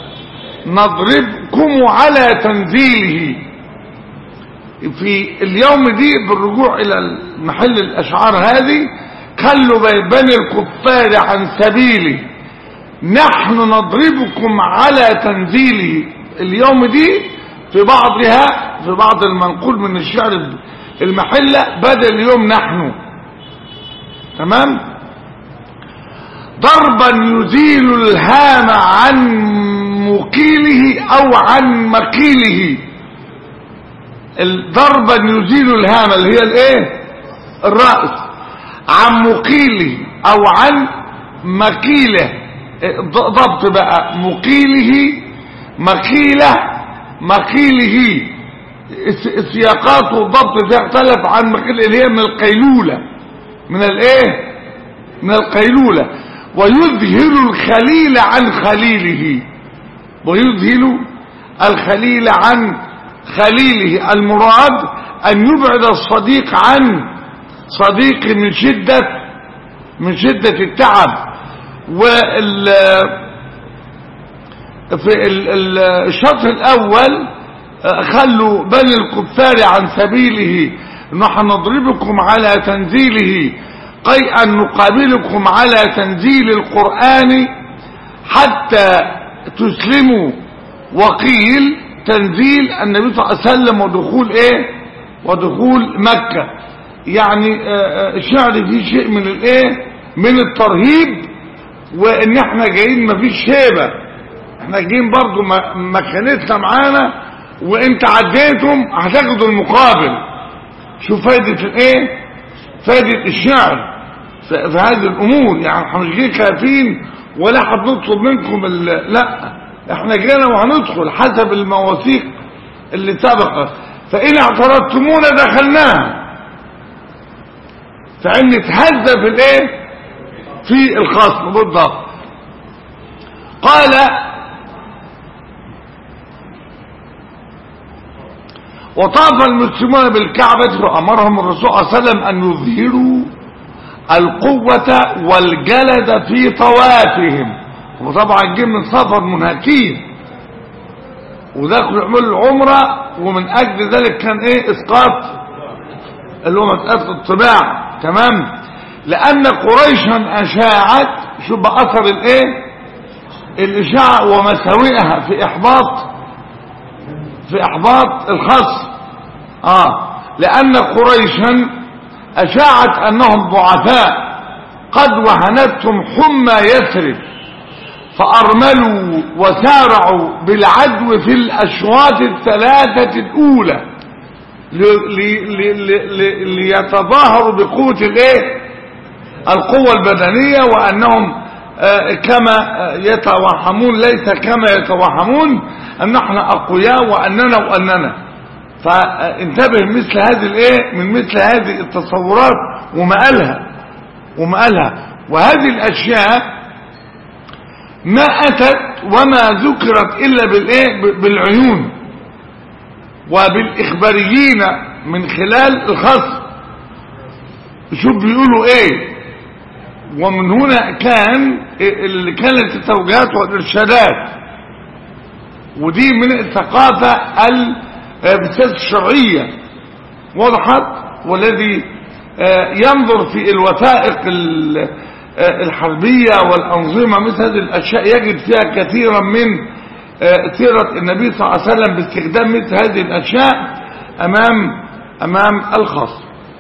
نضربكم على تنزيله في اليوم دي بالرجوع الى محل الاشعار هذه خلوا بني الكفار عن سبيله نحن نضربكم على تنزيله اليوم دي في بعضها في بعض المنقول من الشعر المحلة بدل اليوم نحن تمام ضربا يزيل الهام عن مقيله او عن مقيله ضربا يزيل الهام اللي هي الايه الرأس عن مقيله او عن مقيله ضبط بقى مقيله مقيله مقيله السياقات والضبط فيها اختلف عن مقيل اللي هي من القيلولة من الايه من القيلولة ويذهل الخليل عن خليله ويذهل الخليل عن خليله المراد ان يبعد الصديق عن صديقي من شدة من شدة التعب وال في ال- ال- الشطر الأول آه، خلوا بني الكفار عن سبيله نحن نضربكم على تنزيله قي أن نقابلكم على تنزيل القرآن حتى تسلموا وقيل تنزيل النبي صلى الله عليه وسلم ودخول ايه ودخول مكة يعني آه، آه، الشعر فيه شيء من الايه من الترهيب وان احنا جايين مفيش شيبة احنا جايين برضو م- مكانتنا معانا وانت عديتم هتاخدوا المقابل شوف فايدة الايه فايدة الشعر في في هذه الامور يعني احنا مش جايين خايفين ولا هنطلب منكم ال- لا احنا جينا وهندخل حسب المواثيق اللي سبقت فان اعترضتمونا دخلناها فان نتهزى في الايه في الخصم بالضبط قال وطاف المسلمون بالكعبة فأمرهم الرسول صلى الله عليه وسلم أن يظهروا القوة والجلد في طوافهم وطبعا جه من سفر منهكين ودخلوا يعملوا العمرة ومن أجل ذلك كان إيه إسقاط اللي هو مسألة الطباع تمام لأن قريشا أشاعت شوف بقى أثر الإيه الإشاعة ومساوئها في إحباط في إحباط الخصم آه لأن قريشا أشاعت أنهم ضعفاء قد وهنتهم حمى يثرب فأرملوا وسارعوا بالعدو في الأشواط الثلاثة الأولى ل- ل- ل- ل- ل- ليتظاهروا بقوة الايه القوة البدنية وأنهم آه، كما آه، يتوهمون ليس كما يتوهمون أن احنا أقوياء وأننا وأننا فانتبه مثل هذه الايه من مثل هذه التصورات ومقالها ومقالها وهذه الأشياء ما أتت وما ذكرت إلا بالإيه ب- بالعيون وبالإخباريين من خلال الخصم شوف بيقولوا ايه ومن هنا كان اللي كانت التوجيهات والارشادات ودي من الثقافة ال- آه، بالسياسة الشرعية وضحت والذي آه، ينظر في الوثائق ال- آه، الحربية والأنظمة مثل هذه الأشياء يجد فيها كثيرا من آه، سيرة النبي صلى الله عليه وسلم باستخدام مثل هذه الأشياء أمام أمام الخصم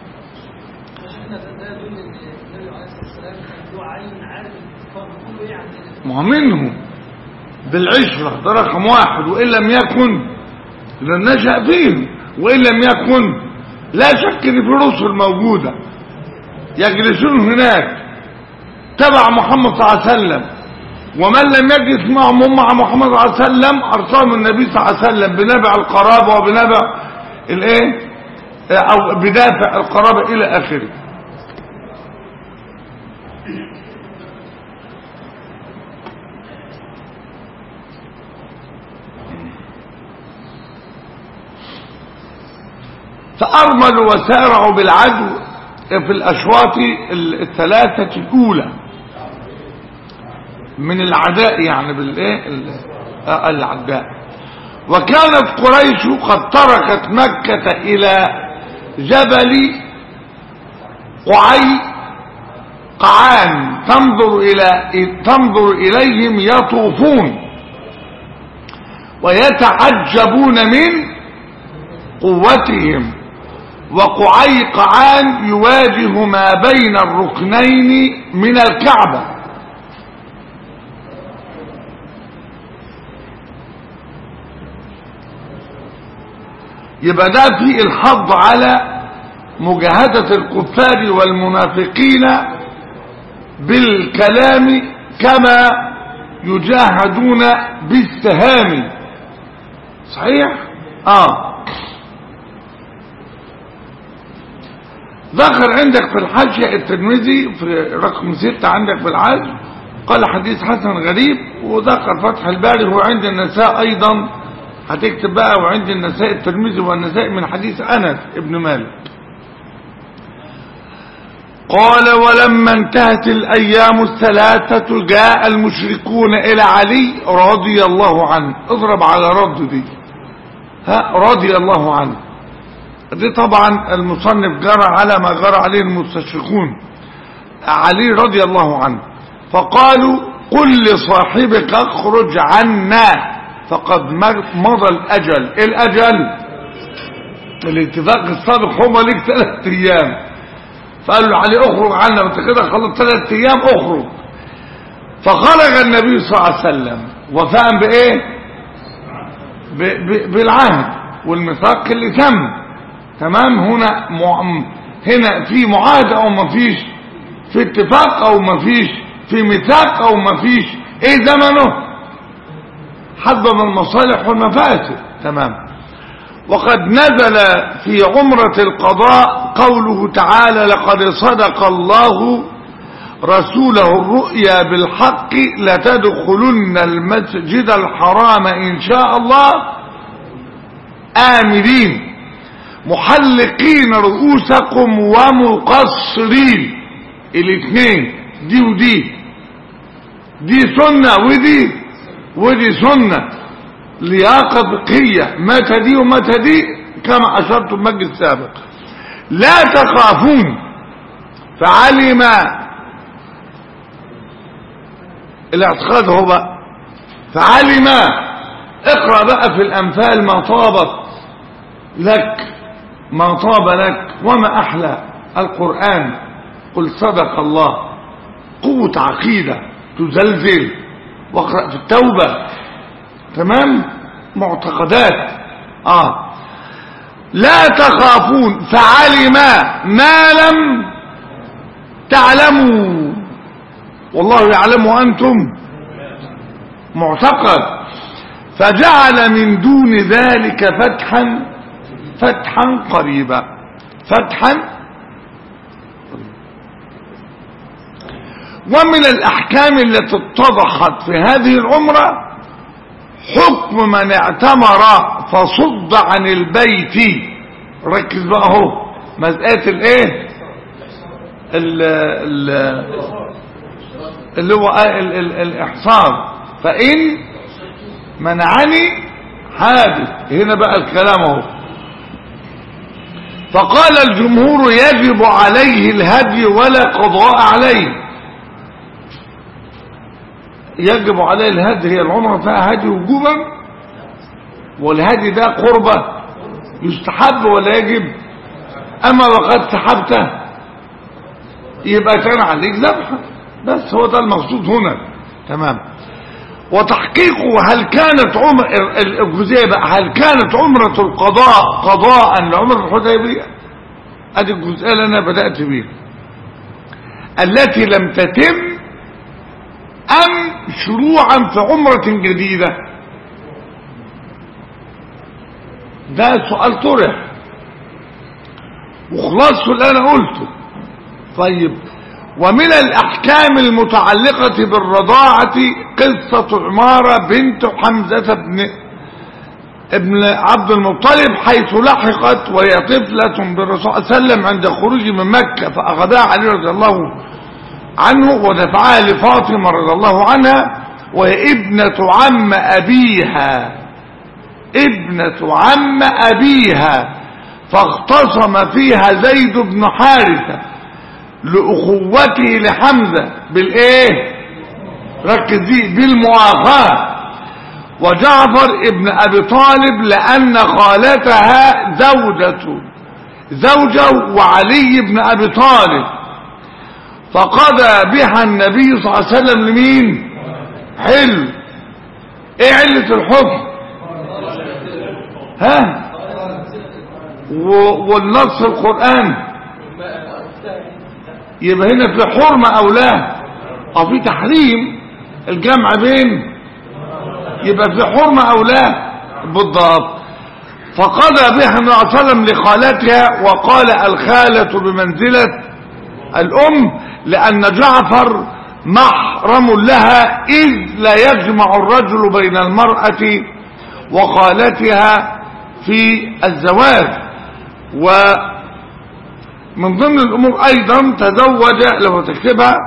شفنا ده ده يدل ان النبي عليه الصلاه والسلام كان له عين عارف الكفار كله يعني ما هو منهم بالعشرة ده رقم واحد وإن لم يكن لنشأ فيهم وإن لم يكن لا شك ان في رسل موجودة يجلسون هناك تبع محمد صلى الله عليه وسلم ومن لم يجلس معهم هم مع محمد صلى الله عليه وسلم أرسلهم النبي صلى الله عليه وسلم بنبع القرابة وبنبع الايه او بدافع القرابة الى اخره فأرملوا وسارعوا بالعدو في الأشواط الثلاثة الأولى من العداء يعني بالإيه ال- آه، العداء وكانت قريش قد تركت مكة إلى جبل قعي قعان تنظر إلى تنظر إليهم يطوفون ويتعجبون من قوتهم وقعي قعان يواجه ما بين الركنين من الكعبة يبقى ده في الحظ على مجاهدة الكفار والمنافقين بالكلام كما يجاهدون بالسهام صحيح اه ذكر عندك في الحاشية الترمذي في رقم ستة عندك في العزم قال حديث حسن غريب وذكر فتح الباري هو عند النساء أيضا هتكتب بقى وعند النساء الترمذي والنساء من حديث أنس ابن مالك قال ولما انتهت الأيام الثلاثة جاء المشركون إلى علي رضي الله عنه اضرب على رد دي ها رضي الله عنه دي طبعا المصنف جرى على ما جرى عليه المستشرقون علي رضي الله عنه فقالوا قل لصاحبك اخرج عنا فقد مضى الأجل إيه الأجل الاتفاق السابق هما ليك ثلاث أيام فقال له علي اخرج عنا انت كده خلص ثلاث ايام اخرج فخرج النبي صلى الله عليه وسلم وفاء بايه ب ب بالعهد والميثاق اللي تم تمام هنا مع... هنا في معاهده او ما فيش في اتفاق او ما فيش في ميثاق او ما فيش ايه زمنه حسب المصالح والمفاسد تمام وقد نزل في عمرة القضاء قوله تعالى لقد صدق الله رسوله الرؤيا بالحق لتدخلن المسجد الحرام إن شاء الله آمرين محلقين رؤوسكم ومقصرين الاثنين دي ودي دي سنة ودي ودي سنة لياقة فقهية متى دي ومتى دي كما أشرت المجلس السابق لا تخافون فعلم الاعتقاد هو بقى فعلم اقرأ بقى في الأنفال ما طابت لك ما طاب لك وما أحلى القرآن قل صدق الله قوة عقيدة تزلزل واقرأ في التوبة تمام معتقدات اه لا تخافون فعلم ما لم تعلموا والله يعلم وانتم معتقد فجعل من دون ذلك فتحا فتحا قريبا فتحا ومن الاحكام التي اتضحت في هذه العمره حكم من اعتمر فصد عن البيت ركز بقى اهو مسألة الايه ال ال اللي هو ال ال الاحصار فان منعني حادث هنا بقى الكلام اهو فقال الجمهور يجب عليه الهدي ولا قضاء عليه يجب عليه الهدي هي العمرة فيها هدي وجوبا والهدي ده قربة يستحب ولا يجب اما وقد سحبته يبقى كان عليك ذبحة بس هو ده المقصود هنا تمام وتحقيقه هل كانت عمر الجزئيه بقى هل كانت عمرة القضاء قضاء لعمرة الحديبية ادي الجزئيه اللي انا بدأت بيها التي لم تتم أم شروعا في عمرة جديدة ده سؤال طرح وخلاصه اللي أنا قلته طيب ومن الأحكام المتعلقة بالرضاعة قصة عمارة بنت حمزة بن ابن عبد المطلب حيث لحقت وهي طفلة بالرسول صلى الله عليه وسلم عند خروجه من مكة فأخذها علي رضي الله عنه ودفعها لفاطمة رضي الله عنها وهي ابنة عم أبيها ابنة عم أبيها فاختصم فيها زيد بن حارثة لأخوته لحمزة بالإيه ركز دي بالمؤاخاة وجعفر ابن أبي طالب لأن خالتها زوجته زوجه وعلي بن أبي طالب فقضى بها النبي صلى الله عليه وسلم لمين حلو ايه علة الحكم ها و- والنص القرآن يبقى هنا في حرمة او لا او في تحريم الجمع بين يبقى في حرمة او لا بالضبط فقضى بها النبي صلى الله عليه وسلم لخالتها وقال الخالة بمنزلة الأم لأن جعفر محرم لها إذ لا يجمع الرجل بين المرأة وخالتها في الزواج من ضمن الامور ايضا تزوج لو تكتبها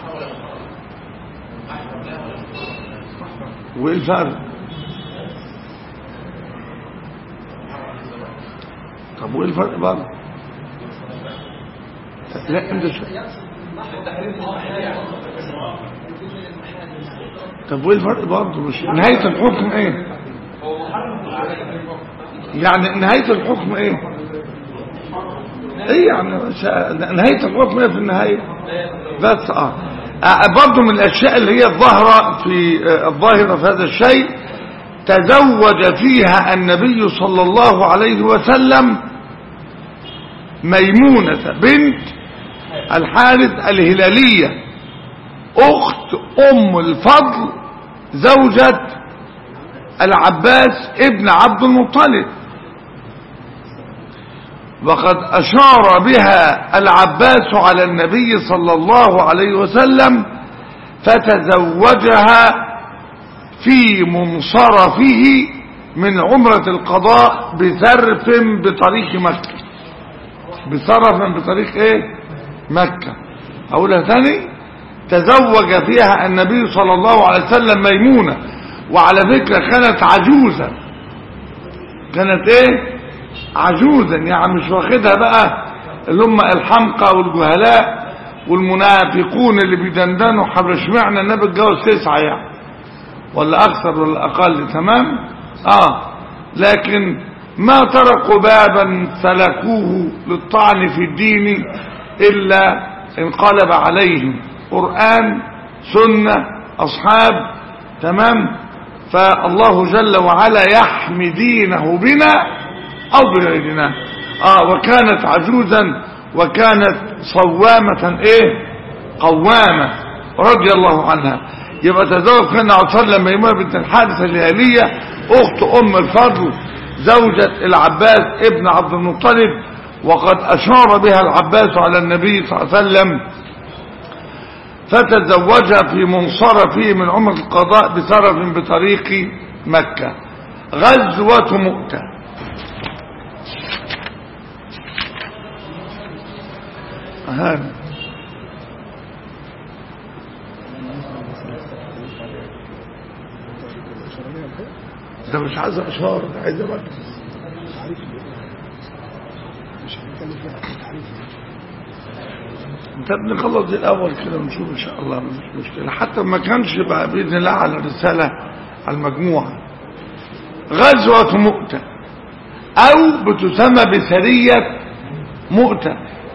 وايه الفرق طب وايه الفرق برضه لا انت شو طب وايه الفرق برضه مش نهايه الحكم ايه يعني نهايه الحكم ايه ايه يعني شا- نهايه الحكم ايه في النهايه بس اه آه، برضه من الاشياء اللي هي الظاهره في آه، الظاهره في هذا الشيء تزوج فيها النبي صلى الله عليه وسلم ميمونة بنت الحارث الهلالية أخت أم الفضل زوجة العباس ابن عبد المطلب وقد أشار بها العباس على النبي صلى الله عليه وسلم فتزوجها في منصرفه من عمرة القضاء بسرف بطريق مكة بصرف بطريق ايه مكة اقولها ثاني تزوج فيها النبي صلى الله عليه وسلم ميمونة وعلى فكرة كانت عجوزة كانت ايه عجوزا يعني مش واخدها بقى اللي هم الحمقى والجهلاء والمنافقون اللي بيدندنوا حبر اشمعنى النبي اتجوز تسعة يعني ولا اكثر ولا اقل تمام اه لكن ما تركوا بابا سلكوه للطعن في الدين الا انقلب عليهم قرآن سنة اصحاب تمام فالله جل وعلا يحمي دينه بنا او بغيرنا اه وكانت عجوزا وكانت صوامة ايه قوامة رضي الله عنها يبقى تزوج كان عليه وسلم ميمونة بنت الحارثة الهلالية اخت ام الفضل زوجة العباس ابن عبد المطلب وقد اشار بها العباس على النبي صلى الله عليه وسلم فتزوجها في منصرفه من عمر القضاء بسرف بطريق مكة غزوة مؤتة هذا ده مش عايز اشار ده عايز مركز انت بنخلص دي الاول كده ونشوف ان شاء الله مش مشكله حتى ما كانش بقى باذن الله على الرساله على المجموعه غزوه مؤته او بتسمى بسريه مؤته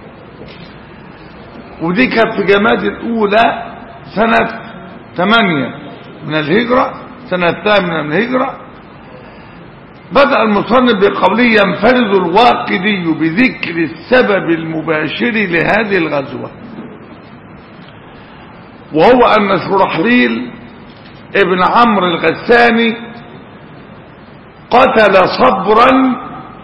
ودي كانت في جماد الاولى سنه 8 من الهجره سنه 8 من الهجره بدأ المصنف بقوله ينفرد الواقدي بذكر السبب المباشر لهذه الغزوة وهو أن شرحبيل ابن عمرو الغساني قتل صبرا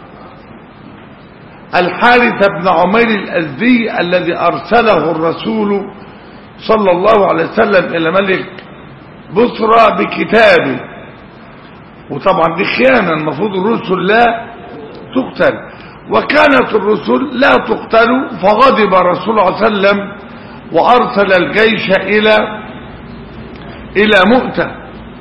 الحارث بن عمير الأزدي الذي أرسله الرسول صلى الله عليه وسلم إلى ملك بصرى بكتابه وطبعا دي خيانة المفروض الرسل لا تقتل وكانت الرسل لا تقتل فغضب رسول الله صلى الله عليه وسلم وأرسل الجيش إلى إلى مؤتة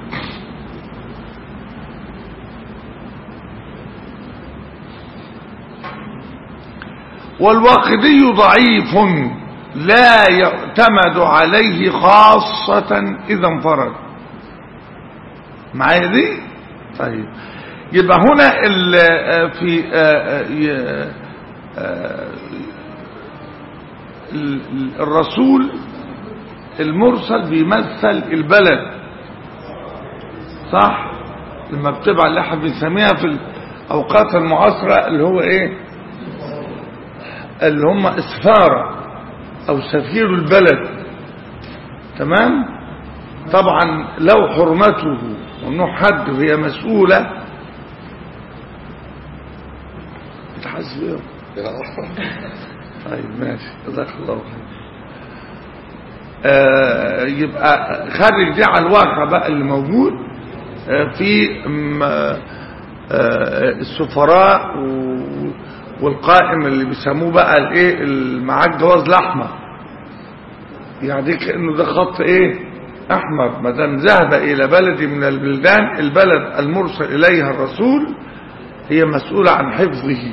والواقدي ضعيف لا يعتمد عليه خاصة إذا انفرد معايا دي طيب يبقى هنا ال في الرسول المرسل بيمثل البلد صح لما بتبع اللي احنا بنسميها في الاوقات المعاصره اللي هو ايه اللي هم اسفاره او سفير البلد تمام طبعا لو حرمته وانه حد وهي مسؤولة بتحسب ايه طيب ماشي جزاك الله خير آه يبقى خرج دي على الواقع بقى اللي موجود آه في آه السفراء والقائم اللي بيسموه بقى الايه اللي معاه جواز لحمه يعني كانه ده خط ايه احمر ما دام ذهب الى بلد من البلدان البلد المرسل اليها الرسول هي مسؤوله عن حفظه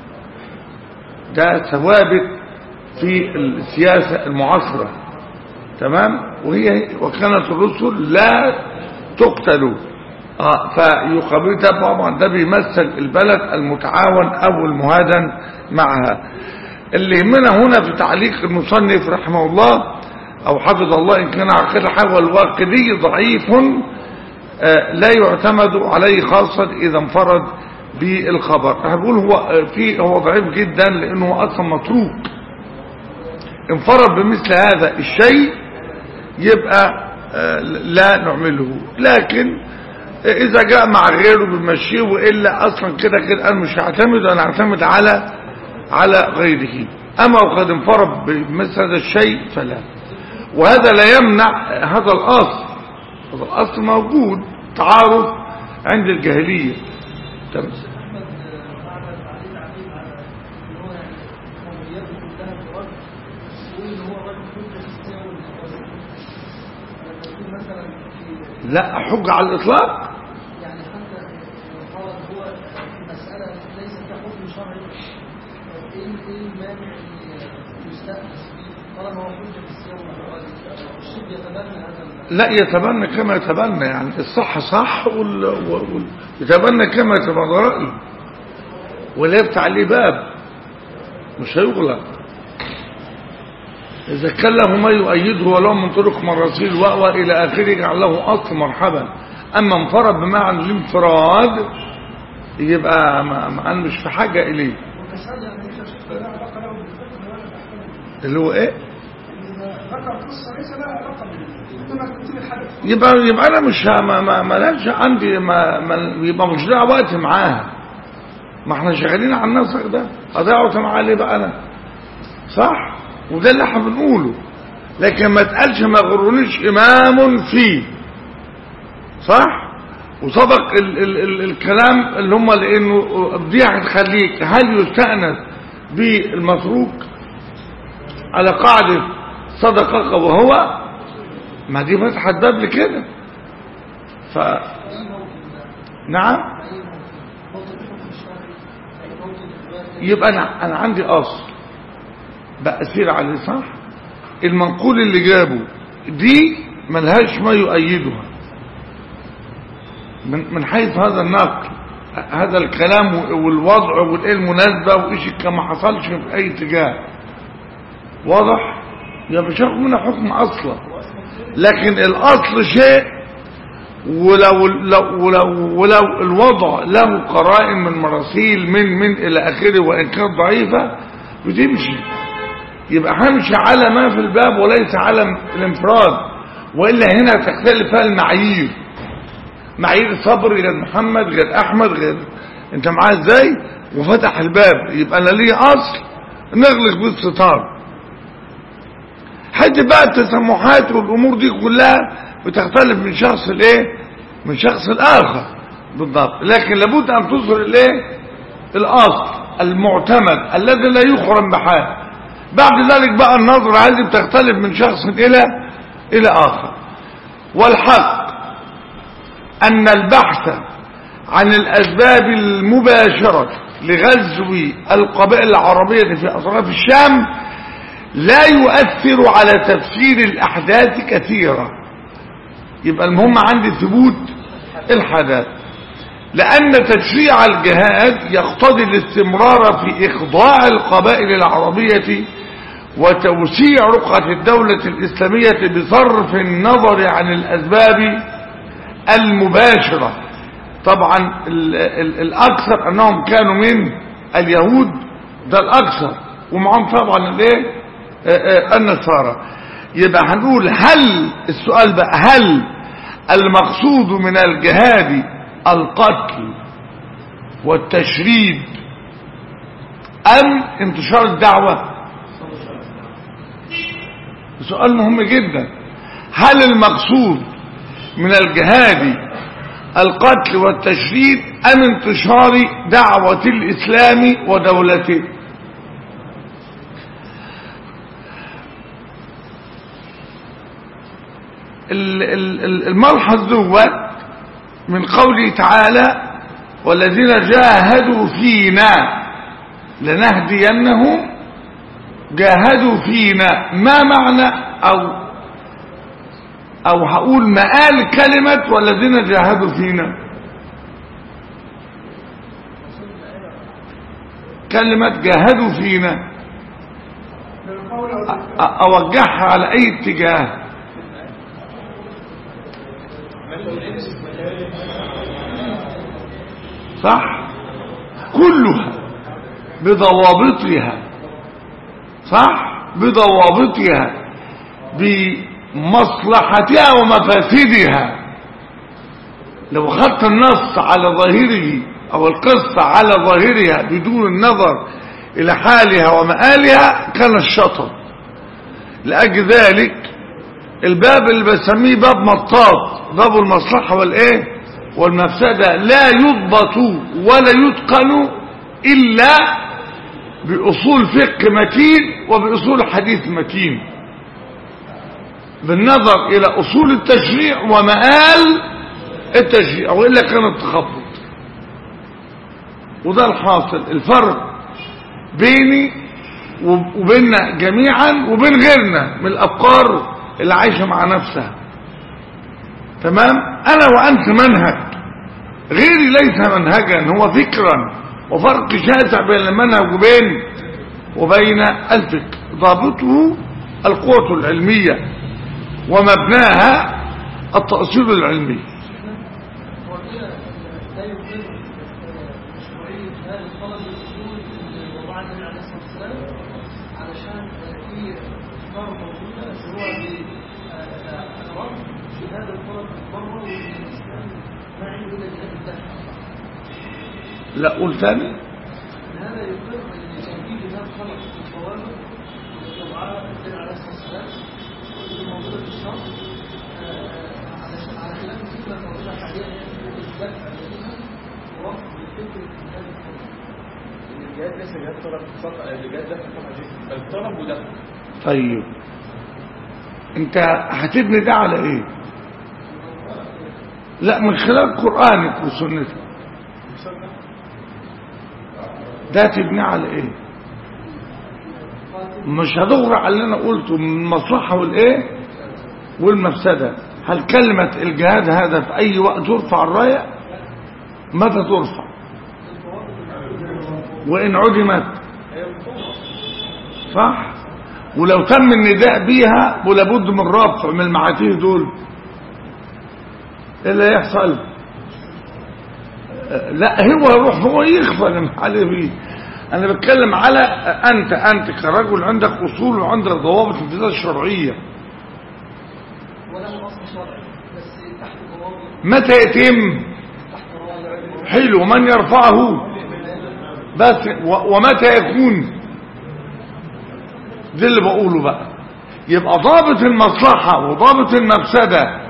ده ثوابت في السياسه المعاصره تمام وهي وكانت الرسل لا تقتل آه فيقابل ده طبعا ده بيمثل البلد المتعاون او المهادن معها اللي يهمنا هنا في تعليق المصنف رحمه الله او حفظ الله ان كان عقيدة حاجة الواقدي ضعيف آه لا يعتمد عليه خاصة اذا انفرد بالخبر احنا بنقول هو في هو ضعيف جدا لانه اصلا متروك انفرد بمثل هذا الشيء يبقى آه لا نعمله لكن اذا جاء مع غيره بنمشيه والا اصلا كده كده انا مش هعتمد انا هعتمد على على غيره اما وقد انفرد بمثل هذا الشيء فلا وهذا لا يمنع هذا الاصل هذا الاصل موجود تعارف عند الجاهليه تمام احمد معبد عليه تعليق على ان هو يعني قومياته كلها في رجل يقول ان هو رجل حجه في السير والنقاش لما يكون مثلا في لا حجه على الاطلاق يعني حتى قال هو مسألة ليس فيها حكم شرعي ايه ايه المانع اللي يستأنس فيه طالما هو حجة في السير والنقاش الشيخ يتبنى هذا ال- لا يتبنى كما يتبنى يعني الصح صح وال... وال... يتبنى كما يتبنى رأيه ولا يفتح عليه باب مش هيغلق إذا كان له ما يؤيده ولو من طرق مراسيل وأوى إلى آخره يجعل له أصل مرحبا أما انفرد بمعنى الانفراد يبقى ما ما أنا مش في حاجة إليه والمسألة يعني ليس شيخ لا علاقة له بالفقه ولا بالأحكام اللي هو إيه ذكر قصة ليس لها علاقة بال- إنما تمثيل الحدث يبقى يبقى انا مش ه- ما ما مالهاش عندي ما, ما يبقى مش ضيع وقت معاها ما احنا شغالين على النسق ده اضيع وقت معاه ليه بقى انا صح وده اللي احنا بنقوله لكن ما تقالش ما غرونيش امام فيه صح وسبق ال ال ال الكلام اللي هم لانه دي هتخليك هل يستأنس بالمتروك على قاعدة صدقك وهو ما دي فتحت باب لكده ف نعم أي موطن موطن الحكم الشرعي أي موطن دلوقتي يبقى انا انا عندي اصل بأسير عليه صح المنقول اللي جابه دي ملهاش ما يؤيدها من من حيث هذا النقل هذا الكلام والوضع والايه المناسبه وايش كما حصلش في اي اتجاه واضح يا مش هاخد منها حكم اصلا لكن الاصل شيء ولو لو ولو, ولو الوضع له قرائن من مراسيل من من الى اخره وان كانت ضعيفه بتمشي يبقى همشي على ما في الباب وليس على الانفراد والا هنا تختلف فيها المعايير معايير صبر غير محمد غير احمد غير انت معاه ازاي وفتح الباب يبقى انا ليه اصل نغلق بيه الستار حد بقى التسمحات والامور دي كلها بتختلف من شخص لايه من شخص الاخر بالضبط لكن لابد ان تظهر الايه الاصل المعتمد الذي لا يخرم بحال بعد ذلك بقى النظر هذه بتختلف من شخص الى الى اخر والحق ان البحث عن الاسباب المباشره لغزو القبائل العربيه في اطراف الشام لا يؤثر على تفسير الأحداث كثيرا يبقى المهم عندي ثبوت الحدث لأن تشريع الجهاد يقتضي الاستمرار في إخضاع القبائل العربية وتوسيع رقعة الدولة الإسلامية بصرف النظر عن الأسباب المباشرة طبعا ال ال الأكثر أنهم كانوا من اليهود ده الأكثر ومعهم طبعا الايه النصارى يبقى هنقول هل السؤال بقى هل المقصود من الجهاد القتل والتشريد ام انتشار الدعوة سؤال مهم جدا هل المقصود من الجهاد القتل والتشريد أم انتشار دعوة الإسلام ودولته ال- ال- ال- الملحظ دوت من قوله تعالى والذين جاهدوا فينا لنهدينهم جاهدوا فينا ما معنى او او هقول مقال كلمة والذين جاهدوا فينا كلمة جاهدوا فينا أ- اوجهها على اي اتجاه صح كلها بضوابطها صح بضوابطها بمصلحتها ومفاسدها لو خدت النص على ظاهره او القصة على ظاهرها بدون النظر الى حالها ومآلها كان الشطط لأجل ذلك الباب اللي بسميه باب مطاط باب المصلحة والايه والمفسدة لا يضبط ولا يتقن إلا بأصول فقه متين وبأصول حديث متين بالنظر إلى أصول التشريع ومآل التشريع وإلا كان التخبط وده الحاصل الفرق بيني وبيننا جميعا وبين غيرنا من الأفكار اللي عايشة مع نفسها تمام أنا وأنت منهج غيري ليس منهجا هو فكرا وفرق شاسع بين المنهج وبين وبين الفكر ضابطه القوة العلمية ومبناها التأصيل العلمي هو كده لا يقر مشروعية هذا الطلب الأصول اللي وضعها النبي عليه الصلاة والسلام علشان في أفكار موجودة شروع برد في هذا الطلب بره وإن الإسلام ما عنده إلا جهاد الدفع لا قول ثاني هذا يقر ان كان في جهاد خلق في الفوارق وضعها النبي عليه الصلاه والسلام اللي موجوده في الشرع آه، على على خلاف الفكره الموجوده حاليا يعني الدفع اليها ورفض فكره جهاد الخلق الجهاد ليس جهاد طلب فقط الجهاد دفع فقط بل طلب ودفع طيب انت هتبني ده على ايه لا من خلال قرآنك وسنتك ده تبني على ايه مش هتغرق على اللي انا قلته من المصلحة والايه والمفسدة هل كلمة الجهاد هذا في اي وقت ترفع الراية متى ترفع وان عدمت صح ولو تم النداء بيها ولابد من رفع من المعاتيه دول ايه اللي هيحصل آه، لا هو يروح هو يخفى اللي عليه فيه انا بتكلم على انت انت كرجل عندك اصول وعندك ضوابط انفذاج شرعيه وله اصل شرعي بس تحت ضوابط متى يتم تحت رايه حلو من يرفعه بس و- ومتى يكون ده اللي بقوله بقى يبقى ضابط المصلحة وضابط المفسدة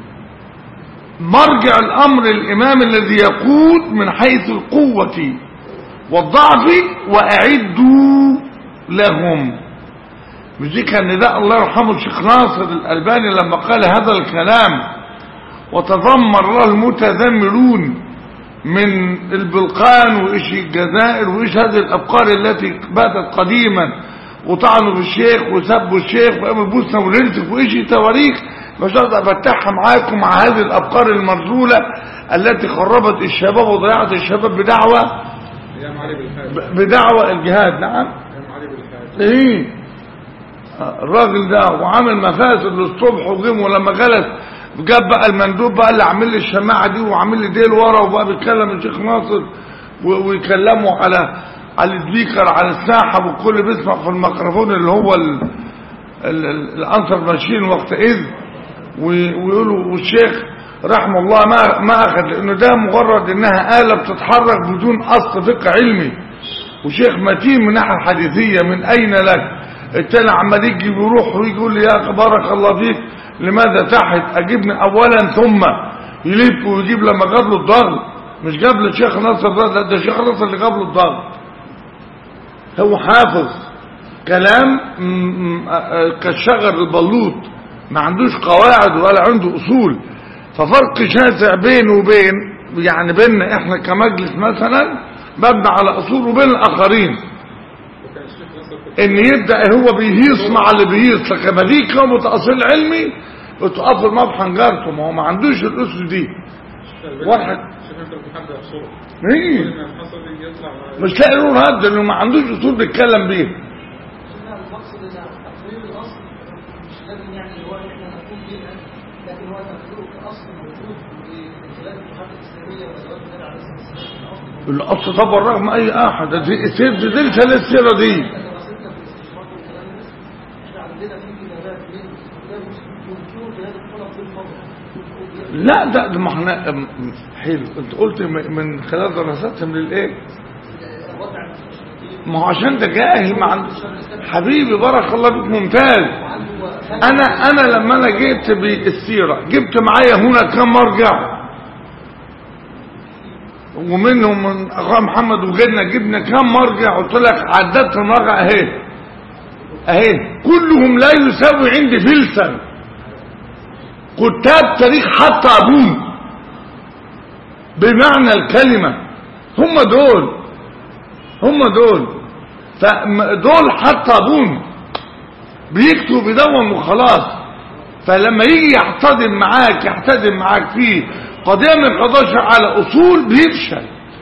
مرجع الأمر الإمام الذي يقود من حيث القوة والضعف وأعدوا لهم مش دي كان نداء الله يرحمه الشيخ ناصر الألباني لما قال هذا الكلام وتذمر له المتذمرون من البلقان وإيش الجزائر وإيش هذه الأفكار التي باتت قديما وطعنوا في الشيخ وسبوا الشيخ وقاموا بوسنا ونرزق وإيش تواريخ مش هقدر أفتحها معاكم مع هذه الأفكار المرذولة التي خربت الشباب وضيعت الشباب بدعوة ايام علي بالحاج بدعوة الجهاد نعم ايام علي بالحاج ايه الراجل ده وعامل مفاسد للصبح وجيم ولما جلس جاب بقى المندوب بقى اللي عامل لي الشماعه دي وعامل لي ديل ورا وبقى بيتكلم الشيخ ناصر و- ويكلموا على على السبيكر على الساحه والكل بيسمع في الميكروفون اللي هو ال- ال- ال- الانسر ماشين وقتئذ وي- ويقولوا والشيخ رحمه الله ما ما اخذ لانه ده مجرد انها اله بتتحرك بدون اصل فقه علمي وشيخ متين من الناحيه الحديثيه من اين لك التاني عمال يجي ويروح ويجي يقول لي يا اخي بارك الله فيك لماذا تحت اجبني اولا ثم يلف ويجيب لما جاب له الضغط مش جاب للشيخ ناصر ده لا ده الشيخ ناصر اللي جاب له الضغط هو حافظ كلام م- م- آه، كالشجر البلوط ما عندوش قواعد ولا عنده اصول ففرق شاسع بينه وبين يعني بيننا احنا كمجلس مثلا مبني على اصول وبين الاخرين وكان الشيخ نصر ان يبدا هو بيهيص مع اللي بيهيص لكن ما دي قامه اصيل علمي بتقف ما بحنجرته ما هو ما عندوش الاسس دي واحد. الشيخ انت بتحدى بصوره ايه كل ما حصل يطلع مش لاقي له رد لانه ما عندوش اصول بيتكلم بيه شفنا المقصد ان تقرير الاصل مش لازم يعني هو ان احنا نقول بيها لكن هو تقريره كاصل موجود من خلال الاتحاد الاسلاميه وادوات النبي عليه الصلاه والسلام الاصل موجود. الاصل طبعا رغم اي احد دي السير دي دي السيره دي احنا دراستنا في الاستشراق والكلام ده احنا عندنا في كتابات من كتاب ينكروا بهذا الطلب بالفضل لا ده ده ما احنا م- حلو انت قلت م- من خلال دراستهم للايه وضع المستشرقين ما هو عشان ده جاهل ما عند حبيبي بارك الله فيك ممتاز وعنده انا انا لما انا جيت بالسيره جبت معايا هنا كم مرجع ومنهم من اخويا محمد وجدنا جبنا كم مرجع قلت لك عددت المرجع اهي اهي كلهم لا يساوي عندي فلسا كتاب تاريخ حتى ابوه بمعنى الكلمه هم دول هم دول فدول حتى ابوه بيكتب بيدون وخلاص فلما يجي يحتضن معاك يحتضن معاك في قضية من 11 على أصول بيفشل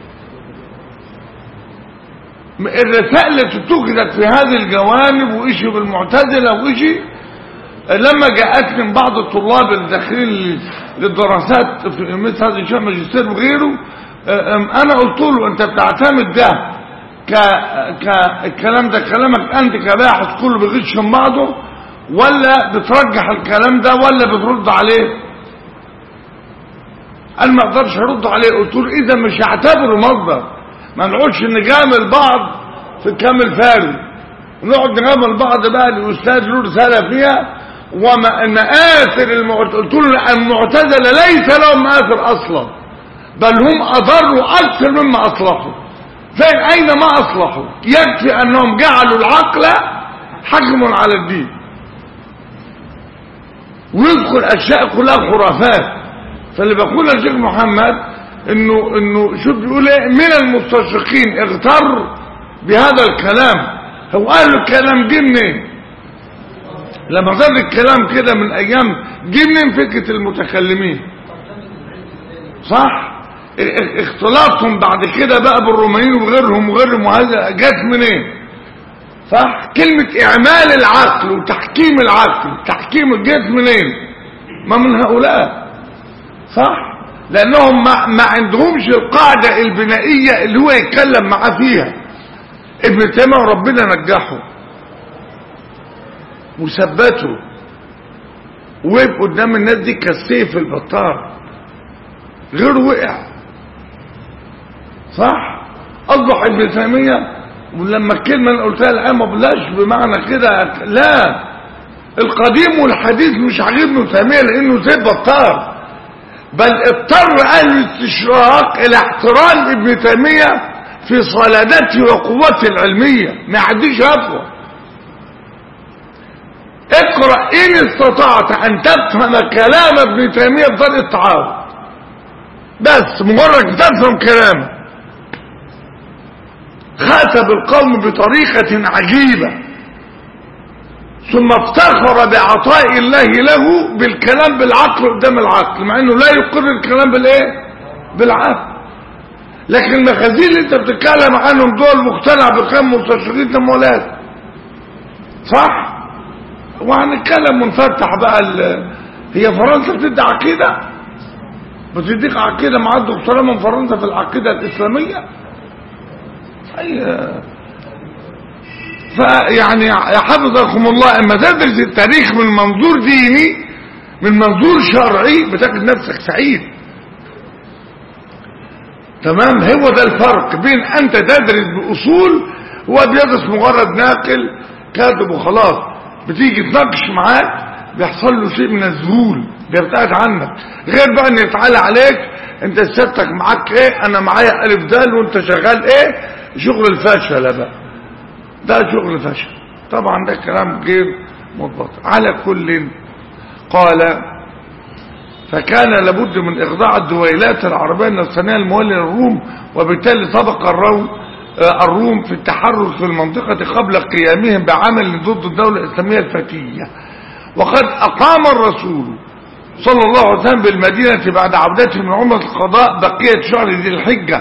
م- الرسائل التي اتخذت في هذه الجوانب وإشي بالمعتزلة وإشي لما جاءت من بعض الطلاب اللي داخلين للدراسات في مثل هذا الشيء ماجستير وغيره أم، انا قلت له انت بتعتمد ده ك ك الكلام ده كلامك انت كباحث كله بيغش من بعضه ولا بترجح الكلام ده ولا بترد عليه انا ما اقدرش ارد عليه قلت له اذا مش هعتبره مصدر ما نقعدش نجامل بعض في كامل فارغ ونقعد نجامل بعض بقى الاستاذ له رساله فيها وما مآثر المعت... قلت له لا، المعتزله ليس لهم مآثر اصلا بل هم اضروا اكثر مما اصلحوا فين اين ما اصلحوا يكفي انهم جعلوا العقل حكم على الدين ويدخل اشياء كلها خرافات فاللي بقول الشيخ محمد انه انه شوف بيقول ايه من المستشرقين اغتر بهذا الكلام هو قال الكلام جه منين لما ظل الكلام كده من ايام جه منين فكره المتكلمين صح ا- ا- اختلاطهم بعد كده بقى بالرومانيين وغيرهم وغيرهم وهذا جت منين صح كلمة اعمال العقل وتحكيم العقل تحكيم جت منين ما من هؤلاء صح لانهم ما, ما عندهمش القاعدة البنائية اللي هو يتكلم معاه فيها ابن تيمية ربنا نجحه وثبته وقف قدام الناس دي كالسيف البطار غير وقع صح اصبح ابن تيميه ولما الكلمه اللي قلتها الان ما بلاش بمعنى كده لا القديم والحديث مش عاجبني ابن تيميه لانه زي بطار بل اضطر اهل الاستشراق الى احترام ابن تيميه في صلادته وقوته العلميه ما يعديش هفوه اقرا ان استطعت ان تفهم كلام ابن تيميه بطريقه التعارض بس مجرد تفهم كلامه خاطب القوم بطريقة عجيبة ثم افتخر بعطاء الله له بالكلام بالعقل قدام العقل مع انه لا يقر الكلام بالايه بالعقل لكن المخازين اللي انت بتتكلم عنهم دول مقتنع بكلام مستشرقين ده مولانا صح وهنتكلم منفتح بقى ال... هي فرنسا بتدي عقيده بتديك عقيدة مع الدكتوراه من فرنسا في العقيدة الإسلامية أي فيعني حفظكم الله اما تدرس التاريخ من منظور ديني من منظور شرعي بتجد نفسك سعيد تمام هو ده الفرق بين انت تدرس باصول هو بيدرس مجرد ناقل كاتب وخلاص بتيجي تناقش معاه بيحصل له شيء من الذهول بيبتعد عنك غير بقى ان يتعالى عليك انت سيادتك معاك ايه انا معايا الف دال وانت شغال ايه شغل الفشل بقى ده شغل فشل طبعا ده كلام غير مضبط على كل قال فكان لابد من إخضاع الدويلات العربية النصرانية المولية للروم وبالتالي سبق الروم آه، الروم في التحرك في المنطقة قبل قيامهم بعمل ضد الدولة الإسلامية الفتية وقد أقام الرسول صلى الله عليه وسلم بالمدينة بعد عودته من عمرة القضاء بقية شهر ذي الحجة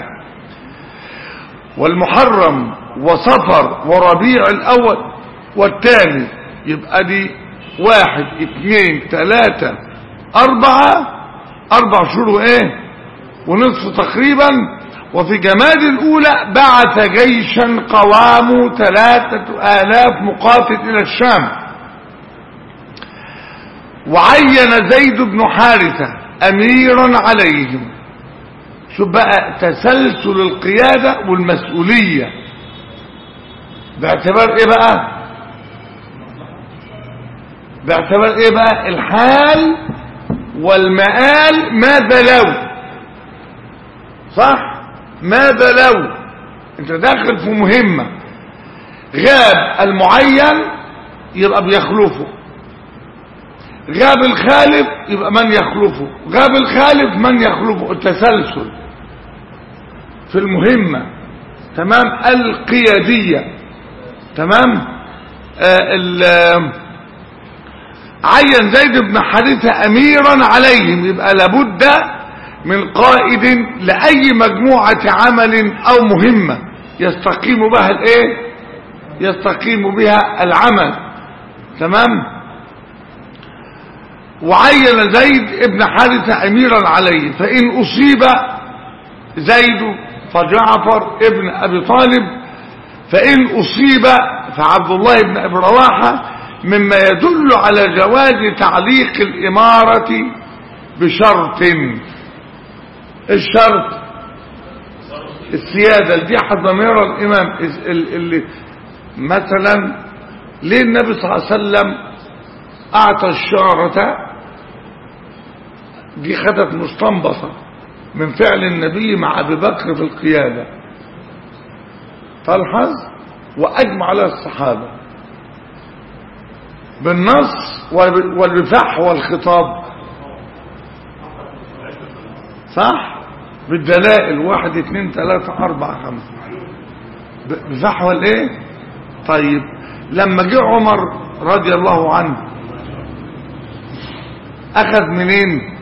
والمحرم وصفر وربيع الأول والثاني يبقى دي واحد اثنين ثلاثة أربعة أربع شهور وإيه ونصف تقريبا وفي جماد الأولى بعث جيشا قوامه ثلاثة آلاف مقاتل إلى الشام وعين زيد بن حارثة أميرا عليهم شوف بقى تسلسل القيادة والمسؤولية باعتبار ايه بقى باعتبار ايه بقى الحال والمآل ماذا لو صح ماذا لو انت داخل في مهمة غاب المعين يبقى بيخلفه غاب الخالف يبقى من يخلفه غاب الخالف من يخلفه التسلسل في المهمة تمام القيادية تمام آه ال عين زيد بن حارثة أميرا عليهم يبقى لابد من قائد لأي مجموعة عمل أو مهمة يستقيم بها الايه يستقيم بها العمل تمام وعين زيد ابن حارثة أميرا عليه فإن أصيب زيد فجعفر ابن أبي طالب فإن أصيب فعبد الله بن أبي رواحة مما يدل على جواز تعليق الإمارة بشرط الشرط السيادة دي حضمير الإمام اللي مثلا ليه النبي صلى الله عليه وسلم أعطى الشارة دي خدت مستنبطة من فعل النبي مع أبي بكر في القيادة تلحظ وأجمع على الصحابة بالنص والبفح والخطاب صح بالدلائل واحد اثنين ثلاثة أربعة خمسة بفح والايه طيب لما جه عمر رضي الله عنه أخذ منين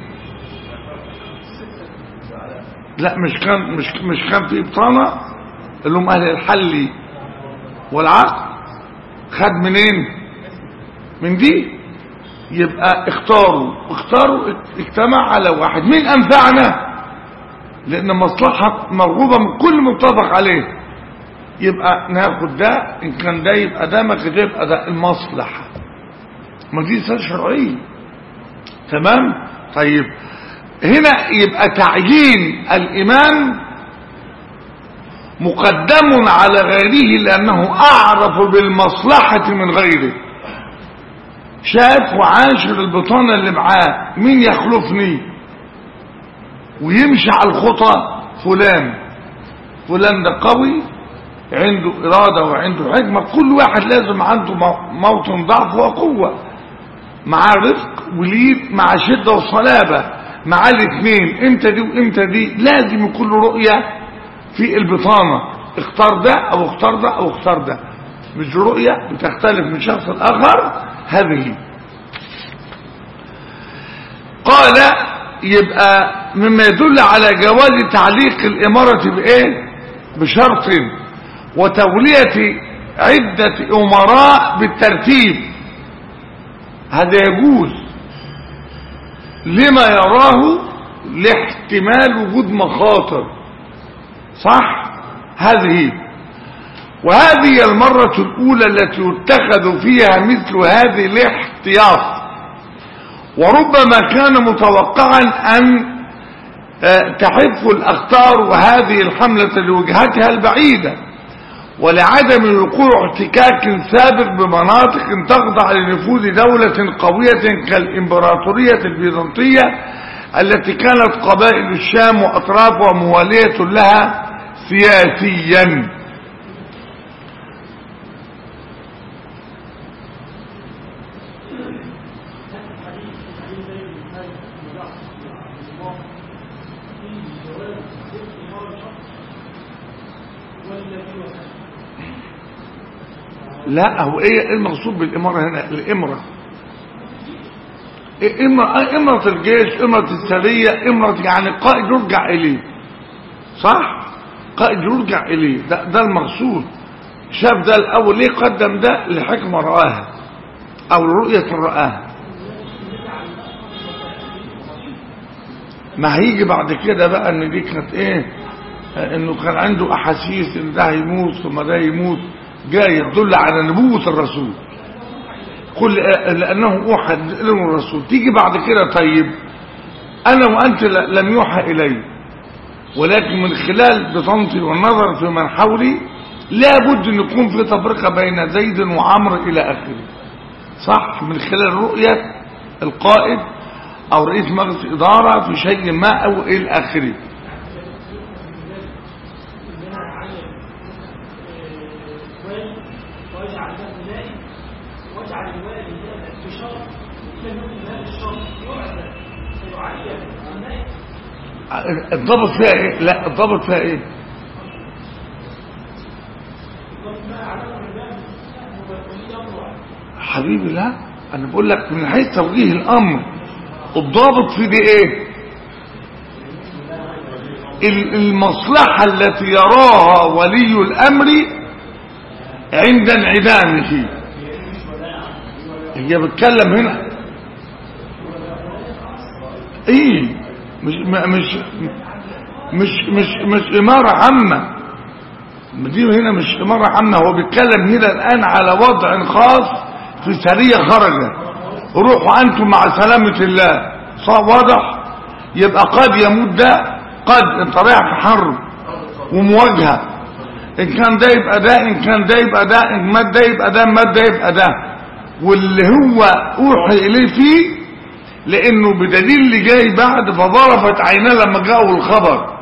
لا مش كان مش مش كان في بطانة اللي هم أهل الحل والعقد خد منين من دي يبقى اختاروا اختاروا اجتمع على واحد مين أنفعنا لأن مصلحة مرغوبة من كل متفق عليه يبقى ناخد ده إن كان ده يبقى ده ما كده يبقى ده المصلحة ما دي شرعية تمام طيب هنا يبقى تعيين الإمام مقدم على غيره لأنه أعرف بالمصلحة من غيره شاف وعاشر البطانة اللي معاه مين يخلفني ويمشي على الخطى فلان فلان ده قوي عنده إرادة وعنده حكمة كل واحد لازم عنده موطن ضعف وقوة مع رفق وليد مع شدة وصلابة مع الاثنين امتى دي وامتى دي لازم يكون له رؤية في البطانة اختار ده او اختار ده او اختار ده مش رؤية بتختلف من شخص الاخر هذه قال يبقى مما يدل على جواز تعليق الامارة بايه بشرط وتولية عدة امراء بالترتيب هذا يجوز لما يراه لاحتمال وجود مخاطر صح هذه وهذه المرة الأولى التي يتخذ فيها مثل هذه الاحتياط وربما كان متوقعا أن تحف الأخطار وهذه الحملة لوجهتها البعيدة ولعدم وقوع احتكاك سابق بمناطق تخضع لنفوذ دولة قوية كالإمبراطورية البيزنطية التي كانت قبائل الشام وأطرافها موالية لها سياسيا لا هو ايه إيه المقصود بالاماره هنا الامره إيه إمرة, إمرة الجيش إمرة السرية إمرة يعني قائد يرجع إليه صح قائد يرجع إليه ده, ده المقصود شاف ده الأول ليه قدم ده لحكمة رآها أو لرؤية رآها ما هيجي بعد كده بقى ان دي كانت ايه آه، انه كان عنده احاسيس ان ده هيموت ثم ده يموت جاي يدل على نبوة الرسول كل آه، لانه اوحى له الرسول تيجي بعد كده طيب انا وانت ل- لم يوحى الي ولكن من خلال بصمتي والنظر في من حولي لابد ان يكون في تفرقه بين زيد وعمرو الى اخره صح من خلال رؤيه القائد او رئيس مجلس اداره في شيء ما او الى اخره واجعل له نائب واجعل الوالي هذا بشرط لم يكن هذا الشرط يعلن ويعين النائب الضبط فيها ايه لا الضبط فيها ايه وما اعلنه الامام ولي امر حبيبي لا انا بقول لك من حيث توجيه الامر الضابط في دي ايه ال- المصلحة التي يراها ولي الامر عند انعدامه هي بتكلم هنا ايه مش م- مش مش مش مش امارة عامة دي هنا مش امارة عامة هو بيتكلم هنا الان على وضع خاص في سرية خرجت روحوا انتم مع سلامة الله صح واضح يبقى قد يموت ده قد انت رايح في حرب ومواجهة ان كان ده يبقى ده ان كان ده يبقى ده ان مات ده يبقى ده مات ده يبقى ده واللي هو اوحي اليه فيه لانه بدليل اللي جاي بعد فضربت عيناه لما جاءه الخبر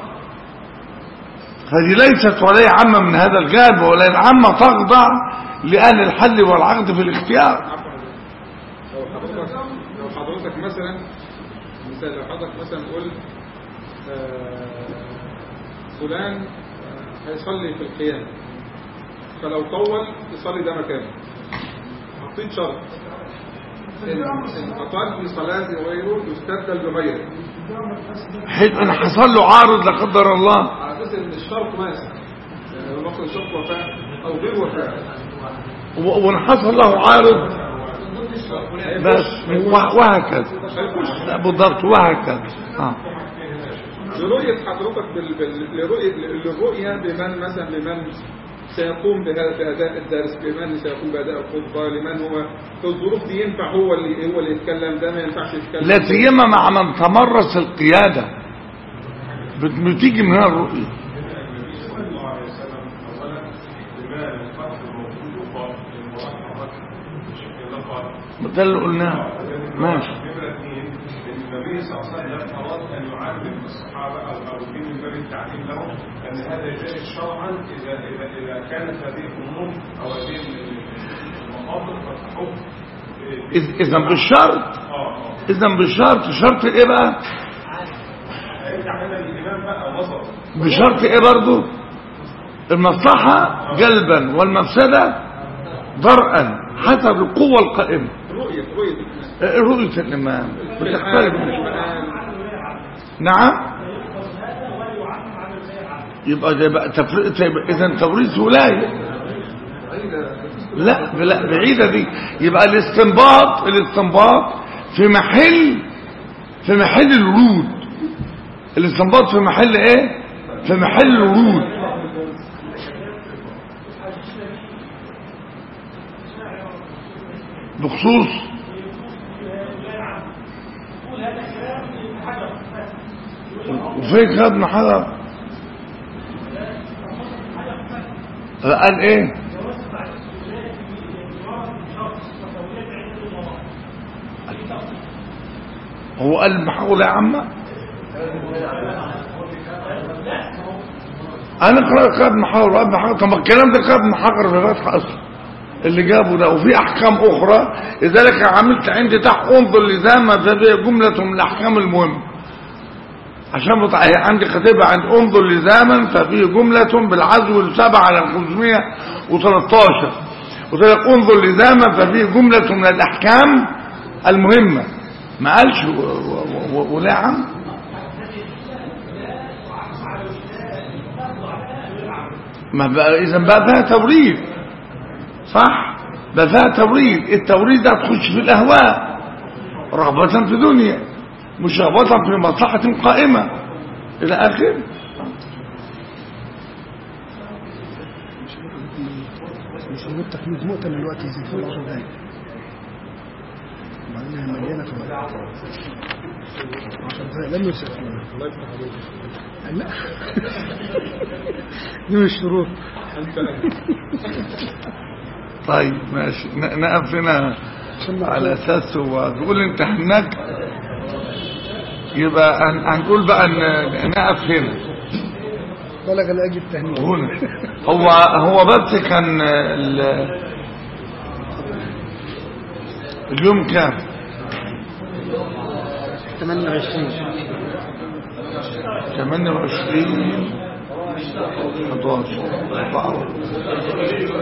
هذه ليست ولاية عامة من هذا الجانب ولاية عامة تخضع لأهل الحل والعقد في الاختيار عفوا لو حضرتك لو حضرتك مثلا مثال لو حضرتك مثلا قلت آه، فلان آه، هيصلي في القيام فلو طول يصلي ده مكانه حطيت شرط ان إن اطال في صلاه غيره يستبدل بغيره حيث ان حصل له عارض لا قدر الله على اساس ان الشرط ماسك يعني لو نقل شرط وفاه او غير وفاه و- وان حصل له عارض بس وه- وهكذا لا، بالضبط وهكذا آه. لرؤية حضرتك بال... بال... لرؤية للرؤية بمن مثلا لمن سيقوم بهذا بأداء الدرس بمن سيقوم بأداء الخطبة لمن هو في الظروف دي ينفع هو اللي هو اللي يتكلم ده ما ينفعش يتكلم لا سيما مع من تمرس القيادة بت- بتيجي من هنا الرؤية النبي صلى الله عليه وسلم اولا لما القتل الموجود يقال المراه بشكل لقب ده اللي قلناه ماشي نمرة اثنين ان النبي صلى الله عليه وسلم اراد ان يعلم الصحابه او او دي من باب التعليم لهم ان هذا جائز شرعا اذا اذا اذا كانت هذه الامور او هذه المخاطر قد تحب إذ- اذا بالشرط اه اه اذا بالشرط شرط ايه بقى هيرجع هنا الامام بقى نظر بشرط ايه برضو المصلحة جلبا والمفسدة درءا حسب القوة القائمة رؤية رؤية الإمام. رؤية الإمام في بتختلف الحال من- والمآل. نعم يبقى ده بقى تفريق اذا توريث ولايه لا لا بعيده دي يبقى الاستنباط الاستنباط في محل في محل الورود الاستنباط في محل ايه في محل الورود بخصوص وفين خد ابن حجر قال ايه هو قال محاول يا عم انا قرأت قاب محاور قاب محاور طب ما الكلام ده قاب محاور في فتح اصلا اللي جابه ده وفي احكام اخرى لذلك عملت عندي تحت انظر لزامة فهي جملة من الاحكام المهمة عشان بطع... عندي كاتبها عند انظر لزاما ففيه جملة بالعزو السبعة على 513 وذلك انظر لزاما ففيه جملة من الاحكام المهمة ما قالش و- و- و- ولا يا عم ما بقى اذا بقى فيها توريد صح بقى فيها توريد التوريد ده تخش في الاهواء رغبة في دنيا مش رغبة في مصلحة قائمة الى اخره مش هنجيب تخميس مؤتمر دلوقتي زي في 10 دقايق وبعدين هي مليانه في 10 دقايق لم يسأل الله يفتح عليك لا دي مش شروط طيب ماشي ن- نقف هنا على اساس هو تقول انت هناك يبقى هن- هنقول بقى ان نقف هنا بلغ لاجل التهنئه هنا هو هو بس كان ال- اليوم كام 28 28 11 4